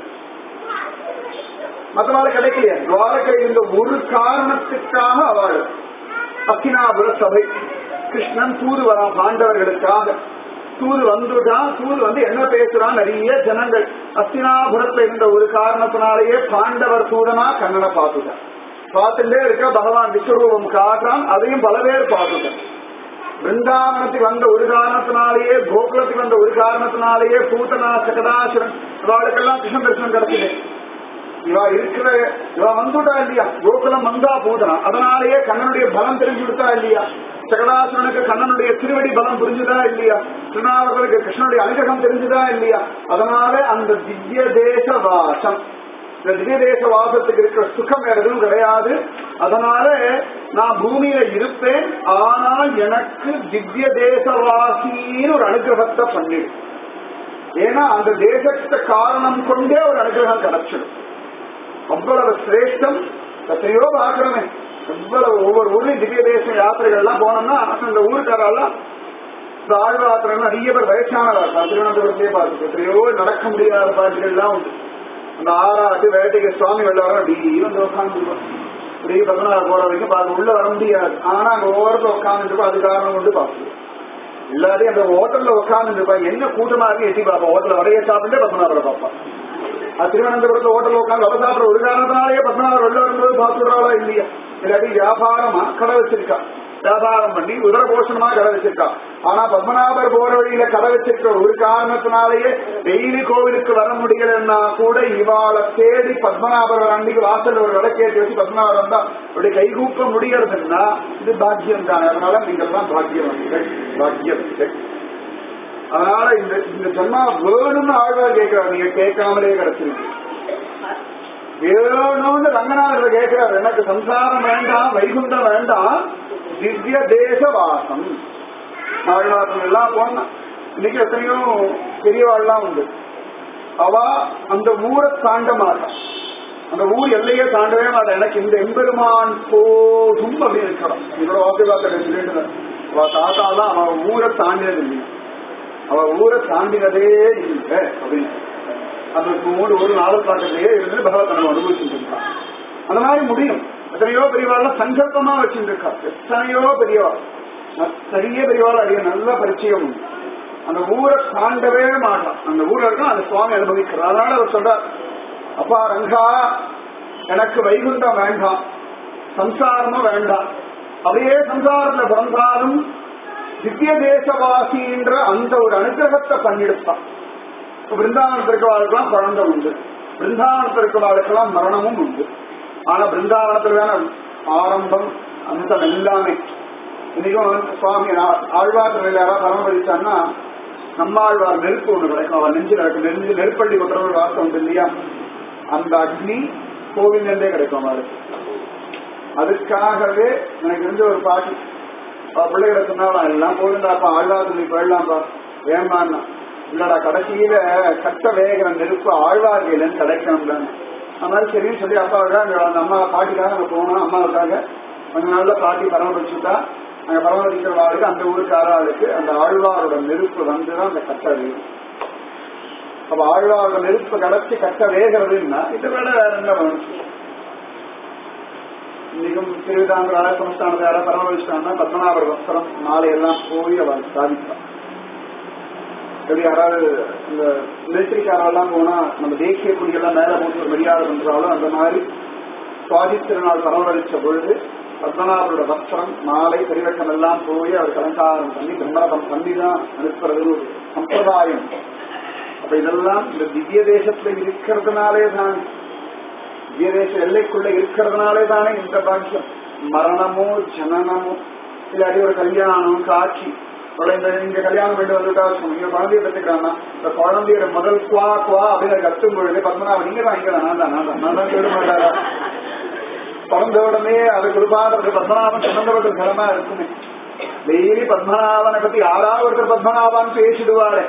மற்றவாள் கிடைக்கலையா துவாரக்கையில் இருந்த ஒரு காரணத்துக்காக அவள் அக்கினாபுர சபை கிருஷ்ணன் தூது வரான் பாண்டவர்களுக்காக தூது வந்துட்டான் தூது வந்து என்ன பேசுறான் நிறைய ஜனங்கள் அஸ்தினாபுரத்துல இருந்த ஒரு காரணத்தினாலேயே பாண்டவர் தூதனா கண்ணனை பார்த்துட்டான் பார்த்துட்டே இருக்க பகவான் விஸ்வரூபம் காட்டுறான் அதையும் பல பேர் பார்த்துட்டான் பிருந்தாவனத்துக்கு வந்த ஒரு காரணத்தினாலேயே கோகுலத்துக்கு வந்த ஒரு காரணத்தினாலேயே பூத்தனா சகடாசுரன் இவாளுக்கெல்லாம் கிருஷ்ண தரிசனம் கிடைச்சது இவா இருக்கிற இவா வந்துட்டா இல்லையா கோகுலம் வந்தா பூதனா அதனாலேயே கண்ணனுடைய பலம் தெரிஞ்சு விடுத்தா இல்லையா சகடாசுரனுக்கு கண்ணனுடைய திருவடி பலம் புரிஞ்சுதா இல்லையா திருநாவர்களுக்கு கிருஷ்ணனுடைய அனுகிரகம் தெரிஞ்சுதா இல்லையா அதனால அந்த திவ்ய தேச வாசம் இந்த திவ்ய தேச வாசத்துக்கு இருக்கிற சுகம் வேற எதுவும் கிடையாது அதனால நான் பூமியில இருப்பேன் ஆனால் எனக்கு திவ்ய தேசவாசின்னு ஒரு அனுகிரகத்தை பண்ணிடு ஏன்னா அந்த தேசத்தை காரணம் கொண்டே ஒரு அனுகிரகம் கிடைச்சிடும் அவ்வளவு சிரேஷ்டம் எத்தனையோ பாக்குறமே எவ்வளவு ஒவ்வொரு ஊர்லயும் திவ்ய தேச யாத்திரைகள்லாம் போனோம்னா அந்த ஊருக்காரெல்லாம் இந்த ஆழ்வாத்திரம் நிறைய பேர் வயசானவா திருவனந்தபுரத்திலே பார்த்து எத்தனையோ நடக்க முடியாத பாட்டுகள்லாம் உண்டு அந்த ஆறாட்டு வேட்டைக்கு சுவாமி வெள்ளாரம் அப்படி வந்து உட்காந்துருக்கோம் இப்படி பதினாறு போற வரைக்கும் பார்க்க உள்ள வர முடியாது ஆனா அங்க ஓரத்துல உட்காந்துருப்போம் அது காரணம் கொண்டு பார்க்கணும் எல்லாரையும் அந்த ஹோட்டல்ல உட்கார்ந்து இருப்பான் என்ன கூட்டமா இருக்கு எட்டி பார்ப்போம் ஹோட்டல்ல வரைய சாப்பிட்டு பத்மநாபரை பார்ப்பான் அது திருவனந்தபுரத்துல ஹோட்டல் உட்காந்து அவ சாப்பிட ஒரு காரணத்தினாலேயே பத்மநாபர் வெளில வரும்போது பார்த்துடுறாளா இல்லையா இல்லாட்டி வியாபாரமா கடை வச்சிருக்கா வியாபாரம் பண்ணி உதர போஷணமா கடை வச்சிருக்கா ஆனா பத்மநாபர் போற வழியில கடை வச்சிருக்கிற ஒரு காரணத்தினாலேயே டெய்லி கோவிலுக்கு வர முடியலன்னா கூட இவாளை தேடி பத்மநாபர் அன்னைக்கு வாசல் ஒரு விளக்கேற்றி வச்சு பத்மநாபர் வந்தா அப்படி கைகூப்ப முடியறதுன்னா இது பாக்கியம் தான் அதனால நீங்கள் தான் பாக்கியவன்கள் பாக்கியவன்கள் அதனால இந்த இந்த ஜன்மா வேணும்னு ஆழ்வார் கேட்கிறார் நீங்க கேட்காமலே கிடைச்சிருக்கு வேணும்னு ரங்கநாதர் கேட்கிறார் எனக்கு சம்சாரம் வேண்டாம் வைகுண்டம் வேண்டாம் திவ்ய தேச வாசம் ஆழ்வார்கள் எல்லாம் போனா இன்னைக்கு எத்தனையோ பெரியவாள்லாம் உண்டு அவ அந்த ஊரை தாண்ட மாட்டான் அந்த ஊர் எல்லையே தாண்டவே மாட்டான் எனக்கு இந்த எம்பெருமான் போதும் அப்படின்னு இருக்கிறான் இவரோட ஆசீர்வாதத்தை சொல்லிட்டு அவ தாத்தா தான் அவன் ஊரை தாண்டினது இல்லையா அவ ஊரை தாண்டினதே இல்லை அப்படின்னு அதற்கு மூணு ஒரு நாலு பாட்டிலேயே இருந்து பகவத் நம்ம அனுபவிச்சுட்டு இருக்கான் அந்த மாதிரி முடியும் எத்தனையோ பெரியவாள் சங்கல்பமா வச்சுட்டு இருக்கா எத்தனையோ பெரியவா பெரிய பெரியவாள் அறிய நல்ல பரிச்சயம் உண்டு அந்த ஊரை தாண்டவே மாட்டான் அந்த ஊர்ல இருக்க அந்த சுவாமி அனுபவிக்கிறார் அதனால அவர் சொல்றார் அப்பா ரங்கா எனக்கு வைகுண்டம் வேண்டாம் சம்சாரமும் வேண்டாம் அப்படியே சம்சாரத்துல பிறந்தாலும் திவ்ய தேசவாசின்ற அந்த ஒரு அனுகிரகத்தை பண்ணிடுப்பான் பிருந்தாவனத்தில் இருக்கிறவாளுக்கெல்லாம் குழந்தை உண்டு பிருந்தாவனத்தில் இருக்கிறவாளுக்கெல்லாம் மரணமும் உண்டு ஆனா பிருந்தாவனத்தில் தானே ஆரம்பம் அந்த எல்லாமே இன்னைக்கும் சுவாமி ஆழ்வார் யாராவது பரமபதிச்சான்னா நம்மாழ்வார் நெருப்பு ஒண்ணு கிடைக்கும் அவன் நெஞ்சில் இருக்கு நெஞ்சு நெருப்பள்ளி கொட்டுற ஒரு வார்த்தை உண்டு இல்லையா அந்த அக்னி கோவிலிருந்தே கிடைக்கும் அவருக்கு அதுக்காகவே எனக்கு இருந்து ஒரு பாட்டு பிள்ளைகளை சொன்னாலும் எல்லாம் போதுண்டாப்பா ஆழ்வார் நீ போயிடலாம்ப்பா ஏமான்னா இல்லடா கடைசியில கட்ட வேகிற நெருப்பு ஆழ்வார்கையிலன்னு கிடைக்கணும் தானே அந்த மாதிரி சரின்னு சொல்லி அப்பாவுக்காக அந்த அம்மா பாட்டிக்காக அங்க போனோம் அம்மாவுக்காக கொஞ்ச நாள்ல பாட்டி பராமரிச்சுட்டா அங்க பராமரிக்கிற ஆளுக்கு அந்த ஊருக்கார ஆளுக்கு அந்த ஆழ்வாரோட நெருப்பு வந்துதான் அந்த கட்ட வேகும் அப்ப ஆழ்வாரோட நெருப்பு கடைச்சி கட்ட வேகிறதுன்னா இதை விட வேற என்ன வேணும் இன்னைக்கும் திருவிதாங்கர் ஆலசமஸ்தானத்தை யாராவது பராமரிச்சிட்டாங்கன்னா பத்மநாபர் வஸ்திரம் மாலை எல்லாம் போய் அவர் சாதிப்பார் எப்படி யாராவது இந்த மிலிட்டரிக்காரெல்லாம் போனா நம்ம தேசிய கொடியெல்லாம் மேல போட்டு ஒரு மரியாதை பண்றாலும் அந்த மாதிரி சுவாதி திருநாள் பரவரிச்ச பொழுது பத்மநாபரோட வஸ்திரம் மாலை பரிவட்டம் எல்லாம் போய் அவர் அலங்காரம் பண்ணி பிரம்மரதம் பண்ணி தான் அனுப்புறது ஒரு சம்பிரதாயம் அப்ப இதெல்லாம் இந்த திவ்ய தேசத்துல இருக்கிறதுனாலே தான் திவ்ய தேச எல்லைக்குள்ள இருக்கிறதுனாலே தானே இந்த பாக்கியம் மரணமோ ஜனனமோ இல்லாட்டி ஒரு கல்யாணம் காட்சி இந்த இங்க கல்யாணம் பண்ணி வந்துட்டா இங்க குழந்தைய பெற்றுக்கிறான்னா இந்த குழந்தையோட முதல் குவா குவா அப்படின்னு கத்தும் பொழுது பத்மநாபன் நீங்க தான் இங்க நான் தான் நான் தான் நான் தான் கேட மாட்டாரா பிறந்த உடனே அது குருபாதற்கு பத்மநாபன் சுமந்தவர்கள் கலமா இருக்குமே டெய்லி பத்மநாபனை பத்தி யாராவது ஒருத்தர் பத்மநாபான்னு பேசிடுவாரு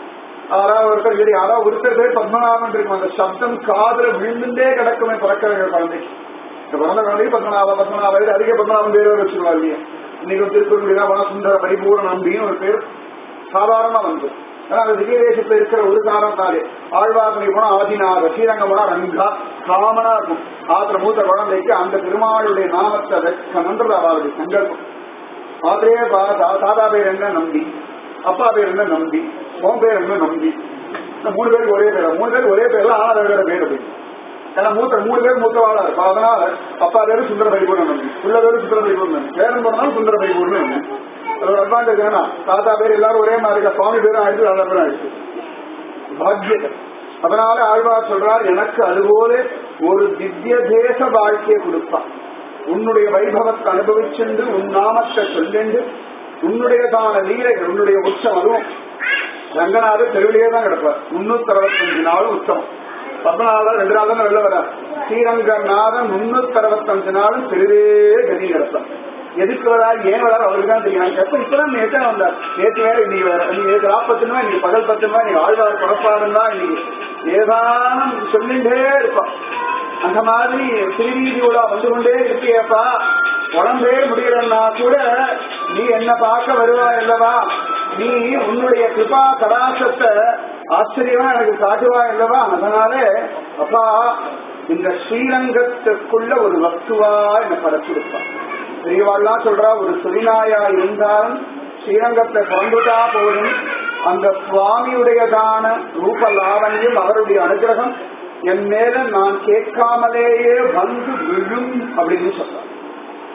யாராவது ஒருத்தர் சரி யாராவது ஒருத்தர் பேர் பத்மநாபன் இருக்கும் அந்த சப்தம் காதுல விழுந்துட்டே கிடக்குமே பிறக்கிற குழந்தைக்கு இந்த பிறந்த குழந்தைக்கு பத்மநாப பத்மநாப இது அதிக பத்மநாபன் பேர் வச்சிருவா இல்லையா இன்னைக்கு திருக்குறள் வனசுந்தர பரிபூர்ண நம்பின்னு ஒரு பேர் சாதாரணமா வந்து ஆனா அந்த திவ்ய தேசத்துல இருக்கிற ஒரு காரணத்தாலே ஆழ்வார்த்தனை போனா ஆதிநாத ஸ்ரீரங்கம் போனா ரங்கா காமனா இருக்கும் ஆத்திர மூத்த குழந்தைக்கு அந்த பெருமாளுடைய நாமத்தை வைக்கணுன்றது அவருடைய சங்கல்பம் ஆத்திரையே தாத்தா பேர் என்ன நம்பி அப்பா பேர் என்ன நம்பி உன் பேர் என்ன நம்பி இந்த மூணு பேருக்கு ஒரே பேர் மூணு பேருக்கு ஒரே பேர்ல ஆனா வேற பேர் அப்படின்னு ஏன்னா மூத்த மூணு பேர் மூத்தவாளா இருக்கும் அதனால அப்பா பேரு சுந்தர பரிபூர்ணம் நம்பி உள்ள பேரு சுந்தர பரிபூர்ணம் பேரன் போனாலும் சுந்தர பரிபூர்ணம் அது ஒரு அட்வான்டேஜ் ஏன்னா தாத்தா பேர் எல்லாரும் ஒரே மாதிரி இருக்கா சுவாமி பேரும் ஆயிடுச்சு தாத்தா பேரும் ஆயிடுச்சு பாக்கியத்தை அதனால ஆழ்வார் சொல்றார் எனக்கு அதுபோல ஒரு திவ்ய தேச வாழ்க்கையை கொடுப்பான் உன்னுடைய வைபவத்தை அனுபவிச்சென்று உன் நாமத்தை சொல்லென்று உன்னுடையதான லீலைகள் உன்னுடைய உற்சவம் அதுவும் ரங்கநாதர் தெருவிலேயே தான் கிடப்பார் முன்னூத்தி அறுபத்தஞ்சு நாளும் உற்சவம் பத்மநாதர் ரெண்டு நாள் தான் வெளில வர ஸ்ரீரங்கநாதன் முன்னூத்தி அறுபத்தஞ்சு நாளும் தெருவே கதி கிடப்பார் எதுக்கு வரா ஏன் வராரு அவருக்கு தான் தெரியும் எப்ப இப்பதான் நேற்று வந்தார் நேற்று வேற இன்னைக்கு வேற இன்னைக்கு நேற்று ராப்பத்து ரூபாய் இன்னைக்கு பகல் பத்து ரூபாய் இன்னைக்கு ஆழ்வார் புறப்பாடுன்னா இன்னைக்கு ஏதானும் சொல்லிட்டே இருப்பான் அந்த மாதிரி திருவீதியோட வந்து கொண்டே இருப்பியப்பா உடம்பே முடியலன்னா கூட நீ என்ன பார்க்க வருவாய் அல்லவா நீ உன்னுடைய கிருபா கடாசத்தை ஆச்சரியமா எனக்கு காட்டுவா அல்லவா அதனால அப்பா இந்த ஸ்ரீரங்கத்துக்குள்ள ஒரு வஸ்துவா என்னை படைச்சிருப்பான் பெரியவாள்லாம் சொல்றா ஒரு சுரிநாயா இருந்தாலும் ஸ்ரீரங்கத்தை பிறந்துட்டா போதும் அந்த சுவாமியுடையதான ரூப லாவண்யம் அவருடைய அனுகிரகம் என் மேல நான் கேட்காமலேயே வந்து விழும் அப்படின்னு சொல்றார்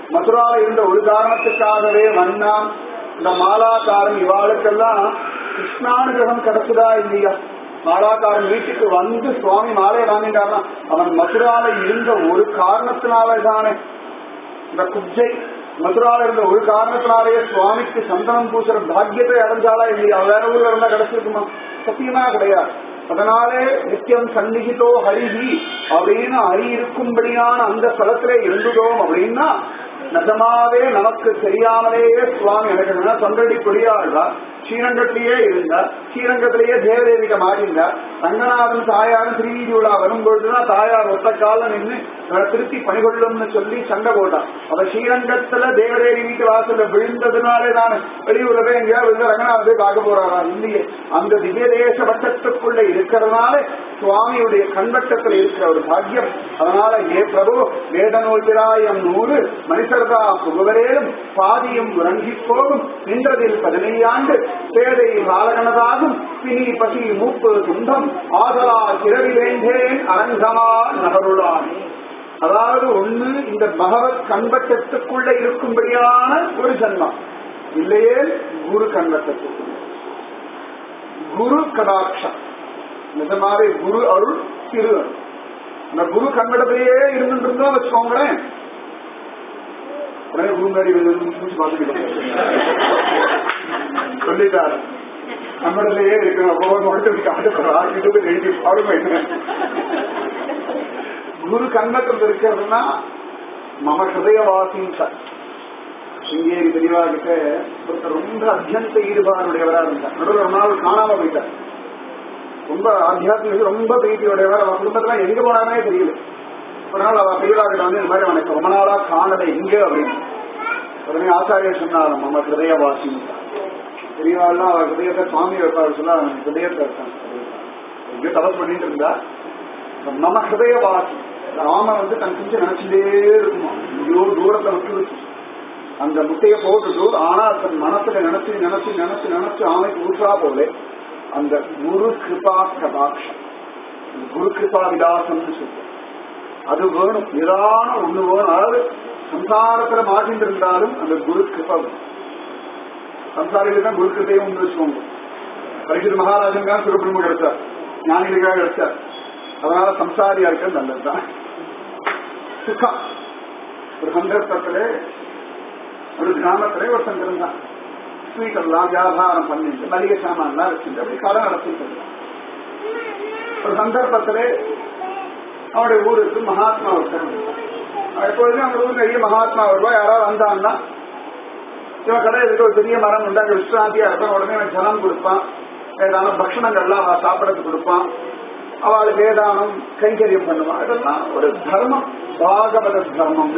மதுரால இருந்த ஒரு காரணத்துக்காகவே வந்தான் இந்த மாலாக்காரன் இவாளுக்கெல்லாம் கிருஷ்ணானுகிரகம் கிடைச்சதா இல்லையா மாலாக்காரன் வீட்டுக்கு வந்து சுவாமி மாலையை வாங்கிட்டாருன்னா அவன் மதுரால இருந்த ஒரு காரணத்தினால தானே இந்த குஜை மதுரால இருந்த ஒரு காரணத்தினாலேயே சுவாமிக்கு சந்தனம் பூசுற பாக்கியத்தை அடைஞ்சாலா இல்லையா வேற ஊர்ல இருந்தா கிடைச்சிருக்குமா சத்தியமா கிடையாது அதனாலே நித்தியம் சந்நிகிதோ ஹரிஹி அப்படின்னு ஹரி இருக்கும்படியான அந்த ஸ்தலத்திலே இருந்துதோம் அப்படின்னா நிஜமாவே நமக்கு தெரியாமலேயே சுவாமி எனக்கு என்ன தொண்டடி கொடியாழ்வா ஸ்ரீரங்கத்திலேயே இருந்தார் ஸ்ரீரங்கத்திலேயே தேவதேவிக மாறிந்தார் ரங்கநாதன் தாயாரும் திருவீதி விழா வரும்பொழுதுதான் தாயார் ஒத்த கால நின்று இவரை திருப்பி பணிகொள்ளும்னு சொல்லி சண்டை போட்டான் அவ ஸ்ரீரங்கத்துல தேவதேவி வீட்டு வாசல்ல விழுந்ததுனாலே தான் வெளியூர்ல போய் எங்கேயாவது விழுந்து ரங்கநாதன் போய் பார்க்க போறாரா இல்லையே அந்த திவ்ய தேச வட்டத்துக்குள்ள இருக்கிறதுனால சுவாமியுடைய கண்வட்டத்தில் இருக்கிற ஒரு பாக்கியம் அதனால ஏ பிரபு வேதநூல்பிராயம் நூறு மனிதர்தா புகுவரேலும் பாதியும் உறங்கி போகும் நின்றதில் பதினையாண்டு பேதை பாலகனதாகும் பிணி பசி மூப்பு துன்பம் ஆதலா கிரவி வேண்டேன் அரங்கமா நகருளான் அதாவது ஒண்ணு இந்த பகவத் கண்வட்டத்துக்குள்ள இருக்கும்படியான ஒரு ஜன்மம் இல்லையே குரு கண்வட்டத்துக்குள்ள குரு கடாட்சம் நிஜமாவே குரு அருள் திரு அருள். அந்த குரு கண்வட்டத்திலேயே இருந்துட்டு இருந்தோம் வச்சுக்கோங்களேன் உடனே குரு மேடி மூச்சு பார்த்துக்கிட்டு சொல்லிட்டாரு நம்மளிலேயே இருக்கணும் ஒவ்வொரு மொழிக்கு ஆடுறா இது எழுதி பாடுமை குரு கண்ணத்தில் இருக்கிறதுனா மம ஹிருதயவாசின் சார் சிங்கேரி பெரியவா கிட்ட ஒருத்தர் ரொம்ப அத்தியந்த ஈடுபாடுடையவரா இருந்தார் நடுவில் ஒரு நாள் காணாம போயிட்டார் ரொம்ப ஆத்தியாத்மிக ரொம்ப பிரீத்தியோடையவர் அவன் குடும்பத்துல எங்க போனானே தெரியல ஒரு நாள் அவ பெரியவா கிட்ட வந்து இந்த மாதிரி அவனுக்கு ரொம்ப நாளா காணலை எங்க அப்படின்னு உடனே ஆச்சாரியர் சொன்னார் மம ஹிருதயவாசின் பெரியவாள்லாம் அவர் ஹிருதயத்தை சுவாமி வைப்பார் சொல்ல அவன் ஹிருதயத்தை இருக்கான் எங்கேயோ தபஸ் பண்ணிட்டு இருந்தா மம ஹிருதயவாசி ராம வந்து தன் குஞ்சு நினைச்சுட்டே இருக்குமா ஐயோ தூரத்தை விட்டு அந்த முட்டையை போட்டுட்டு ஆனா தன் மனசுல நினைச்சு நினைச்சு நினைச்சு நினைச்சு ஆமைக்கு ஊற்றா போல அந்த குரு கிருபா கடாட்சம் அந்த குரு கிருபா விலாசம்னு சொல்லுவோம் அது வேணும் நிதான ஒண்ணு வேணும் அதாவது சம்சாரத்துல மாட்டிட்டு இருந்தாலும் அந்த குரு கிருபா வேணும் சம்சாரிகள் தான் குரு கிருப்பையும் உண்டு வச்சுக்கோங்க பரிசுத்த மகாராஜன் தான் சுரபிரம்ம கிடைச்சார் ஞானிகளுக்காக கிடைச்சார் அதனால சம்சாரியா இருக்கிறது நல்லதுதான் சுகம் ஒரு சந்தர்ப்பத்துல ஒரு கிராமத்துல ஒரு சங்கரம் தான் ஸ்வீட் எல்லாம் வியாபாரம் பண்ணிட்டு மளிகை சாமான் எல்லாம் வச்சுட்டு அப்படி கடை நடத்திட்டு இருந்தான். ஒரு சந்தர்ப்பத்துல அவனுடைய ஊருக்கு மகாத்மா ஒருத்தர் வந்தான். எப்பொழுதும் அவங்க ஊருக்கு நிறைய மகாத்மா வருவா யாராவது வந்தான்னா இவன் கடை இருக்க ஒரு பெரிய மரம் உண்டு அங்க விஸ்ராந்தியா இருப்பான் உடனே அவன் ஜலம் கொடுப்பான் ஏதாவது பக்ஷணங்கள்லாம் அவன் சாப்பிடறதுக்கு கொடுப்பான் அவளுக்கு ஏதானம் கைங்கரியம் பண்ணுவான் இதெல்லாம் ஒரு தர்மம் பாகவத தர்மம்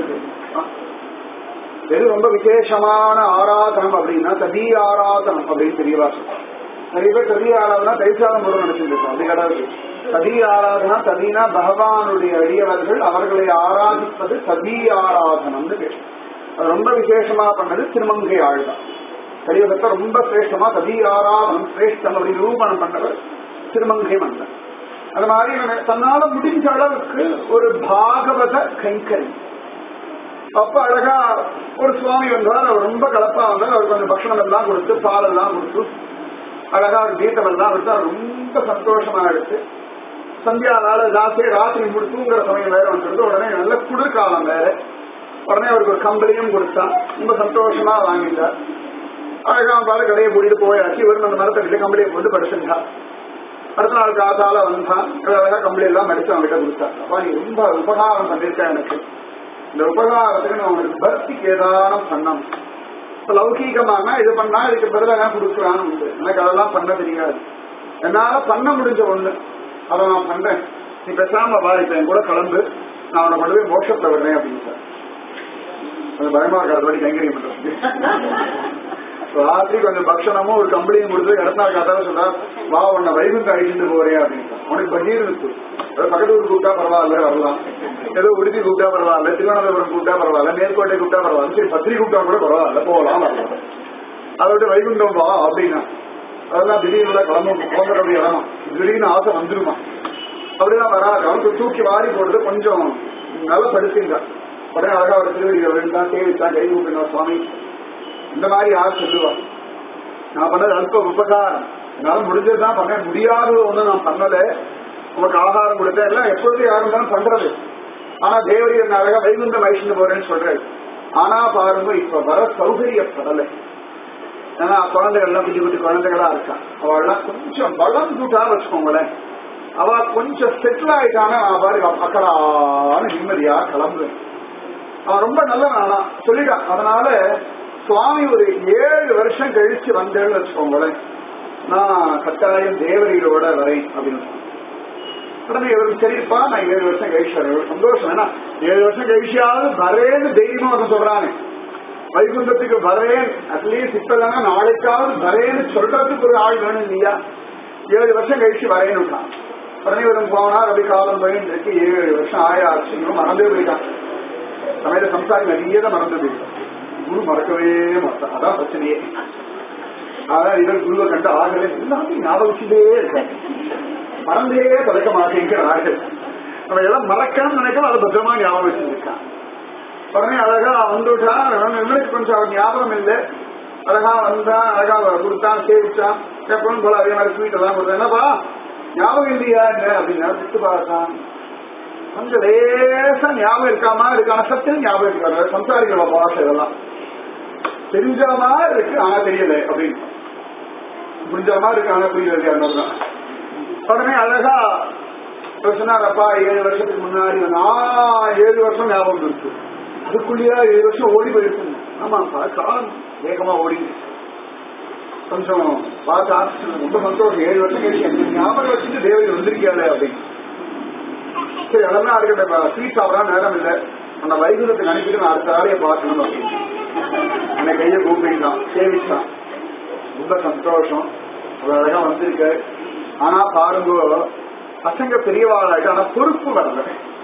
எது ரொம்ப விசேஷமான ஆராதனம் அப்படின்னா ததி ஆராதனம் அப்படின்னு தெரியவா சொல்றான். நிறைய பேர் ததி ஆராதனா தைசாலம் கூட நினைச்சிருக்கோம் அது கிடையாது ததி ஆராதனா ததினா பகவானுடைய அடியவர்கள் அவர்களை ஆராதிப்பது ததி ஆராதனம்னு பேர் அது ரொம்ப விசேஷமா பண்ணது திருமங்கை ஆழ்தான் கலியுகத்தை ரொம்ப சிரேஷ்டமா ததி ஆராதனம் சிரேஷ்டம் அப்படி நிரூபணம் பண்ணவர் திருமங்கை மன்னன் அது மாதிரி இவன் தன்னால முடிஞ்ச அளவுக்கு ஒரு பாகவத கைங்கரி அப்ப அழகா ஒரு சுவாமி வந்தார் அவர் ரொம்ப கலப்பா வந்தார் அவருக்கு கொஞ்சம் பக்ஷணம் எல்லாம் கொடுத்து பால் எல்லாம் கொடுத்து அழகா ஒரு கீதம் எல்லாம் கொடுத்து அவர் ரொம்ப சந்தோஷமா எடுத்து சந்தியா நாள் ராத்திரி ராத்திரி முடித்துங்கிற சமயம் வேற வந்துருது உடனே நல்ல குளிர்காலம் வேற உடனே அவருக்கு ஒரு கம்பளியும் கொடுத்தான் ரொம்ப சந்தோஷமா வாங்கிட்டார் அழகா பாரு கடையை கூட்டிட்டு போயாச்சு இவர் அந்த மரத்தை கிட்ட கம்பளியை போட்டு படுத்துட்டார் அடுத்த நாள் காத்தால வந்தான் அழகா கம்பளி எல்லாம் மடிச்சு அவன்கிட்ட கொடுத்தார் அப்பா நீ ரொம்ப உபகாரம் பண்ணிருக்க எனக்கு இந்த உபகாரத்துக்கு நான் உனக்கு பக்திக்கு ஏதானம் பண்ணணும் இப்ப லௌகீகமான இது பண்ணா இதுக்கு பதிலாக கொடுக்குறான்னு உண்டு எனக்கு அதெல்லாம் பண்ண தெரியாது என்னால பண்ண முடிஞ்ச ஒண்ணு அதை நான் பண்றேன் நீ பேசாம வா இப்ப என் கூட கலந்து நான் அவனை கொண்டு போய் மோட்சத்தை விடுறேன் அப்படின்னு சார் அது பயமா இருக்காது வழி கைங்கரியம் பண்றது ராத்திரி கொஞ்சம் பக்ஷணமும் ஒரு கம்பளியும் கொடுத்து இடத்த நாள் காத்தால சொல்றா வா உன்னை வைகுண்ட அழிச்சுட்டு போறேன் அப்படின்னு உனக்கு பகீர் இருக்கு ஏதோ பக்கத்து ஊர் கூப்பிட்டா பரவாயில்ல வரலாம் ஏதோ உடுத்தி கூப்பிட்டா பரவாயில்ல திருவனந்தபுரம் கூப்பிட்டா பரவாயில்ல மேற்கோட்டை கூப்பிட்டா பரவாயில்ல சரி பத்திரி கூப்பிட்டா கூட பரவாயில்ல போகலாம் வரலாம் அதை விட்டு வைகுண்டம் வா அப்படின்னா அதெல்லாம் திடீர்னு கிளம்பும் கிளம்புறக்கூடிய இடமா திடீர்னு ஆசை வந்துருமா அப்படிலாம் வராது அவனுக்கு தூக்கி வாரி போடுறது கொஞ்சம் நல்லா படுத்துங்க உடனே அழகா ஒரு திருவடியை விழுந்தான் சேவித்தான் கை கூப்பிடுங்க சுவாமி இந்த மாதிரி யார் சொல்லுவா நான் பண்ணது அல்ப உபகாரம் என்னால முடிஞ்சதுதான் பண்ண முடியாத ஒண்ணு நான் பண்ணல உனக்கு ஆகாரம் கொடுத்தேன் எல்லாம் எப்பொழுதும் யாரும் தான் பண்றது ஆனா தேவரி என்ன அழகா வைகுண்ட வைஷ்ணு போறேன்னு சொல்றாரு ஆனா பாருங்க இப்ப வர சௌகரியப்படலை ஏன்னா குழந்தைகள் எல்லாம் குட்டி குட்டி குழந்தைகளா இருக்கா அவள்லாம் கொஞ்சம் வளர்ந்துட்டா வச்சுக்கோங்களேன் அவ கொஞ்சம் செட்டில் ஆயிட்டானா பாருங்க அக்கடான நிம்மதியா கிளம்புவேன் அவன் ரொம்ப நல்லவன் ஆனா சொல்லிட்டான் அதனால சுவாமி ஒரு ஏழு வருஷம் கழிச்சு வந்தேன்னு வச்சுக்கோங்களேன் நான் கட்டாயம் தேவரிகளோட வரேன் அப்படின்னு சொன்னான். உடனே இவருக்கு சரிப்பா நான் ஏழு வருஷம் கழிச்சு வரேன் இவருக்கு சந்தோஷம் ஏன்னா ஏழு வருஷம் கழிச்சியாவது வரேன்னு தெய்வம் வந்து சொல்றானே வைகுண்டத்துக்கு வரேன் அட்லீஸ்ட் இப்ப இல்லைன்னா நாளைக்காவது வரேன்னு சொல்றதுக்கு ஒரு ஆள் வேணும் இல்லையா ஏழு வருஷம் கழிச்சு வரேன்னு உடனே இவரும் போனா ரவி காலம் போயின்னு இருக்கு ஏழு வருஷம் ஆயாச்சு இவன் மறந்தே போயிட்டான் சமயத்துல சம்சாரி நிறைய தான் மறந்து போயிட்டான் குரு மறக்கவே மாட்டான் அதான் பிரச்சனையே அதான் இவர் குருவை கண்டு ஆகவே எல்லாத்தையும் ஞாபகம் வச்சுட்டே இருக்காங்க மறந்தே தொலைக்க மாட்டேங்கிறார்கள் நம்ம எல்லாம் மறக்கணும்னு நினைக்கிறோம் அதை பத்திரமா ஞாபகம் வச்சிருக்கான் உடனே அழகா வந்துட்டான் இவனுக்கு கொஞ்சம் அவன் ஞாபகம் இல்லை அழகா வந்தான் அழகா கொடுத்தான் சேவிச்சான் எப்பவும் போல அதே மாதிரி ஸ்வீட் எல்லாம் கொடுத்தான் என்னப்பா ஞாபகம் இல்லையா என்ன அப்படின்னா விட்டு பார்த்தான் கொஞ்சம் லேசா ஞாபகம் இருக்காம இருக்கான சத்தியம் ஞாபகம் இருக்காது சம்சாரிகளோட பாஷை இதெல்லாம் தெரிஞ்ச மாதிரி இருக்கு ஆனா தெரியல அப்படின்னு புரிஞ்ச மாதிரி இருக்கு ஆனா புரியல தான் உடனே அழகா சொன்னாரப்பா ஏழு வருஷத்துக்கு முன்னாடி வந்து, ஆ ஏழு வருஷம் ஞாபகம் இருக்கு அதுக்குள்ளேயா ஏழு வருஷம் ஓடி போயிருக்கு ஆமாப்பா காலம் வேகமா ஓடி கொஞ்சம் பார்த்து ஆச்சரியம் ரொம்ப சந்தோஷம் ஏழு வருஷம் கழிச்சு எனக்கு ஞாபகம் வச்சுட்டு தேவதை வந்திருக்கியாளே அப்படின்னு சரி அதெல்லாம் இருக்கட்டும் ஸ்வீட் சாப்பிடலாம் நேரம் இல்லை அந்த வைகுண்டத்துக்கு அனுப்பிட்டு நான் அடுத்த வேலையை பார்க்கணும் அப்படின்னு அந்த கையை கூப்பிட்டான் சேவிச்சான் ரொம்ப சந்தோஷம் அவ்வளவு அழகா வந்திருக்கு ஆனா பாருங்க பசங்க பெரியவாள் ஆயிட்டு ஆனா பொறுப்பு வரல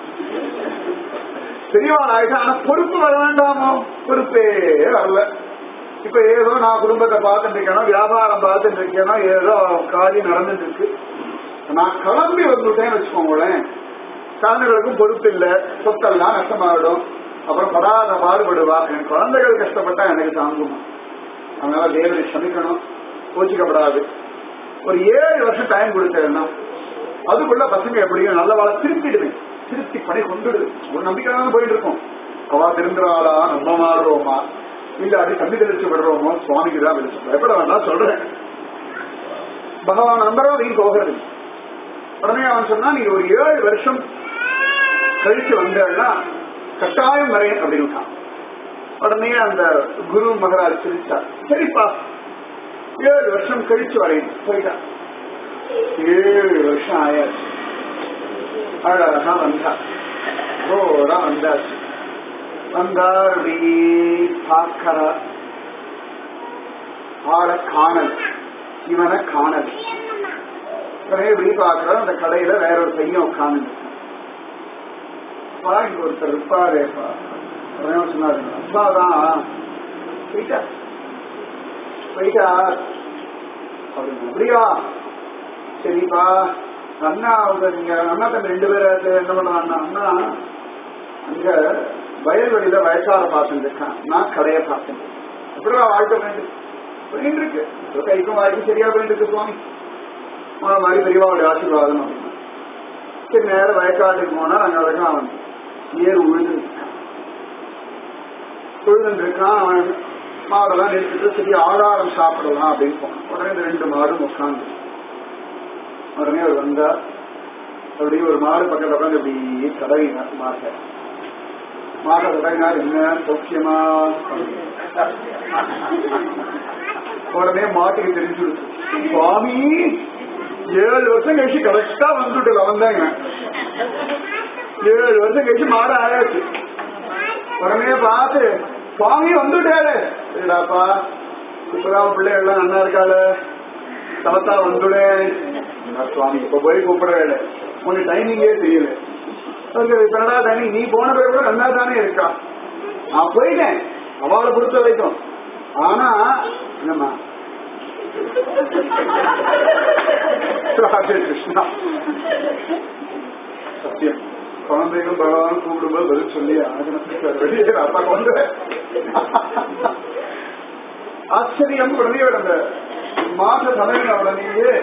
பெரியவாள் ஆயிட்டு ஆனா பொறுப்பு வர வேண்டாமோ பொறுப்பே வரல இப்ப ஏதோ நான் குடும்பத்தை பார்த்துட்டு இருக்கேனோ வியாபாரம் பார்த்துட்டு இருக்கேனோ ஏதோ காரியம் நடந்துட்டு இருக்கு நான் கிளம்பி வந்துட்டேன்னு வச்சுக்கோங்களேன் குழந்தைகளுக்கும் பொறுப்பு இல்ல சொத்தெல்லாம் நஷ்டமாயிடும் அப்புறம் படாத பாடுபடுவா என் குழந்தைகள் கஷ்டப்பட்டா எனக்கு தாங்குமா அதனால தேவரை சமிக்கணும் கோச்சிக்கப்படாது ஒரு ஏழு வருஷம் டைம் கொடுத்தேன்னா அதுக்குள்ள பசங்க எப்படியும் நல்ல வாழ திருத்திடுவேன் திருத்தி பணி கொண்டுடுது ஒரு நம்பிக்கை தான் போயிட்டு இருக்கோம் அவா திருந்துறாளா நம்ம மாறுறோமா இல்ல அது கம்பி தெளிச்சு விடுறோமோ சுவாமிக்கு தான் வெளிச்சு பயப்பட வேண்டாம் சொல்றேன் பகவான் நம்பரோ நீ போகிறது உடனே அவன் சொன்னா நீ ஒரு ஏழு வருஷம் கழிச்சு வந்தேன்னா கட்டாயம் வரேன் அப்படின்னு உடனே அந்த குரு மகராஜ் சிரிச்சார் சரிப்பா ஏழு வருஷம் கழிச்சு வரேன் போயிட்டான் ஏழு வருஷம் ஆயாச்சு அழகா வந்தா ஓரா வந்தாச்சு வந்தார் அப்படி பார்க்கறா ஆளை காணல் இவனை காணல் உடனே இப்படி பார்க்கற அந்த கடையில வேற ஒரு பையன் உட்காந்து அப்பா இங்க ஒருத்தர் இருப்பாரேப்பா உடனே அவன் சொன்னாரு அப்பா தான் போயிட்டா போயிட்டா அப்படின்னு அப்படியா சரிப்பா அண்ணா அவங்க நீங்க அண்ணா தம்பி ரெண்டு பேரும் என்ன பண்ணுவாங்க அண்ணா அங்க வயல்வெளியில வயசார பார்த்துட்டு இருக்கான் நான் கடையை பார்த்தேன் அப்படிதான் வாழ்க்கை வேண்டும் போயிட்டு இருக்கு ஏதோ கைக்கும் வாழ்க்கை சரியா போயிட்டு இருக்கு சுவாமி உன மாதிரி பெரியவாவுடைய ஆசீர்வாதம் அப்படின்னா சரி நேரம் வயக்காட்டுக்கு போனா அங்க வரைக்கும் அவன் ஏர் உழுது உழுதுன்னு இருக்கான் அவன் மாடெல்லாம் நிறுத்திட்டு சரி ஆதாரம் சாப்பிடலாம் அப்படின்னு போனான் உடனே இந்த ரெண்டு மாடும் உட்காந்து உடனே அவர் வந்தா அப்படியே ஒரு மாடு பக்கத்துல உட்காந்து இப்படி தடவினார் மாட்டை மாட்டை தடவினார் என்ன சௌக்கியமா உடனே மாட்டுக்கு தெரிஞ்சுடுச்சு சுவாமி ஏழு வருஷம் கழிச்சு கரெக்டா வந்துட்டு வந்தாங்க ஏழு வருஷம் கழிச்சு மாட ஆயாச்சு உடனே பார்த்து சுவாமி வந்துட்டாரு இல்லடாப்பா இப்பதான் பிள்ளை எல்லாம் நல்லா இருக்காளு தவத்தா வந்துடே என்ன சுவாமி இப்ப போய் கூப்பிடவே உனக்கு டைமிங்கே தெரியல கனடா தனி நீ போன பேர் கூட நல்லா தானே இருக்கா நான் போயிட்டேன் அவளை பொறுத்த வரைக்கும் ஆனா என்னம்மா ராதே கிருஷ்ணா சத்தியம் குழந்தைகள் பகவான் கூப்பிடும்போது பதில் சொல்லி ஆகணும் வெளியே அப்பா கொண்டு ஆச்சரியம் உடனே அந்த மாத தலைவன் உடனேயே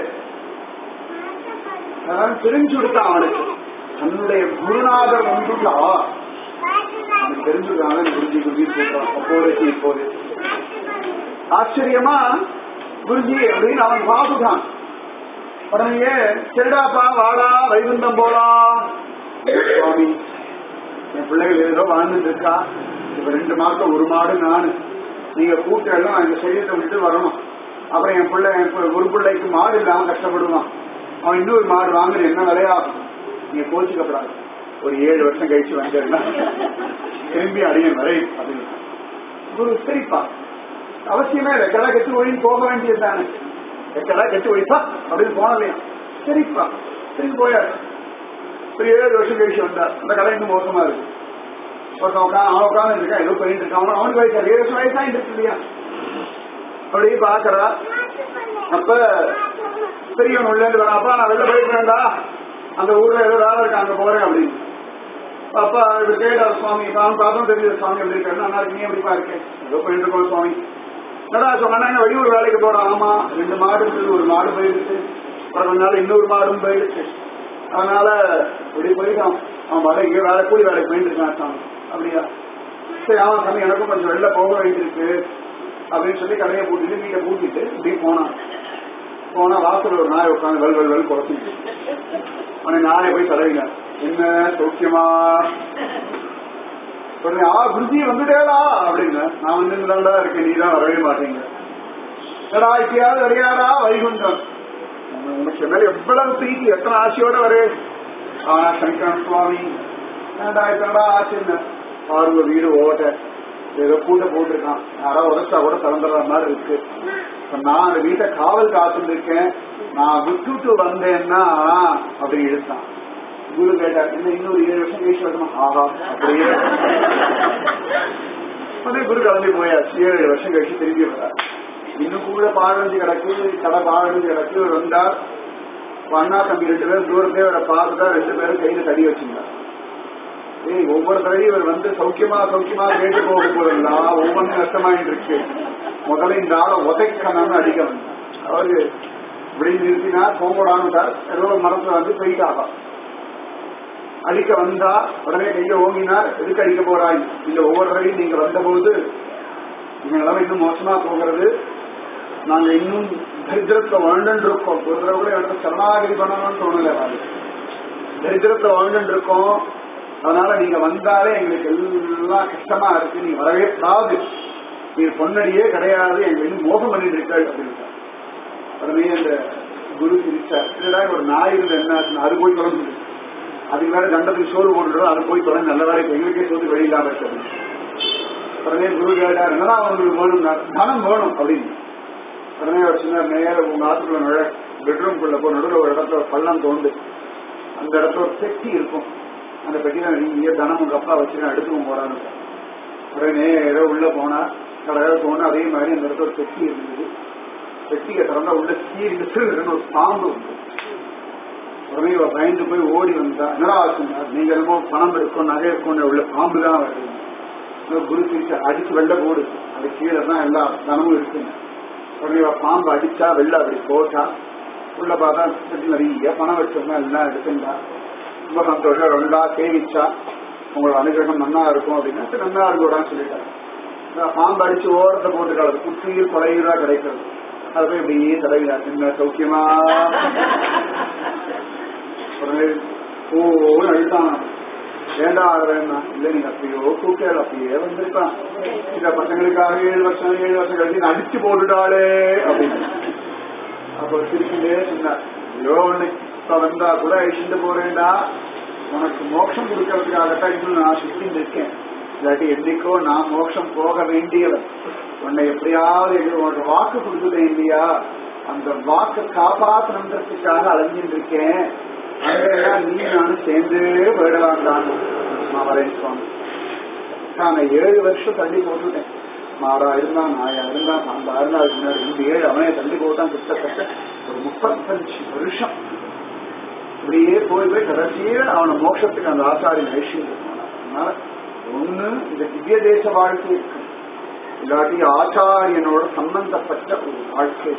நான் தெரிஞ்சு கொடுத்தான் அவனுக்கு தன்னுடைய குருநாதர் வந்துட்டா அவனுக்கு தெரிஞ்சுக்கிறாங்க குருஜி குருஜி சொல்றான் அப்போதைக்கு இப்போது ஆச்சரியமா குருஜி அப்படின்னு அவன் பாபுதான் உடனே சரிடாப்பா வாடா வைகுந்தம் போலாம் சுவாமி என் பிள்ளைகள் ஏதோ வாழ்ந்துட்டு இருக்கா இப்ப ரெண்டு மாசம் ஒரு மாடு நானு நீங்க கூட்டம் அந்த சரீரத்தை விட்டு வரணும் அப்புறம் என் பிள்ளை என் பி- ஒரு பிள்ளைக்கு மாடு இல்லாம கஷ்டப்படுவான் அவன் இன்னொரு மாடு வாங்குறது என்ன விலையாகும் நீங்க கோச்சிக்கப்படாது ஒரு ஏழு வருஷம் கழிச்சு வந்தேன்னா திரும்பி அடியன் வரை அப்படின்னு குரு சரிப்பா அவசியமே இல்லை கடை கட்டு ஒழின்னு போக வேண்டியது தானே கடை கட்டு ஒழிப்பா அப்படின்னு போனலையா சரிப்பா திரும்பி போயாரு ஒரு ஏழு வருஷம் கழிச்சு வந்தார் அந்த கடை இன்னும் மோசமா இருக்கு ஒருத்தன் உட்காந்து அவன் உட்காந்து இருக்கான் ஏதோ பண்ணிட்டு இருக்கான் அவன் அவனுக்கு வயசு ஏழு வருஷம் வயசாயிட்டு இருக்கு இல்லையா அப்படியே பாக்குறா அப்ப பெரியவன் உள்ள இருந்து வரா அப்பா நான் வெளில போயிட்டு வேண்டா அந்த ஊர்ல ஏதோ வேலை இருக்கு அங்க போறேன் அப்படின்னு அப்பா இவர் கேட்டார் சுவாமி இப்ப அவன் பார்த்தோம் தெரியுது சுவாமி எப்படி இருக்காரு நல்லா இருக்கு நீ எப்படிப்பா இருக்கேன் ஏதோ போயிட்டு இருக்கோம் சுவாமி என்னடா சொன்னா என்ன வெளியூர் வேலைக்கு போறான் ஆமா ரெண்டு மாடு இருந்தது ஒரு மாடு போயிடுச்சு அப்புறம் கொஞ்ச நாள் இன்னொரு மாடும் போயிடுச்சு அதனால இப்படி போயிட்டான் அவன் வர இங்க வேலை கூலி வேலைக்கு போயிட்டு இருக்கான் சாமி அப்படியா சரி அவன் சாமி எனக்கும் கொஞ்சம் வெளில போக வேண்டியிருக்கு அப்படின்னு சொல்லி கடையை பூட்டிட்டு வீட்டை பூட்டிட்டு இப்படி போனான் போனா வாசல் ஒரு நாய் உட்காந்து வெல் வெல் வெல் குறைச்சிட்டு அவனை நாயை போய் தடவிங்க என்ன சௌக்கியமா உடனே ஆ குருஜி வந்துட்டேடா அப்படின்னு நான் வந்து இங்கதான்டா இருக்கேன் நீ தான் வரவே மாட்டீங்க என்னடா இப்பயாவது வருகிறாரா வைகுண்டம் உனக்கு மேல எவ்வளவு பிரீத்தி எத்தனை ஆசையோட வரு ஆனா சங்கரன் சுவாமி என்னடா இத்தனடா ஆசைன்னு பாருங்க வீடு ஓட்ட ஏதோ கூட்ட போட்டிருக்கான் யாரோ உதச்சா கூட திறந்துடுற மாதிரி இருக்கு இப்ப நான் அந்த வீட்டை காவல் காத்துட்டு இருக்கேன் நான் விட்டுட்டு வந்தேன்னா அப்படி இழுத்தான் குரு கேட்டார் என்ன இன்னொரு ஏழு வருஷம் கழிச்சு வரணும் ஆஹா அப்படியே அதே குரு கிளம்பி போயாச்சு ஏழு வருஷம் கழிச்சு திரும்பி வர்றார் இன்னும் கூட பாழஞ்சு கிடக்கு கடை பாழஞ்சு கிடக்கு இவர் வந்தார் அண்ணா தம்பி ரெண்டு பேரும் தூரத்தே அவரை பார்த்துட்டா ரெண்டு பேரும் கையில தடி வச்சிருந்தார் ஏய் ஒவ்வொரு தடவையும் இவர் வந்து சௌக்கியமா சௌக்கியமா கேட்டு போக போதெல்லாம் ஒவ்வொன்றும் கஷ்டமாயிட்டு இருக்கு முதல்ல இந்த ஆளை உதைக்கணும்னு அடிக்க வந்தார் அவரு இப்படி நிறுத்தினா போங்கடான்னு ஏதோ ஒரு மரத்துல வந்து போயிட்டாகா அடிக்க வந்தா உடனே கைய ஓங்கினார் எதுக்கு அடிக்க போறாய் இந்த ஒவ்வொரு தடவையும் நீங்க வந்தபோது நீங்க நிலைமை இன்னும் மோசமா போகிறது நாங்க இன்னும் தரித்திரத்தை வாழ்ந்துட்டு இருக்கோம் ஒரு தடவை கூட எனக்கு சரணாகதி பண்ணணும்னு தோணல அது தரித்திரத்தை வாழ்ந்துட்டு இருக்கோம் அதனால நீங்க வந்தாலே எங்களுக்கு எல்லாம் கஷ்டமா இருக்கு நீங்க வரவே கூடாது நீங்க பொன்னடியே கிடையாது எங்களுக்கு இன்னும் மோசம் பண்ணிட்டு இருக்காள் அப்படின்னு உடனே அந்த குரு சிரிச்சார் என்னடா ஒரு நாய் இருந்து என்ன ஆச்சுன்னா அது போய் தொடர்ந்து அதுக்கு வேற தண்டத்துக்கு சோறு போட்டுறோம் அது போய் தொடர்ந்து நல்ல வேலைக்கு எங்களுக்கே சோறு வெளியில்லாம இருக்கிறது உடனே குரு கேட்டார் என்னடா உங்களுக்கு வேணும் தனம் வேணும் அப்படின்னு உடனே அவர் சொன்னார் நேர உங்க ஆத்துக்குள்ள நுழ பெட்ரூம்குள்ள போ நடுவில் ஒரு இடத்துல ஒரு பள்ளம் தோண்டு அந்த இடத்துல ஒரு பெட்டி இருக்கும் அந்த பெட்டி தான் நீங்க தனம் உங்க அப்பா வச்சு எடுத்துக்கும் போறான்னு உடனே நேர உள்ள போனா கடை போனா அதே மாதிரி அந்த இடத்துல ஒரு பெட்டி இருந்தது பெட்டியை திறந்தா உள்ள சீரி திருன்னு ஒரு பாம்பு வந்து உடனே இவ பயந்து போய் ஓடி வந்தா என்னடா ஆச்சுன்னா நீங்க என்னமோ பணம் இருக்கும் நகை இருக்கும் உள்ள பாம்பு தான் வருது இன்னொரு குரு சிரிச்சு அடிச்சு வெள்ள போடு அது கீழே தான் எல்லா தனமும் இருக்குங்க உடனே இவ பாம்பு அடிச்சா வெள்ள அப்படி போட்டா உள்ள பார்த்தா பெட்டி நிறைய பணம் வச்சிருந்தா எல்லாம் எடுத்துட்டா ரொம்ப சந்தோஷம் ரெண்டா சேவிச்சா உங்களோட அனுகிரகம் நன்னா இருக்கும் அப்படின்னா சரி, நன்னா இருக்கக்கூடாதுன்னு சொல்லிட்டாங்க நான் பாம்பு அடிச்சு ஓரத்தை போட்டுக்காது குற்றியில் கொலையுறா கிடைக்கிறது அது போய் இப்படியே தடவிடா சின்ன சௌக்கியமா உடனே ஓன்னு அழுத்தான் ஏண்டா ஆடுறேன்னா இல்ல நீங்க அப்பயோ கூப்பிட்டு அப்பயே வந்திருக்கான் இந்த பசங்களுக்காக ஏழு வருஷம் ஏழு வருஷம் கழிச்சு நான் அடிச்சு போட்டுட்டாளே அப்படின்னு அப்போ சிரிக்கிட்டே சொன்னார் ஐயோ ஒண்ணு இப்ப வந்தா கூட அழிச்சுட்டு போறேன்டா உனக்கு மோட்சம் கொடுக்கறதுக்காகத்தான் இன்னும் நான் சுத்தின்னு இருக்கேன் இல்லாட்டி என்னைக்கோ நான் மோட்சம் போக வேண்டியவன் உன்னை எப்படியாவது எங்களுக்கு உனக்கு வாக்கு கொடுத்துட்டேன் இல்லையா அந்த வாக்கு காப்பாற்றணுன்றதுக்காக அலைஞ்சிட்டு இருக்கேன் அங்கெல்லாம் நீ நானும் சேர்ந்து போயிடலாம் தான் நான் வரேன் சுவாமி நான் ஏழு வருஷம் தள்ளி போட்டுட்டேன் மாடா இருந்தா நாயா இருந்தா பாம்பா இருந்தா அதுக்கு முன்னாடி இந்த ஏழு அவனே தள்ளி போட்டான் கிட்டத்தட்ட ஒரு முப்பத்தஞ்சு வருஷம் இப்படியே போய் போய் கடைசியில அவனை மோட்சத்துக்கு அந்த ஆச்சாரியன் ஐஸ்வர்யம் அதனால ஒண்ணு இந்த திவ்ய தேச வாழ்க்கை இருக்கு இல்லாட்டி ஆச்சாரியனோட சம்பந்தப்பட்ட ஒரு வாழ்க்கை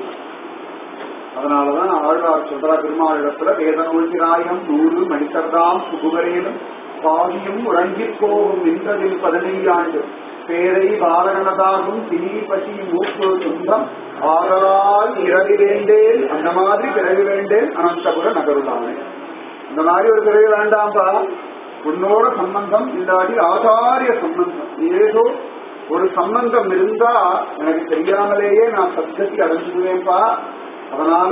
அதனாலதான் ஆழ்வார் சொல்றா பெருமாளிடத்துல வேதன உள்கிறாயம் நூறு மணிக்கர்தாம் புகுவரேனும் பாதியும் உறங்கிப் போகும் நின்றதில் பதினையாண்டு பேரை பாலகனதாகும் திணி பசி மூப்பு துன்பம் ஆதலால் இரவி வேண்டேன் அந்த மாதிரி பிறகு வேண்டேன் அனந்தபுர நகருதானே இந்த மாதிரி ஒரு பிறகு வேண்டாம்பா உன்னோட சம்பந்தம் இல்லாட்டி ஆச்சாரிய சம்பந்தம் ஏதோ ஒரு சம்பந்தம் இருந்தா எனக்கு தெரியாமலேயே நான் சத்கதி அடைஞ்சிடுவேன்பா அதனால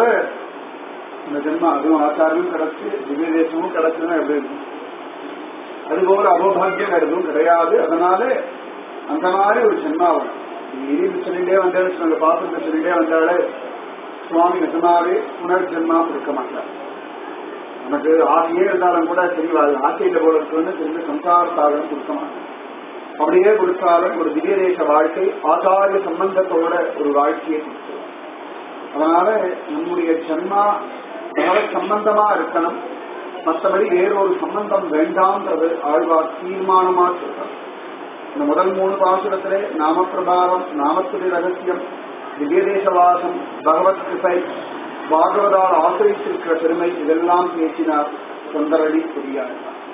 இந்த ஜென்மம் அதுவும் ஆச்சாரியும் கிடைச்சு திவ்ய தேசமும் கிடைச்சுன்னா எப்படி இருக்கும் அதுபோல அபோபாகியம் எதுவும் கிடையாது அதனால அந்த மாதிரி ஒரு ஜென்மாவன் இனிப்பு சொல்லிட்டே வந்தாலும் சொல்லுங்க பாசத்தை சொல்லிட்டே வந்தாலே சுவாமி நிஜமாவே புனர்ஜென்மா கொடுக்க மாட்டார் நமக்கு ஆசையே இருந்தாலும் கூட தெரியாது ஆசையில போல இருக்குன்னு திரும்பி சம்சார சாதனம் கொடுக்க மாட்டார் அப்படியே கொடுத்தாலும் ஒரு திவ்ய தேச வாழ்க்கை ஆச்சாரிய சம்பந்தத்தோட ஒரு வாழ்க்கையை கொடுக்கும் அதனால நம்முடைய ஜன்மா பகவத் சம்பந்தமா இருக்கணும் மற்றபடி வேறொரு சம்பந்தம் வேண்டாம்ன்றது ஆழ்வார் தீர்மானமா சொல்றார் இந்த முதல் மூணு பாசுரத்திலே நாமப்பிரபாவம் நாமத்துடைய ரகசியம் திவ்யதேசவாசம் பகவத் கிருபை பாகவதால் ஆசிரித்திருக்கிற பெருமை இதெல்லாம் பேசினார் தொண்டரடி புரியார்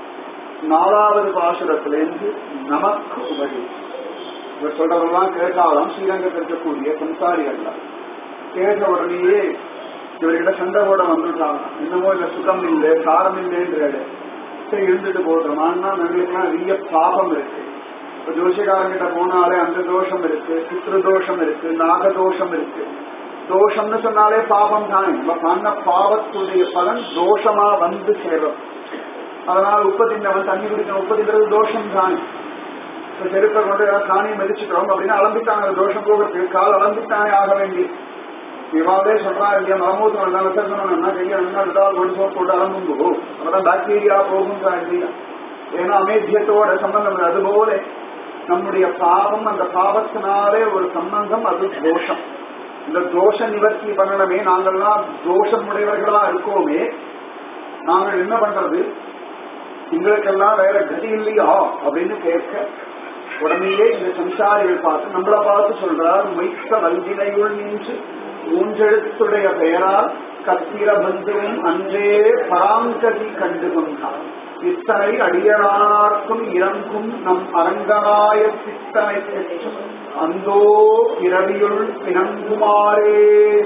நாலாவது பாசுரத்திலிருந்து நமக்கு உபதேசம் இவர் சொல்றதெல்லாம் கேட்டாலும் ஸ்ரீரங்கத்தில் இருக்கக்கூடிய சம்சாரிகள் கேட்ட உடனேயே இவர்கிட்ட சண்டை போட வந்துட்டாங்க இன்னமோ இல்ல சுகம் இல்லை சாரம் இல்லைன்றாரு சரி இருந்துட்டு போடுறோமான்னா எங்களுக்குலாம் நிறைய பாபம் இருக்கு இப்ப ஜோசியக்காரங்கிட்ட போனாலே அந்த தோஷம் இருக்கு பித்ரு தோஷம் இருக்கு நாக தோஷம் இருக்கு தோஷம்னு சொன்னாலே பாபம் தானே நம்ம பண்ண பாவத்துடைய பலன் தோஷமா வந்து சேரும் அதனால உப்பு தின்னவன் தண்ணி குடிக்கணும் உப்பு தின்றது தோஷம் தானே இப்ப செருப்பை கொண்டு ஏதாவது சாணியை மதிச்சுட்டோம் அப்படின்னா அளந்துட்டாங்க அந்த தோஷம் போகிறதுக்கு கால் அளந்துட்டானே ஆக வேண்டி இவாவே சொல்றா இல்லையா மலமூத்திரம் எல்லாம் விசர்ஜனம்னா கையை நல்லா விடால் ஒரு சோப் போட்டு அலம்பும் போகும் அப்பதான் பாக்டீரியா போகுன்றா இல்லையா ஏன்னா அமேத்தியத்தோட சம்பந்தம் இல்லை. அதுபோல நம்முடைய பாவம் அந்த பாவத்தினாலே ஒரு சம்பந்தம் அது தோஷம் இந்த தோஷ நிவர்த்தி பண்ணணுமே நாங்கள்லாம் தோஷம் உடையவர்களா இருக்கோமே நாங்கள் என்ன பண்றது எங்களுக்கெல்லாம் வேற கதி இல்லையா அப்படின்னு கேட்க உடனேயே இந்த சம்சாரிகள் பார்த்து நம்மளை பார்த்து சொல்றார் மைத்த வல்வினையுள் நின்று மூன்றெழுத்துடைய பெயரால் கத்திர பந்துவும் அன்றே பராங்கதி கண்டு கொண்டார் இத்தனை அடியனார்க்கும் இறங்கும் நம் அரங்கனாய சித்தனை பெற்றும் அந்தோ பிறவியுள் பிணங்குமாறே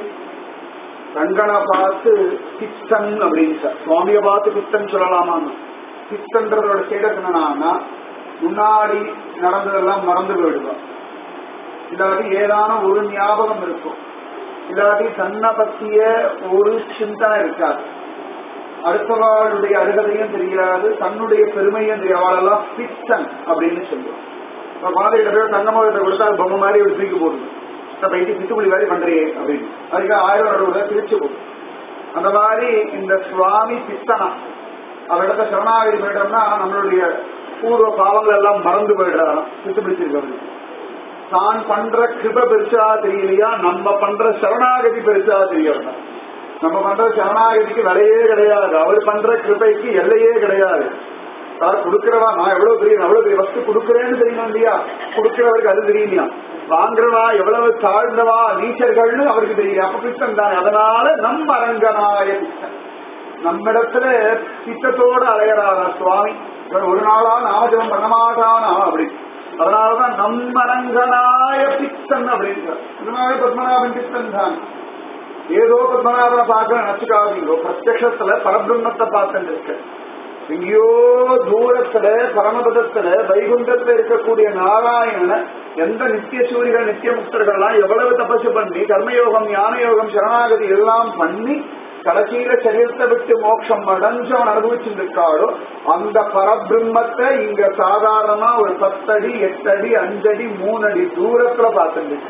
ரங்கனை பார்த்து பித்தன் அப்படின்னு சார் சுவாமியை பார்த்து பித்தன் சொல்லலாமான்னு பித்தன்றதோட ஸ்டேட்டஸ் என்னன்னா முன்னாடி நடந்ததெல்லாம் மறந்து போயிடுவான் இல்லாட்டி ஏதான ஒரு ஞாபகம் இருக்கும் இல்லாட்டி தன்னை பற்றிய ஒரு சிந்தனை இருக்காது அடுத்தவாளுடைய அருகதையும் தெரியாது தன்னுடைய பெருமையும் தெரியாது அவளெல்லாம் பித்தன் அப்படின்னு சொல்லுவான் இப்ப குழந்தைகிட்ட போய் தங்கமோகத்தை கொடுத்தா அது பொம்மை மாதிரி ஒரு தூக்கி போடுது இந்த பைக்கு சித்துக்குழி மாதிரி பண்றியே அப்படின்னு அதுக்கு ஆயிரம் அறுபது பிரிச்சு போடும் அந்த மாதிரி இந்த சுவாமி பித்தனா அவரிடத்த சரணாகதி போயிட்டோம்னா நம்மளுடைய பூர்வ பாவங்கள் எல்லாம் மறந்து போயிடுறாராம் பித்து பிடிச்சிருக்கவரு தான் பண்ற கிருப பெருசா தெரியலையா நம்ம பண்ற சரணாகதி பெருசா தெரியறதா நம்ம பண்ற சரணாகதிக்கு விலையே கிடையாது அவர் பண்ற கிருபைக்கு எல்லையே கிடையாது சார் கொடுக்கிறவா நான் எவ்வளவு பெரிய எவ்வளவு பெரிய வஸ்து கொடுக்கிறேன்னு தெரியுமா இல்லையா கொடுக்கிறவருக்கு அது தெரியலையா வாங்குறவா எவ்வளவு தாழ்ந்தவா நீச்சர்கள்னு அவருக்கு தெரியல அப்ப பித்தன் தானே அதனால நம் அரங்கனாய பித்தன் நம்மிடத்துல பித்தத்தோட அலையறாரா சுவாமி இவன் ஒரு நாளா நாமஜபம் பண்ண மாட்டானா அப்படி அதனாலதான் நம்மரங்கனாய பித்தன் அப்படின்றார் இதனால பத்மநாபன் பித்தன் தான் ஏதோ பத்மநாபனை பார்க்க நினைச்சுக்காதீங்களோ பிரத்யத்துல பரபிரம்மத்தை பார்த்துட்டு இருக்க எங்கேயோ தூரத்துல பரமபதத்துல வைகுண்டத்துல இருக்கக்கூடிய நாராயணனை எந்த நித்திய சூரிகள் நித்திய முக்தர்கள்லாம் எவ்வளவு தபசு பண்ணி கர்மயோகம் ஞான யோகம் சரணாகதி எல்லாம் பண்ணி கடைசியில சரீரத்தை விட்டு மோட்சம் அடைஞ்சு அவன் அனுபவிச்சுட்டு இருக்காளோ அந்த பரபிரம்மத்தை இங்க சாதாரணமா ஒரு பத்தடி எட்டடி அஞ்சடி மூணடி தூரத்துல பார்த்துட்டு இருக்கு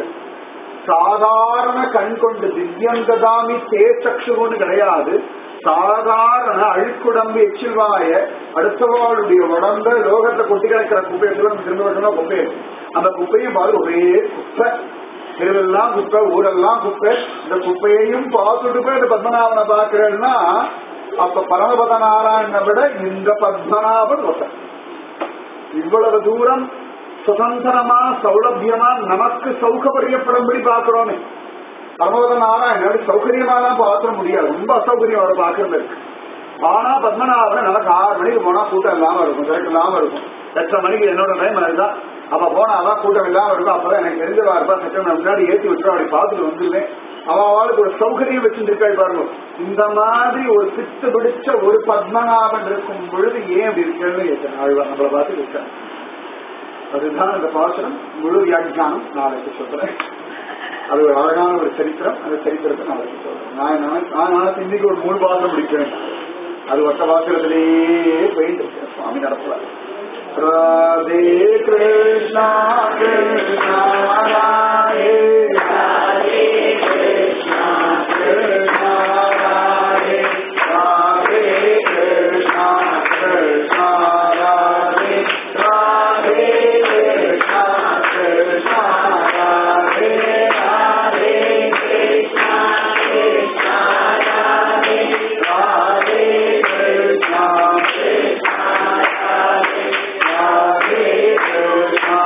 சாதாரண கண் கொண்டு திவ்யங்கதாமி தேச்சக்ஷுன்னு கிடையாது சாதாரண அழுக்குடம்பு எச்சில்வாய அடுத்தவாளுடைய உடம்ப லோகத்தை கொட்டி கிடக்கிற குப்பையை தூரம் திரும்ப வரணும் குப்பை அந்த குப்பையும் பாரு ஒரே குப்பை தெருவெல்லாம் குப்பை ஊரெல்லாம் குப்பை இந்த குப்பையையும் பார்த்துட்டு போய் இந்த பத்மநாபனை பாக்குறேன்னா அப்ப பரமபத நாராயணனை விட இந்த பத்மநாபன் ஒருத்தன் இவ்வளவு தூரம் சுதந்திரமா சௌலபியமா நமக்கு சௌகரியப்படும்படி பாக்குறோமே பரமபத நாராயணன் சௌகரியமா தான் பார்க்க முடியாது ரொம்ப அசௌகரியம் அவரை பார்க்கறது இருக்கு ஆனா பத்மநாபன் நமக்கு ஆறு மணிக்கு போனா கூட்டம் இல்லாம இருக்கும் திரட்டு இல்லாம இருக்கும் எட்டரை மணிக்கு என்னோட டைம் அதுதான் அப்ப போனாதான் கூட்டம் இல்லாம இருக்கும் அப்பதான் எனக்கு தெரிஞ்சவா இருப்பா செகண்ட் முன்னாடி ஏத்தி விட்டு அப்படி பார்த்துட்டு வந்துருவேன் அவளுக்கு ஒரு சௌகரியம் வச்சுருக்காள் பாருங்க இந்த மாதிரி ஒரு பித்து பிடிச்ச ஒரு பத்மநாபன் இருக்கும் பொழுது ஏன் அப்படி இருக்கேன்னு கேட்டேன் ஆழ்வா நம்மளை பார்த்து கேட்டேன் அதுதான் அந்த பாசனம் முழு வியாக்கியானம் நாளைக்கு சொல்றேன் அது ஒரு அழகான ஒரு சரித்திரம் அந்த சரித்திரத்தை நாளைக்கு சொல்றேன் நான் நான் நான் நாளைக்கு இன்னைக்கு ஒரு மூணு பாசனம் முடிக்கிறேன் அது ஒத்த வாசகத்திலேயே போயிட்டு இருக்கேன் சுவாமி நடத்துவார் ராதே கிருஷ்ணா கிருஷ்ணா ராதே ராதே கிருஷ்ணா கிருஷ்ணா ராதே ராதே கிருஷ்ணா கிருஷ்ணா ராதே ராதே கிருஷ்ணா கிருஷ்ணா ராதே ராதே கிருஷ்ணா கிருஷ்ணா ராதே ராதே கிருஷ்ணா கிருஷ்ணா ராதே ராதே கிருஷ்ணா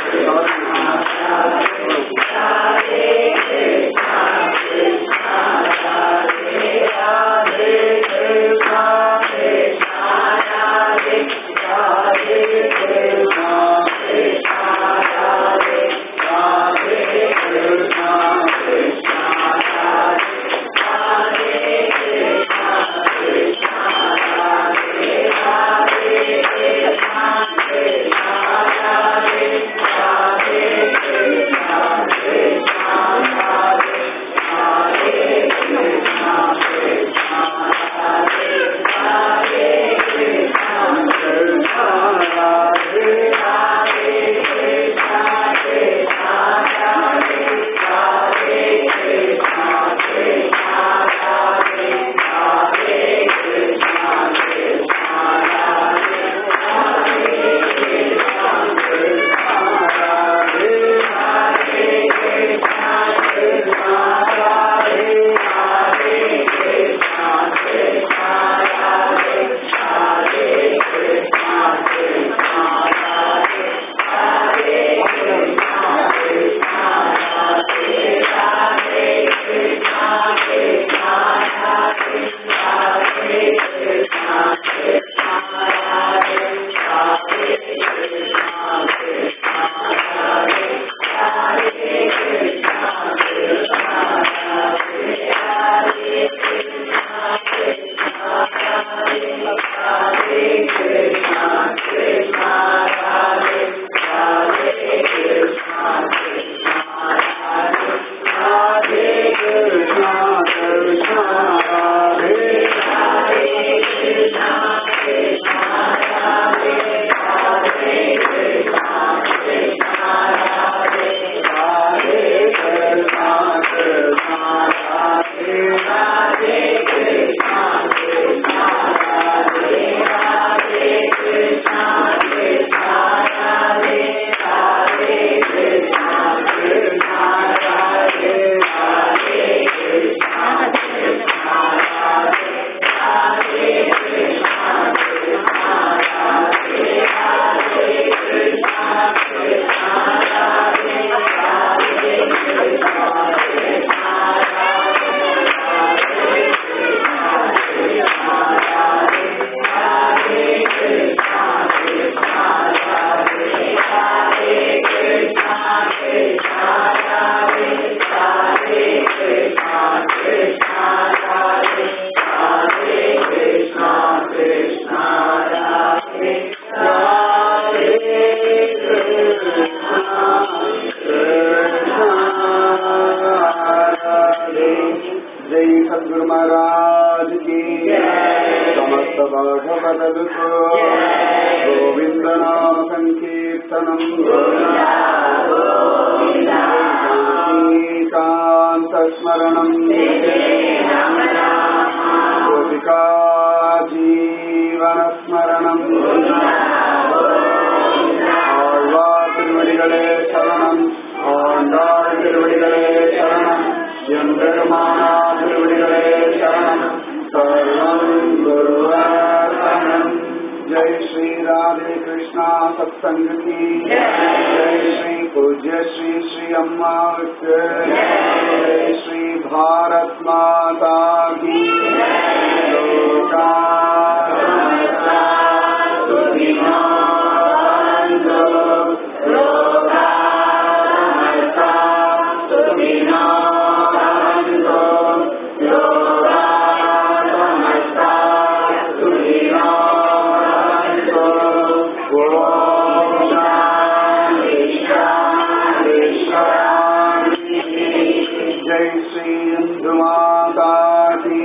जय सदगुरु महाराज की समस्त भागवत गोविंद नाम संकीर्तनम कांत स्मरणम गोपिका जीवन स्मरणम ஆழ்வார் திருவடிகளே சரணம் ஆண்டாள் திருவடிகளே சரணம் எம்பெருமானா திருவடிகளே சரணம் சர்வம் जय श्री राधे कृष्णा सत्संग की जय श्री पूज्य श्री श्री अम्मा जय श्री भारत माता की लोका समस्ता सुखिनो भवन्तु। लोका समस्ता सुखिनो भवन्तु। लोका समस्ता सुखिनो भवन्तु। ॐ शान्ति शान्ति शान्ति। जय श्री इंदु माता की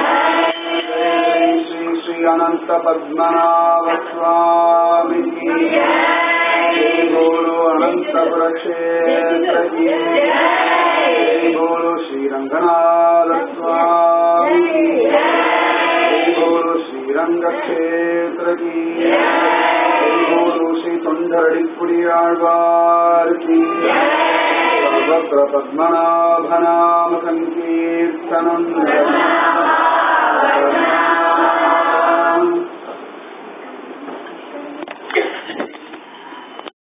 जय श्री श्री अनंत पद्मनाभ स्वामी की जय बोलो अनंत क्षेत्र की जय बोलो श्री रंगनाथ स्वामी की जय बोलो श्री रंग क्षेत्र की जय बोलो श्री தொண்டடிப்புடியாழ்வார் की सर्वत्र पद्मनाभनाम संकीर्तनम्